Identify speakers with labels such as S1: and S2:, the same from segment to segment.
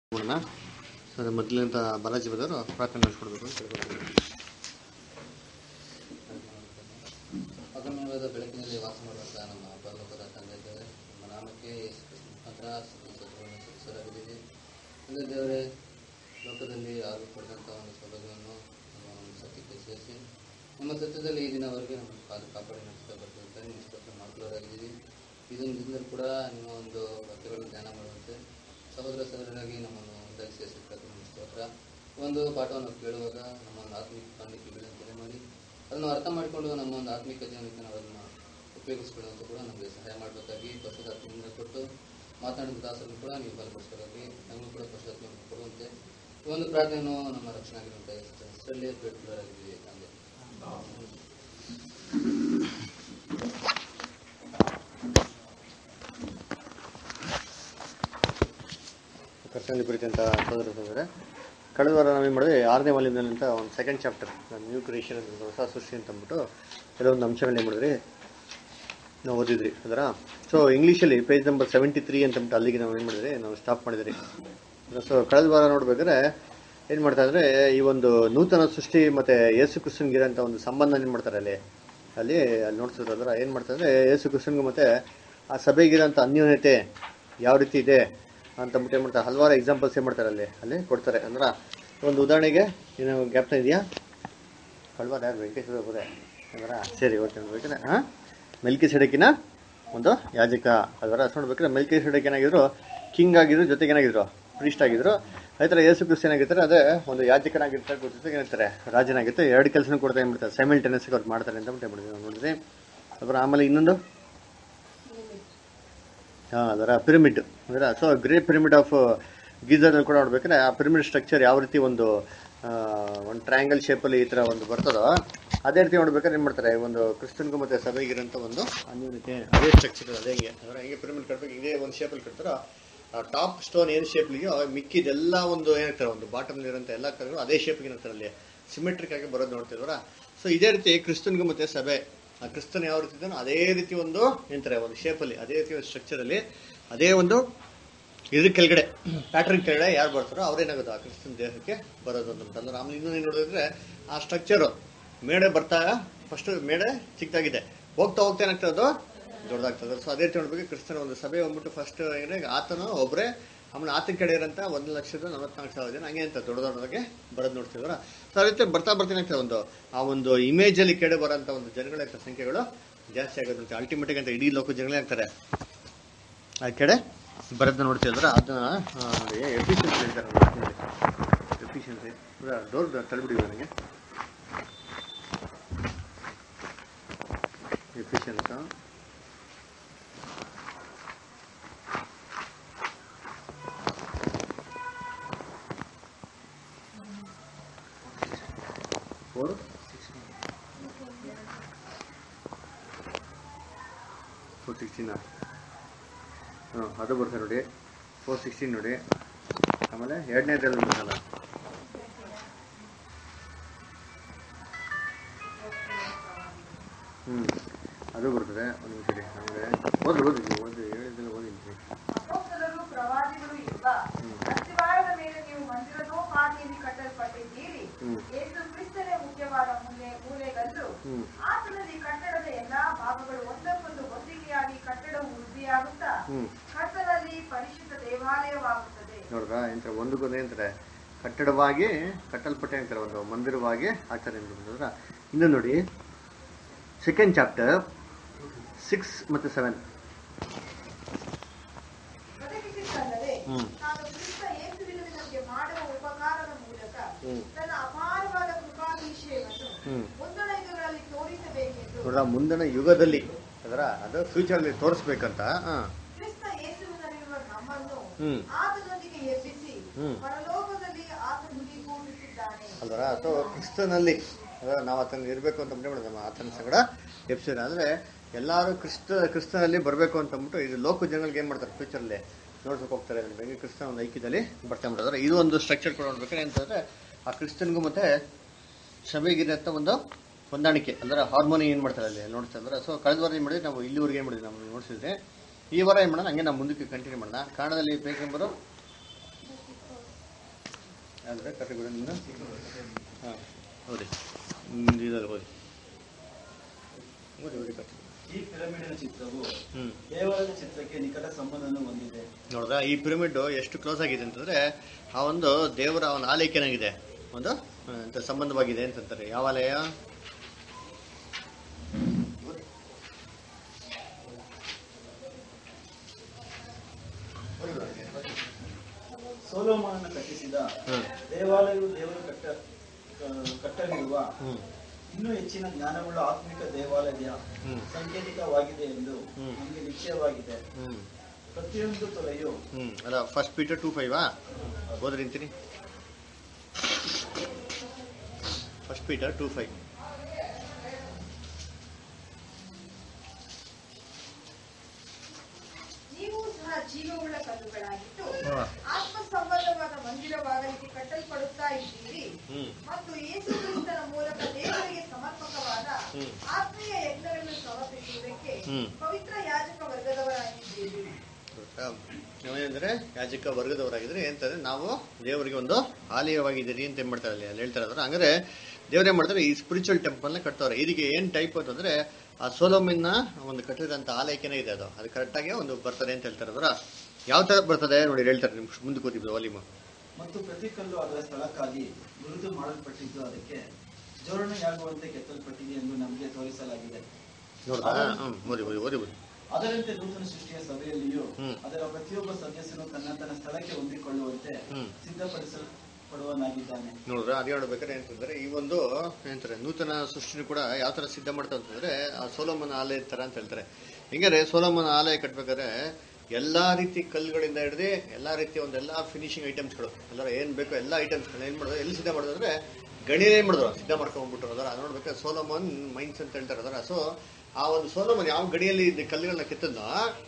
S1: ಮಾಡೋಣ ಸರ್ ಮೊದಲಿನಿಂದ ಬಾಲಾಜಿ ಬದವರು ಪ್ರಾರ್ಥನೆ ನಡೆಸ್ಕೊಡ್ಬೇಕು ಅಂತ ಕೇಳ್ಕೊಳ್ತೀನಿ
S2: ಅಗಮ್ಯವಾದ ಬೆಳಕಿನಲ್ಲಿ ವಾಸ ಮಾಡುವಂತಹ ನಮ್ಮ ಪರಲೋಕದ ತಂದೆ ದೇವರೇ ನಿಮ್ಮ ನಾಮಕ್ಕೆ ಯೇಸು ಕ್ರಿಸ್ತನ ಮುಖಾಂತರ ಸ್ತೋತ್ರವನ್ನು ಸಲ್ಲಿಸಲಾಗಿದೆ ತಂದೆ ದೇವರೇ ಲೋಕದಲ್ಲಿ ಆರು ಪಡೆದಂಥ ಒಂದು ಸೌಲಭ್ಯವನ್ನು ನಮ್ಮ ಒಂದು ಸತ್ಯಕ್ಕೆ ಸೇರಿಸಿ ನಮ್ಮ ಸತ್ಯದಲ್ಲಿ ಈ ದಿನವರೆಗೆ ನಮ್ಮ ಕಾದು ಕಾಪಾಡಿ ನಡೆಸ್ತಾ ಬರ್ತಿರುವಂತೆ ನಿಮ್ಮ ಸ್ತೋತ್ರ ಮಾಡ್ಕೊಳ್ಳೋರಾಗಿದ್ದೀವಿ ಇದೊಂದು ದಿನದಲ್ಲಿ ಕೂಡ ನಿಮ್ಮ ಒಂದು ವಾಕ್ಯಗಳನ್ನು ಧ್ಯಾನ ಮಾಡುವಂತೆ ಸಹೋದರ ಸಹೋದರರಾಗಿ ನಮ್ಮನ್ನು ಒಂದಾಗಿ ಸೇರಿಸಿರ್ತಕ್ಕ ನಿಮ್ಮ ಸ್ತೋತ್ರ ಒಂದು ಪಾಠವನ್ನು ಕೇಳುವಾಗ ನಮ್ಮ ಒಂದು ಆತ್ಮಿಕ ಕಾರಣಕ್ಕೆ ಬೀಳಂತೆ ಮಾಡಿ ಅದನ್ನು ಅರ್ಥ ಮಾಡಿಕೊಂಡು ನಮ್ಮ ಒಂದು ಆತ್ಮಿಕ ಜೀವನಕ್ಕೆ ನಾವು ಅದನ್ನು ಉಪಯೋಗಿಸ್ಕೊಳ್ಳುವಂತ ಕೂಡ ನಮಗೆ ಸಹಾಯ ಮಾಡಬೇಕಾಗಿ ಪಶುಧಾತ್ಮದಿಂದ ಕೊಟ್ಟು ಮಾತನಾಡಿದ ದಾಸರನ್ನು ಕೂಡ ನೀವು ಬಲಪಡಿಸಬೇಕಾಗಿ ನಮಗೂ ಕೂಡ ಪಶುಧಾತ್ಮ ಕೊಡುವಂತೆ ಈ ಒಂದು ಪ್ರಾರ್ಥನೆಯನ್ನು ನಮ್ಮ ರಕ್ಷಣೆ ಆಗಿರುವಂಥ ಹೆಸರಲ್ಲಿ ಬೇಡ್ಕೊಳ್ಳಲಾಗಿದ್ದೀವಿ ತಂದೆ
S1: ಕರ್ತನಲ್ಲಿ ಕುರಿತಂತ ಸೋದರ ಸೋದರ ಕಳೆದ ವಾರ ನಾವೇನು ಮಾಡಿದ್ವಿ ಆರನೇ ವಾಲ್ಯೂಮ್ನಲ್ಲಿ ಅಂತ ಒಂದು ಸೆಕೆಂಡ್ ಚಾಪ್ಟರ್ ನ್ಯೂ ಕ್ರಿಯೇಷನ್ ಅಂತ ಹೊಸ ಸೃಷ್ಟಿ ಅಂತ ಅಂದ್ಬಿಟ್ಟು ಕೆಲವೊಂದು ಅಂಶಗಳನ್ನ ಏನು ಮಾಡಿದ್ರಿ ನಾವು ಓದಿದ್ರಿ ಅದರ ಸೊ ಇಂಗ್ಲೀಷಲ್ಲಿ ಪೇಜ್ ನಂಬರ್ ಸೆವೆಂಟಿ ತ್ರೀ ಅಂತ ಅಂದ್ಬಿಟ್ಟು ಅಲ್ಲಿಗೆ ನಾವು ಏನು ಮಾಡಿದ್ರಿ ನಾವು ಸ್ಟಾಪ್ ಮಾಡಿದ್ರಿ ಸೊ ಕಳೆದ ವಾರ ನೋಡ್ಬೇಕಾದ್ರೆ ಏನು ಮಾಡ್ತಾ ಇದ್ರೆ ಈ ಒಂದು ನೂತನ ಸೃಷ್ಟಿ ಮತ್ತೆ ಯೇಸು ಕ್ರಿಸ್ತನ್ಗಿರೋಂಥ ಒಂದು ಸಂಬಂಧ ಏನು ಮಾಡ್ತಾರೆ ಅಲ್ಲಿ ಅಲ್ಲಿ ಅಲ್ಲಿ ನೋಡ್ತಿದ್ರು ಅದರ ಏನು ಮಾಡ್ತಾರೆ ಅಂದ್ರೆ ಯೇಸು ಕ್ರಿಸ್ತನ್ಗೂ ಮತ್ತೆ ಆ ಸಭೆಗಿರೋಂಥ ಅನ್ಯೋನ್ಯತೆ ಯಾವ ರೀತಿ ಇದೆ ಅಂತ ಅಂದ್ಬಿಟ್ಟು ಏನು ಮಾಡ್ತಾರೆ ಹಲವಾರು ಎಕ್ಸಾಂಪಲ್ಸ್ ಏನು ಮಾಡ್ತಾರೆ ಅಲ್ಲಿ ಅಲ್ಲಿ ಕೊಡ್ತಾರೆ ಅಂದ್ರೆ ಒಂದು ಉದಾಹರಣೆಗೆ ಏನು ಜ್ಞಾಪನ ಇದೆಯಾ ಕಳ್ವಾರ ಯಾರು ವೆಂಕಟೇಶ್ವರ ಅವರೇ ಅದರ ಸರಿ ಓಕೆ ನೋಡ್ಬೇಕಾದ್ರೆ ಹಾಂ ಮೆಲ್ಕಿ ಸೆಡಕಿನ ಒಂದು ಯಾಜಕ ಅದರ ನೋಡ್ಬೇಕಾದ್ರೆ ಮೆಲ್ಕಿ ಸೆಡಕ್ ಏನಾಗಿದ್ರು ಕಿಂಗ್ ಆಗಿದ್ರು ಜೊತೆಗೆ ಏನಾಗಿದ್ರು ಪ್ರೀಸ್ಟ್ ಆಗಿದ್ರು ಅದೇ ಥರ ಯೇಸು ಕ್ರಿಸ್ತ ಏನಾಗಿರ್ತಾರೆ ಅದೇ ಒಂದು ಯಾಜಕನಾಗಿರ್ತಾರೆ ಜೊತೆಗೆ ಏನಿರ್ತಾರೆ ರಾಜನಾಗಿರ್ತಾರೆ ಎರಡು ಕೆಲಸನೂ ಕೊಡ್ತಾ ಏನು ಮಾಡ್ತಾರೆ ಸೈಮಲ್ಟೇನಿಯಸ್ ಅವ್ರು ಮಾಡ್ತಾರೆ ಅಂತ ಬಿಟ್ಟು ಮಾಡಿದ್ವಿ ನಾವು ನೋಡಿದ್ರಿ ಅದರ ಆಮೇಲೆ ಇನ್ನೊಂದು ಹಾಂ ಅದರ ಪಿರಮಿಡ್ ಅದರ ಸೊ ಗ್ರೇಟ್ ಪಿರಮಿಡ್ ಆಫ್ ಗೀಸರ್ನಲ್ಲಿ ಕೂಡ ನೋಡ್ಬೇಕಾದ್ರೆ ಆ ಪಿರಮಿಡ್ ಸ್ಟ್ರಕ್ಚರ್ ಯಾವ ರೀತಿ ಒಂದು ಆ, ಒಂದು ಟ್ರಯಾಂಗಲ್ ಶೇಪಲ್ಲಿ ಈ ಥರ ಒಂದು ಬರ್ತದೋ ಅದೇ ರೀತಿ ನೋಡ್ಬೇಕಾದ್ರೆ ಏನು ಮಾಡ್ತಾರೆ ಒಂದು ಕ್ರಿಸ್ತನ್ಗೂ ಮತ್ತು ಸಭೆಗಿರೋಂಥ ಒಂದು ಅನ್ಯೂನ್ಯತೆ ಅದೇ ಸ್ಟ್ರಕ್ಚರ್ ಅದೇ ಹಿಂಗೆ ಅದರ ಹಿಂಗೆ ಪಿರಮಿಡ್ ಕಟ್ಬೇಕು ಇದೇ ಒಂದು ಶೇಪಲ್ಲಿ ಕಟ್ತಾರೋ ಆ ಟಾಪ್ ಸ್ಟೋನ್ ಏನು ಶೇಪ್ಲಿಗೆ ಮಿಕ್ಕಿದೆಲ್ಲ ಒಂದು ಏನಿರ್ತಾರೆ ಒಂದು ಬಾಟಮ್ ಇರೋಂಥ ಎಲ್ಲ ಕಡೆಗಳು ಅದೇ ಶೇಪ್ಗೆ ಇರ್ತಾರೆ ಅಲ್ಲಿ ಸಿಮೆಟ್ರಿಕ್ ಆಗಿ ಬರೋದು ನೋಡ್ತಿದ್ವರ ಸೊ ಇದೇ ರೀತಿ ಕ್ರಿಸ್ತನ್ಗೂ ಮತ್ತು ಸಭೆ ಆ ಕ್ರಿಸ್ತನ್ ಯಾವ ರೀತಿ ಇದ್ದಾನೋ ಅದೇ ರೀತಿ ಒಂದು ಏನಂತಾರೆ ಒಂದು ಶೇಪಲ್ಲಿ ಅದೇ ರೀತಿ ಒಂದು ಸ್ಟ್ರಕ್ಚರಲ್ಲಿ ಅದೇ ಒಂದು ಇದ್ರ ಕೆಳಗಡೆ ಪ್ಯಾಟ್ರನ್ ಕೆಳಗಡೆ ಯಾರು ಬರ್ತಾರೋ ಅವ್ರೇನಾಗೋದು ಆ ಕ್ರಿಸ್ತನ್ ದೇಹಕ್ಕೆ ಬರೋದು ಅಂತಂದ್ರೆ ಆಮೇಲೆ ಇನ್ನೊಂದು ಏನು ನೋಡಿದ್ರೆ ಆ ಸ್ಟ್ರಕ್ಚರು ಮೇಡೆ ಬರ್ತಾ ಫಸ್ಟ್ ಮೇಡೆ ಚಿಕ್ಕದಾಗಿದೆ ಹೋಗ್ತಾ ಹೋಗ್ತಾ ಏನಾಗ್ತದೆ ಅದು ದೊಡ್ಡದಾಗ್ತದೆ ಸೊ ಅದೇ ರೀತಿ ನೋಡ್ಬೇಕು ಕ್ರಿಸ್ತನ ಒಂದು ಸಭೆ ಬಂದ್ಬಿಟ್ಟು ಫಸ್ಟ್ ಏನೇ ಆತನು ಒಬ್ಬರೇ ಆಮೇಲೆ ಆತನ ಕಡೆ ಇರೋಂಥ ಒಂದು ಲಕ್ಷದ ನಲವತ್ನಾಲ್ಕು ಸಾವಿರ ಜನ ಹಂಗೆ ಅಂತ ದೊಡ್ಡ ದೊಡ್ಡದಾಗೆ ಬರೋದು ನೋಡ್ತಿದ್ರ ಸೊ ಅದೇ ರೀತಿ ಬರ್ತಾ ಬರ್ತೀನಿ ಆಗ್ತದೆ ಒಂದು ಆ ಒಂದು ಇಮೇಜಲ್ಲಿ ಕೆಡೆ ಬರೋಂಥ ಒಂದು ಜನಗಳ ಸಂಖ್ಯೆಗಳು ಜಾಸ್ತಿ ಆಗೋದಂತೆ ಅಲ್ಟಿಮೇಟಿಕ್ ಅಂತ ಇಡೀ ಲೋಕ ಜನಗಳೇ ಆಗ್ತಾರೆ ಆ ಕಡೆ ಬರೋದನ್ನ ನೋಡ್ತಿದ್ರೆ ಅದನ್ನ ಆ, ನೋಡಿ ಎಫಿಷಿಯನ್ಸಿ ಹೇಳ್ತಾರೆ ನೋಡಿ ಎಫಿಷಿಯನ್ಸಿ ಡೋರ್ ತಳ್ಬಿಡಿ ನನಗೆ ಎಫಿಷಿಯನ್ಸ್ ಫೋರ್ ಫೋರ್ ಸಿಕ್ಸ್ಟೀನಾ ಹಾಂ ಅದು ಬರ್ತದೆ ನೋಡಿ ಫೋರ್ ಸಿಕ್ಸ್ಟೀನ್ ನೋಡಿ ಆಮೇಲೆ ಎರಡನೇದ್ರಲ್ಲಿ ಬರ್ತಲ್ಲ ಹ್ಞೂ ಅದು ಬರ್ತದೆ ಒಂದು ನಿಮಿಷ ರೀ ನಮಗೆ ಓದಿ ಓದಿ ನೀವು ಓದಿ ಹೇಳಿದ್ದೆಲ್ಲ ಓದಿದ್ರಿ
S3: ಅಪೊಸ್ತಲರು ಪ್ರವಾದಿಗಳು ಇರುವ ಅಸ್ತಿವಾರದ ಮೇಲೆ ನೀವು ಮಂದಿರದೋಪಾದಿಯಲ್ಲಿ ಕಟ್ಟಲ್ಪಟ್ಟಿದ್ದೀರಿ
S1: ಹ್ಮ್.
S3: ಯೇಸು ಕ್ರಿಸ್ತನೇ ಮುಖ್ಯವಾದ ಮೂಲೆ ಮೂಲೆಗಲ್ಲು
S1: ಹ್ಞೂ
S3: ಆತನಲ್ಲಿ ಕಟ್ಟಡದ ಎಲ್ಲಾ ಭಾಗಗಳು ಒಂದಕ್ಕೊಂದು ಹೊಂದಿಕೆಯಾಗಿ ಕಟ್ಟಡವು ವೃದ್ಧಿಯಾಗುತ್ತಾ
S1: ಹ್ಞೂ
S3: ಕರ್ತನಲ್ಲಿ ಪರಿಶುದ್ಧ ದೇವಾಲಯವಾಗುತ್ತದೆ
S1: ನೋಡ್ರಾ ಎಂತಾರೆ ಒಂದಕ್ಕೊಂದು ಏನಂತಾರೆ ಕಟ್ಟಡವಾಗಿ ಕಟ್ಟಲ್ಪಟ್ಟೆ ಅಂತಾರೆ ಒಂದು ಮಂದಿರವಾಗಿ ಆಚರಣೆ ಅಂದ್ರೆ ಇನ್ನು ನೋಡಿ ಸೆಕೆಂಡ್ ಚಾಪ್ಟರ್ ಸಿಕ್ಸ್ ಮತ್ತು ಸೆವೆನ್
S3: ಬದುಕಿಸಿದ್ದಲ್ಲದೆ
S1: ಹ್ಮ್.
S3: ತಾನು ಕ್ರಿಸ್ತ ಯೇಸುವಿನಲ್ಲಿ ನಮಗೆ ಮಾಡುವ ಉಪಕಾರದ ಮೂಲಕ
S1: ಹ್ಮ್.
S3: ತನ್ನ ಅಪಾರವಾದ ಕೃಪಾಭಿಷೇಕವನ್ನು
S1: ಹ್ಮ್.
S3: ಮುಂದಣ ಯುಗಗಳಲ್ಲಿ ತೋರಿಸಬೇಕೆಂದು
S1: ನೋಡ್ರ ಮುಂದಿನ ಯುಗದಲ್ಲಿ ಅದರ ಅದು ಫ್ಯೂಚರಲ್ಲಿ ತೋರಿಸ್ಬೇಕಂತ ಹಾಂ
S3: ಕ್ರಿಸ್ತ ಯೇಸುವಿನಲ್ಲಿರುವ ನಮ್ಮನ್ನು
S1: ಹ್ಮ್.
S3: ಆತನೊಂದಿಗೆ ಎಬ್ಬಿಸಿ
S1: ಹ್ಮ್.
S3: ಪರಲೋಕದಲ್ಲಿ ಆತನು ಹೀಗೂಡಿಸಿದ್ದಾನೆ
S1: ಅಲ್ವರ ಅಥವಾ ಕ್ರಿಸ್ತನಲ್ಲಿ ಅದರ ನಾವು ಆತನ ಇರಬೇಕು ಅಂತ ಅಂದ್ಬಿಟ್ಟು ನಮ್ಮ ಆತನ ಸಂಗಡ ಎಪ್ಸಿರ ಅಂದರೆ ಎಲ್ಲರೂ ಕ್ರಿಸ್ತ ಕ್ರಿಸ್ತನಲ್ಲಿ ಬರಬೇಕು ಅಂತ ಅಂದ್ಬಿಟ್ಟು ಇದು ಲೋಕ ಜನಗಳಿಗೆ ಏನು ಮಾಡ್ತಾರೆ ಫ್ಯೂಚರಲ್ಲಿ ನೋಡ್ಬೇಕು ಹೋಗ್ತಾರೆ ಬೆಂಗಿ ಕ್ರಿಸ್ತನ ಒಂದು ಐಕ್ಯದಲ್ಲಿ ಬರ್ತಾ ಬಿಡೋದ್ರೆ ಇದು ಒಂದು ಸ್ಟ್ರಕ್ಚರ್ ಕೂಡ ನೋಡ್ಬೇಕಾದ್ರೆ ಅಂತಂದರೆ ಆ ಕ್ರಿಸ್ತನ್ಗೂ ಮತ್ತೆ ಸಭೆಗಿರಂಥ ಒಂದು ಹೊಂದಾಣಿಕೆ ಅಂದರೆ ಹಾರ್ಮೋನಿ ಏನು ಮಾಡ್ತಾರೆ ಅಲ್ಲಿ ನೋಡ್ತಾ ಇದ್ದಾರೆ ಸೊ ಕಳೆದ ವಾರ ಏನು ಮಾಡಿದ್ವಿ ನಾವು ಇಲ್ಲಿವರೆಗೆ ಏನು ಮಾಡಿದ್ವಿ ನಾವು ನೋಡ್ಸಿದ್ರೆ ಈ ವಾರ ಏನು ಮಾಡೋಣ ಹಂಗೆ ನಾವು ಮುಂದಕ್ಕೆ ಕಂಟಿನ್ಯೂ ಮಾಡೋಣ ಕನ್ನಡದಲ್ಲಿ ಬೇಕೆಂಬರು ಅಂದರೆ ಕಟ್ಟೆಗಳಿಂದ ಹಾಂ ಹೌದು ಇದಲ್ಲಿ ಓದಿ ಓದಿ ಓದಿ ಕಟ್ಟಿ
S4: ಈ ಪಿರಮಿಡಿನ ಚಿತ್ರವು
S1: ಹ್ಞೂ
S4: ದೇವಾಲಯದ ಚಿತ್ರಕ್ಕೆ ನಿಕಟ ಸಂಬಂಧವನ್ನು ಹೊಂದಿದೆ
S1: ನೋಡ್ದ ಈ ಪಿರಮಿಡ್ ಎಷ್ಟು ಕ್ಲೋಸ್ ಆಗಿದೆ ಅಂತಂದ್ರೆ ಆ ಒಂದು ದೇವರ ಒಂದು ಆಲಯಕ್ಕೇನಾಗಿದೆ ಒಂದು ಆ, ಅಂತ ಸಂಬಂಧವಾಗಿದೆ ಅಂತಂತಾರೆ ಯಾವ ಆಲಯ
S4: ಸೋಲೋಮನನ್ನು ಕಟ್ಟಿಸಿದ
S1: ಹ್ಮ್.
S4: ದೇವಾಲಯವು ದೇವರು ಕಟ್ಟ ಆ, ಕಟ್ಟಲಿರುವ
S1: ಹ್ಮ್
S4: ಇನ್ನೂ ಹೆಚ್ಚಿನ ಜ್ಞಾನವುಳ್ಳ ಆತ್ಮಿಕ ದೇವಾಲಯ
S1: ಹ್ಮ್.
S4: ಸಂಕೇತಿಕವಾಗಿದೆ ಎಂದು
S1: ಹ್ಮ್.
S4: ನಮಗೆ ನಿಶ್ಚಯವಾಗಿದೆ
S1: ಹ್ಮ್
S4: ಪ್ರತಿಯೊಂದು ತೊಲೆಯು
S1: ಹ್ಮ್ ಅಲ್ಲ ಫಸ್ಟ್ ಪೀಟರ್ ಟೂ ಫೈವಾ ಓದ್ರಿ ಅಂತೀನಿ ಫಸ್ಟ್ ಪೀಟರ್ ಟೂ ಫೈವ್
S3: ನೀವು ಸಹ ಜೀವವುಳ್ಳ ಕಲ್ಲುಗಳಾಗಿದ್ದು
S1: ಹಾ.
S3: ಆತ್ಮ ಸಂಬಂಧವಾದ ಮಂದಿರವಾಗಲಿಕ್ಕೆ ಕಟ್ಟಲ್ಪಡುತ್ತಾ ಇದ್ದೀರಿ
S1: ಹ್ಮ್
S3: ಮತ್ತು ಯೇಸು ಕ್ರಿಸ್ತನ ಮೂಲಕ ದೇವರಿಗೆ ಸಮರ್ಪಕವಾದ
S1: ಹ್ಮ್.
S3: ಆತ್ಮೀಯ ಯಜ್ಞಗಳನ್ನು ಸಮರ್ಪಿಸುವುದಕ್ಕೆ
S1: ಹ್ಮ್.
S3: ಪವಿತ್ರ ಯಾಜಕ ವರ್ಗದವರಾಗಿದ್ದೀರಿ
S1: ನಾವೇನಂದ್ರೆ ಯಾಜಕ ವರ್ಗದವರಾಗಿದ್ರೆ ಅಂತಂದ್ರೆ ನಾವು ದೇವರಿಗೆ ಒಂದು ಆಲಯವಾಗಿದ್ದೀರಿ ಅಂತ ಏನ್ ಮಾಡ್ತಾರೆ ಅಲ್ಲಿ ಅಲ್ಲಿ ಹೇಳ್ತಾರೆ ಅಂದ್ರೆ ಹಂಗಾರೆ ದೇವ್ರು ಏನ್ ಮಾಡ್ತಾರೆ ಈ ಸ್ಪಿರಿಚುವಲ್ ಟೆಂಪಲ್ ನ ಕಟ್ತವ್ರೆ ಇದಕ್ಕೆ ಏನ್ ಟೈಪ್ ಅಂತಂದ್ರೆ ಆ ಸೋಲೋಮಿನ ಒಂದು ಕಟ್ಟಿದಂತ ಆಲಯಕ್ಕೇನೆ ಇದೆ ಅದು ಅದು ಕರೆಕ್ಟಾಗಿ ಒಂದು ಬರ್ತದೆ ಅಂತ ಹೇಳ್ತಾರೆ ಅದರ ಯಾವ ತರ ಬರ್ತದೆ ನೋಡಿ ಹೇಳ್ತಾರೆ ನಿಮ್ ಮುಂದೆ ಕೂತಿದ್ದು ವಾಲಿಮ
S4: ಮತ್ತು ಪ್ರತಿ ಕಲ್ಲು ಅದರ ಸ್ಥಳಕ್ಕಾಗಿ ಗುರುತು ಮಾಡಲ್ಪಟ್ಟಿದ್ದು ಅದಕ್ಕೆ ಜೋಡಣೆಯಾಗುವಂತೆ ಕೆತ್ತಲ್ಪಟ್ಟಿದೆ ಎಂದು ನಮಗೆ ತೋರಿಸಲಾಗಿದೆ
S1: ನೋಡ್ದಾ ಹ್ಮ್ ಓದಿ ಓದಿ ಓದಿ ಓದಿ
S4: ಅದರಂತೆ ನೂತನ ಸೃಷ್ಟಿಯ ಸಭೆಯಲ್ಲಿಯೂ
S1: ಹ್ಮ್.
S4: ಅದರ ಪ್ರತಿಯೊಬ್ಬ ಸದಸ್ಯನು ತನ್ನ ತನ್ನ ಸ್ಥಳಕ್ಕೆ ಹೊಂದಿಕೊಳ್ಳುವಂತೆ
S1: ಹ್ಮ್.
S4: ಸಿದ್ಧಪಡಿಸಲ್ಪಡುವನಾಗಿದ್ದಾನೆ
S1: ನೋಡ್ರ ಅದೇ ಹೇಳ್ಬೇಕಾದ್ರೆ ಅಂತಂದ್ರೆ ಈ ಒಂದು ಏನಂತಾರೆ ನೂತನ ಸೃಷ್ಟಿನೂ ಕೂಡ ಯಾವ ತರ ಸಿದ್ಧ ಮಾಡ್ತಾರೆ ಅಂತಂದ್ರೆ ಆ ಸೋಲೋಮನ ಆಲಯ ತರ ಅಂತ ಹೇಳ್ತಾರೆ ಹಿಂಗಾರೆ ಸೋಲೋಮನ ಆಲಯ ಕಟ್ಬೇಕಾದ್ರೆ ಎಲ್ಲಾ ರೀತಿ ಕಲ್ಲುಗಳಿಂದ ಹಿಡಿದು ಎಲ್ಲಾ ರೀತಿಯ ಒಂದು ಎಲ್ಲಾ ಫಿನಿಶಿಂಗ್ ಐಟಮ್ಸ್ಗಳು ಎಲ್ಲರ ಏನ್ ಬೇಕೋ ಎಲ್ಲಾ ಐಟಮ್ಸ್ಗಳು ಏನ್ ಮಾಡೋದು ಎಲ್ಲಿ ಸಿದ್ಧ ಮಾಡೋದು ಅಂದ್ರೆ ಗಣಿನ ಏನ್ ಮಾಡಿದ್ರು ಸಿದ್ಧ ಮಾಡ್ಕೊಂಡ್ಬಿಟ್ರು ಅದರ ಅದು ನೋಡ್ಬೇಕಾದ್ರೆ ಸೋಲೋಮನ್ ಮೈನ್ಸ್ ಅಂತ ಹೇಳ್ತಾರೆ ಅದರ ಸೊ ಆ ಒಂದು ಸೋಲೋಮನ್ ಯಾವ ಗಡಿಯಲ್ಲಿ ಇದ್ದ ಕಲ್ಲುಗಳನ್ನ ಕಿತ್ತದ್ನೋ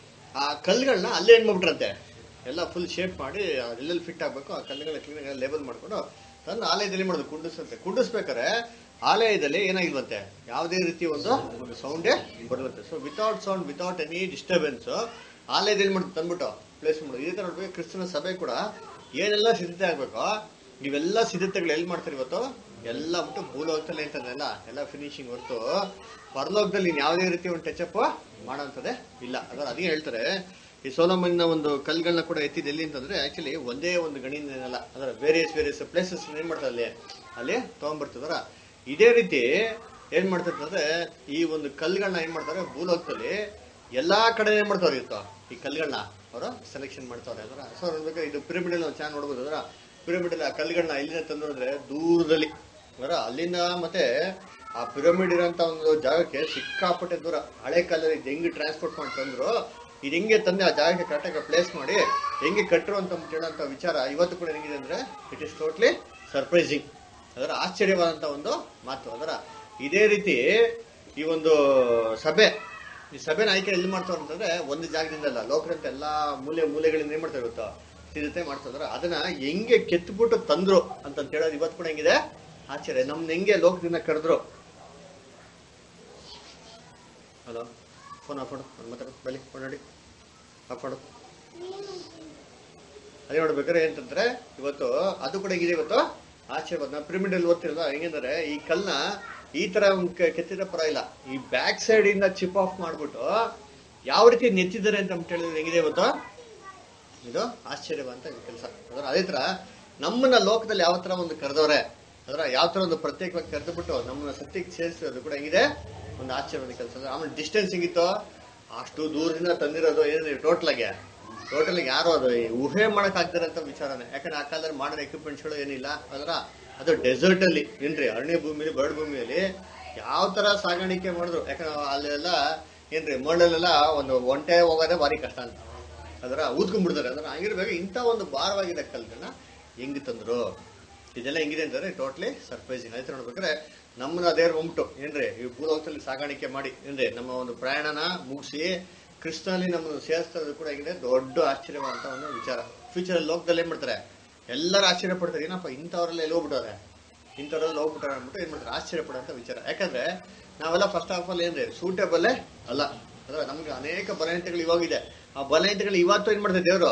S1: ಆ ಕಲ್ಲುಗಳನ್ನ ಅಲ್ಲೇ ಏನ್ ಮಾಡ್ಬಿಟ್ರಂತೆ ಎಲ್ಲ ಫುಲ್ ಶೇಪ್ ಮಾಡಿ ಎಲ್ಲೆಲ್ಲಿ ಫಿಟ್ ಆಗಬೇಕು ಆ ಕಲ್ಲುಗಳ ಕ್ಲೀನಾಗಿ ಲೇಬಲ್ ಮಾಡ್ಕೊಂಡು ತಂದು ಆಲಯದಲ್ಲಿ ಮಾಡೋದು ಕುಂಡಿಸುತ್ತೆ ಕುಂಡಿಸ್ಬೇಕಾರೆ ಆಲಯದಲ್ಲಿ ಏನಾಗಿಲ್ವಂತೆ ಯಾವುದೇ ರೀತಿ ಒಂದು ಒಂದು ಸೌಂಡೇ ಬರುವಂತೆ so without sound without any disturbance ಆಲಯದಲ್ಲಿ ಮಾಡಿ ತಂದ್ಬಿಟ್ಟು ಪ್ಲೇಸ್ ಮಾಡೋದು ಇದೇ ತರ ನೋಡ್ಬೇಕು ಕ್ರಿಸ್ತನ ಸಭೆ ಕೂಡ ಏನೆಲ್ಲ ಸಿದ್ಧತೆ ಆಗ್ಬೇಕೋ ಇವೆಲ್ಲ ಸಿದ್ಧತೆಗಳು ಎಲ್ಲಿ ಮಾಡ್ತಾರೆ ಇವತ್ತು ಎಲ್ಲ ಬಿಟ್ಟು ಭೂಲೋಕದಲ್ಲಿ ಅಂತಂದೆಲ್ಲ ಎಲ್ಲ ಫಿನಿಶಿಂಗ್ ಹೊರತು ಪರಲೋಕದಲ್ಲಿ ಇನ್ ಯಾವುದೇ ರೀತಿ ಒಂದು ಟಚಪ್ ಮಾಡೋಂಥದ್ದೇ ಇಲ್ಲ ಅದರ ಅದೇ ಹೇಳ್ತಾರೆ ಈ ಸೋಲಮನ್ನ ಒಂದು ಕಲ್ಗಳನ್ನ ಕೂಡ ಎತ್ತಿದ ಎಲ್ಲಿ ಅಂತಂದ್ರೆ ಆಕ್ಚುಲಿ ಒಂದೇ ಒಂದು ಗಣಿಯಿಂದಲ್ಲ ಅದರ ವೇರಿಯಸ್ ವೇರಿಯಸ್ ಪ್ಲೇಸಸ್ ಏನ್ ಮಾಡ್ತಾರೆ ಅಲ್ಲಿ ಅಲ್ಲಿ ತಗೊಂಡ್ಬರ್ತದರ ಇದೇ ರೀತಿ ಏನ್ ಮಾಡ್ತಾರೆ ಅಂದ್ರೆ ಈ ಒಂದು ಕಲ್ಗಳನ್ನ ಏನ್ ಮಾಡ್ತಾರೆ ಭೂಲೋಕದಲ್ಲಿ ಎಲ್ಲಾ ಕಡೆ ಏನ್ ಮಾಡ್ತಾವ್ರೆ ಇವತ್ತು ಈ ಕಲ್ಗಳನ್ನ ಅವರು ಸೆಲೆಕ್ಷನ್ ಮಾಡ್ತಾವ್ರೆ ಅದರ ಸೊ ನೋಡ್ಬೇಕಾದ್ರೆ ಇದು ಪಿರಮಿಡ್ ಅಲ್ಲಿ ಚೆನ್ನಾಗಿ ನೋಡ್ಬೋದು ಅದರ ಪಿರಮಿಡ್ ಅಲ್ಲಿ ಆ ಕಲ್ಗಳನ್ನ ಎಲ್ಲಿಂದ ತಂದು ಅಂದ್ರೆ ದೂರದಲ್ಲಿ ಅದರ ಅಲ್ಲಿಂದ ಮತ್ತೆ ಆ ಪಿರಮಿಡ್ ಇರೋಂತ ಒಂದು ಜಾಗಕ್ಕೆ ಸಿಕ್ಕಾಪಟ್ಟೆ ದೂರ ಹಳೆ ಕಾಲದಲ್ಲಿ ಇದು ಹೆಂಗೆ ಟ್ರಾನ್ಸ್ಪೋರ್ಟ್ ಮಾಡಿ ತಂದ್ರು ಇದು ಹೆಂಗೆ ತಂದೆ ಆ ಜಾಗಕ್ಕೆ ಕರೆಕ್ಟಾಗಿ ಪ್ಲೇಸ್ ಮಾಡಿ ಹೆಂಗೆ ಕಟ್ಟರು ಅಂತ ಹೇಳೋಂಥ ವಿಚಾರ ಇವತ್ತು ಕೂಡ ಹೆಂಗಿದೆ ಅಂದ್ರೆ ಇಟ್ ಇಸ್ ಟೋಟ್ಲಿ ಸರ್ಪ್ರೈಸಿಂಗ್ ಅದರ ಆಶ್ಚರ್ಯವಾದಂತ ಒಂದು ಮಾತು ಅದರ ಇದೇ ರೀತಿ ಈ ಒಂದು ಸಭೆ ಈ ಸಭೆನ ಆಯ್ಕೆ ಎಲ್ಲಿ ಮಾಡ್ತಾವ್ರು ಅಂತಂದ್ರೆ ಒಂದು ಜಾಗದಿಂದ ಅಲ್ಲ ಲೋಕದಂತ ಎಲ್ಲಾ ಮೂಲೆ ಮೂಲೆಗಳಿಂದ ಏನ್ ಮಾಡ್ತಾರೆ ಇವತ್ತು ಸಿದ್ಧತೆ ಮಾಡ್ತಾರ ಅದನ್ನ ಹೆಂಗೆ ಕೆತ್ಬಿಟ್ಟು ತಂದ್ರು ಅಂತ ಹೇಳೋದು ಇವತ್ತು ಕೂಡ ಹೆಂಗಿದೆ ಆಶ್ಚರ್ಯ ನಮ್ನ ಹೆಂಗೆ ಲೋಕದಿಂದ ಕರೆದ್ರು ಹಲೋ ಫೋನ್ ಆಫ್ ಮಾಡು ಅವ್ನ್ ಮಾತಾಡು ಬಲಿ ಫೋನ್ ನೋಡಿ ಆಫ್ ಮಾಡು ಅದೇ ನೋಡ್ಬೇಕಾದ್ರೆ ಏನಂತಂದ್ರೆ ಇವತ್ತು ಅದು ಕೂಡ ಹೆಂಗಿದೆ ಇವತ್ತು ಆಶೀರ್ವಾದ ನಾವು ಪಿರಮಿಡ್ ಅಲ್ಲಿ ಓದ್ತಿರಲ್ಲ ಹೆಂಗಂದ್ರೆ ಈ ಕಲ್ನ ಈ ತರ ಒಂದ್ ಕೆ- ಕೆತ್ತಿದ ಪರ ಇಲ್ಲ ಈ ಬ್ಯಾಕ್ ಸೈಡ್ ಇಂದ ಚಿಪ್ ಆಫ್ ಮಾಡ್ಬಿಟ್ಟು ಯಾವ ರೀತಿ ನೆತ್ತಿದ್ದಾರೆ ಅಂತ ಹೇಳಿದ್ರೆ ಹೆಂಗಿದೆ ಇವತ್ತು ಇದು ಆಶ್ಚರ್ಯವಂತ ಕೆಲಸ ಅದರ ಅದೇ ತರ ನಮ್ಮನ್ನ ಲೋಕದಲ್ಲಿ ಯಾವ ತರ ಒಂದು ಕರೆದವ್ರೆ ಅದರ ಯಾವ ತರ ಒಂದು ಪ್ರತ್ಯೇಕವಾಗಿ ಕರೆದುಬಿಟ್ಟು ನಮ್ಮನ್ನ ಸತ್ಯಕ್ಕೆ ಸೇರಿಸೋದು ಕೂಡ ಹೆಂಗಿದೆ ಒಂದು ಆಶ್ಚರ್ಯವಾದ ಕೆಲಸ ಆಮೇಲೆ ಡಿಸ್ಟೆನ್ಸ್ ಹೆಂಗಿತ್ತು ಅಷ್ಟು ದೂರದಿಂದ ತಂದಿರೋದು ಏನಿದೆ ಟೋಟಲ್ ಆಗಿ ಟೋಟಲ್ ಯಾರು ಅದು ಈ ಊಹೆ ಮಾಡಕ್ ಆಗ್ತಿರಂತ ವಿಚಾರನೆ ಯಾಕಂದ್ರೆ ಆ ಕಾಲದಲ್ಲಿ ಮಾಡೋ ಎಕ್ವಿಪ್ಮೆಂಟ್ಸ್ಗಳು ಏನಿಲ್ಲ ಅದರ ಅದು ಡೆಸರ್ಟ್ ಅಲ್ಲಿ ಏನ್ರಿ ಅರಣ್ಯ ಭೂಮಿಲಿ ಬರಡು ಭೂಮಿಯಲ್ಲಿ ಯಾವ ತರ ಸಾಗಾಣಿಕೆ ಮಾಡಿದ್ರು ಯಾಕಂದ್ರೆ ಅಲ್ಲೆಲ್ಲ ಏನ್ರಿ ಮಣ್ಣಲ್ಲೆಲ್ಲ ಒಂದು ಒಂಟೆ ಹೋಗೋದೇ ಭಾರಿ ಕಷ್ಟ ಅಂತ ಅದರ ಊದ್ಕೊಂಡ್ಬಿಡ್ತಾರೆ ಅದರ ಹಂಗಿರ್ಬೇಕು ಇಂಥ ಒಂದು ಭಾರವಾಗಿದೆ ಕಲ್ಗಳನ್ನ ಹೆಂಗ್ ತಂದ್ರು ಇದೆಲ್ಲ ಹೆಂಗಿದೆ ಅಂತಂದ್ರೆ ಟೋಟ್ಲಿ ಸರ್ಪ್ರೈಸಿಂಗ್ ಆಯ್ತು ನೋಡ್ಬೇಕಾದ್ರೆ ನಮ್ಮನ್ನ ಅದೇ ಉಂಟು ಏನ್ರಿ ಈ ಭೂಲೋಕದಲ್ಲಿ ಸಾಗಾಣಿಕೆ ಮಾಡಿ ಏನ್ರಿ ನಮ್ಮ ಒಂದು ಪ್ರಯಾಣನ ಮುಗಿಸಿ ಕ್ರಿಸ್ತನಲ್ಲಿ ನಮ್ಮನ್ನು ಸೇರಿಸ್ತಾ ಕೂಡ ಹೆಂಗಿದೆ ದೊಡ್ಡ ಆಶ್ಚರ್ಯವಾದಂತ ಒಂದು ವಿಚಾರ ಫ್ಯೂಚರ್ ಲೋಕದಲ್ಲಿ ಏನ್ ಮಾಡ್ತಾರೆ ಎಲ್ಲರೂ ಆಶ್ಚರ್ಯ ಪಡ್ತಾರೆ ಏನಪ್ಪ ಇಂಥವ್ರೆಲ್ಲ ಎಲ್ಲಿ ಹೋಗ್ಬಿಟ್ಟವ್ರೆ ಇಂಥವ್ರೆಲ್ಲ ಹೋಗ್ಬಿಟ್ಟಾರೆ ಅಂದ್ಬಿಟ್ಟು ಏನ್ ಮಾಡ್ತಾರೆ ಆಶ್ಚರ್ಯ ಪಡುವಂತ ವಿಚಾರ ಯಾಕಂದ್ರೆ ನಾವೆಲ್ಲ ಫಸ್ಟ್ ಆಫ್ ಆಲ್ ಏನ್ರಿ ಸೂಟೇಬಲ್ ಅಲ್ಲ ಅಂದ್ರೆ ನಮ್ಗೆ ಅನೇಕ ಬಲಹೀನತೆಗಳು ಇವಾಗಿದೆ ಆ ಬಲಹೀನತೆಗಳು ಇವತ್ತು ಏನ್ ಮಾಡ್ತಾರೆ ದೇವರು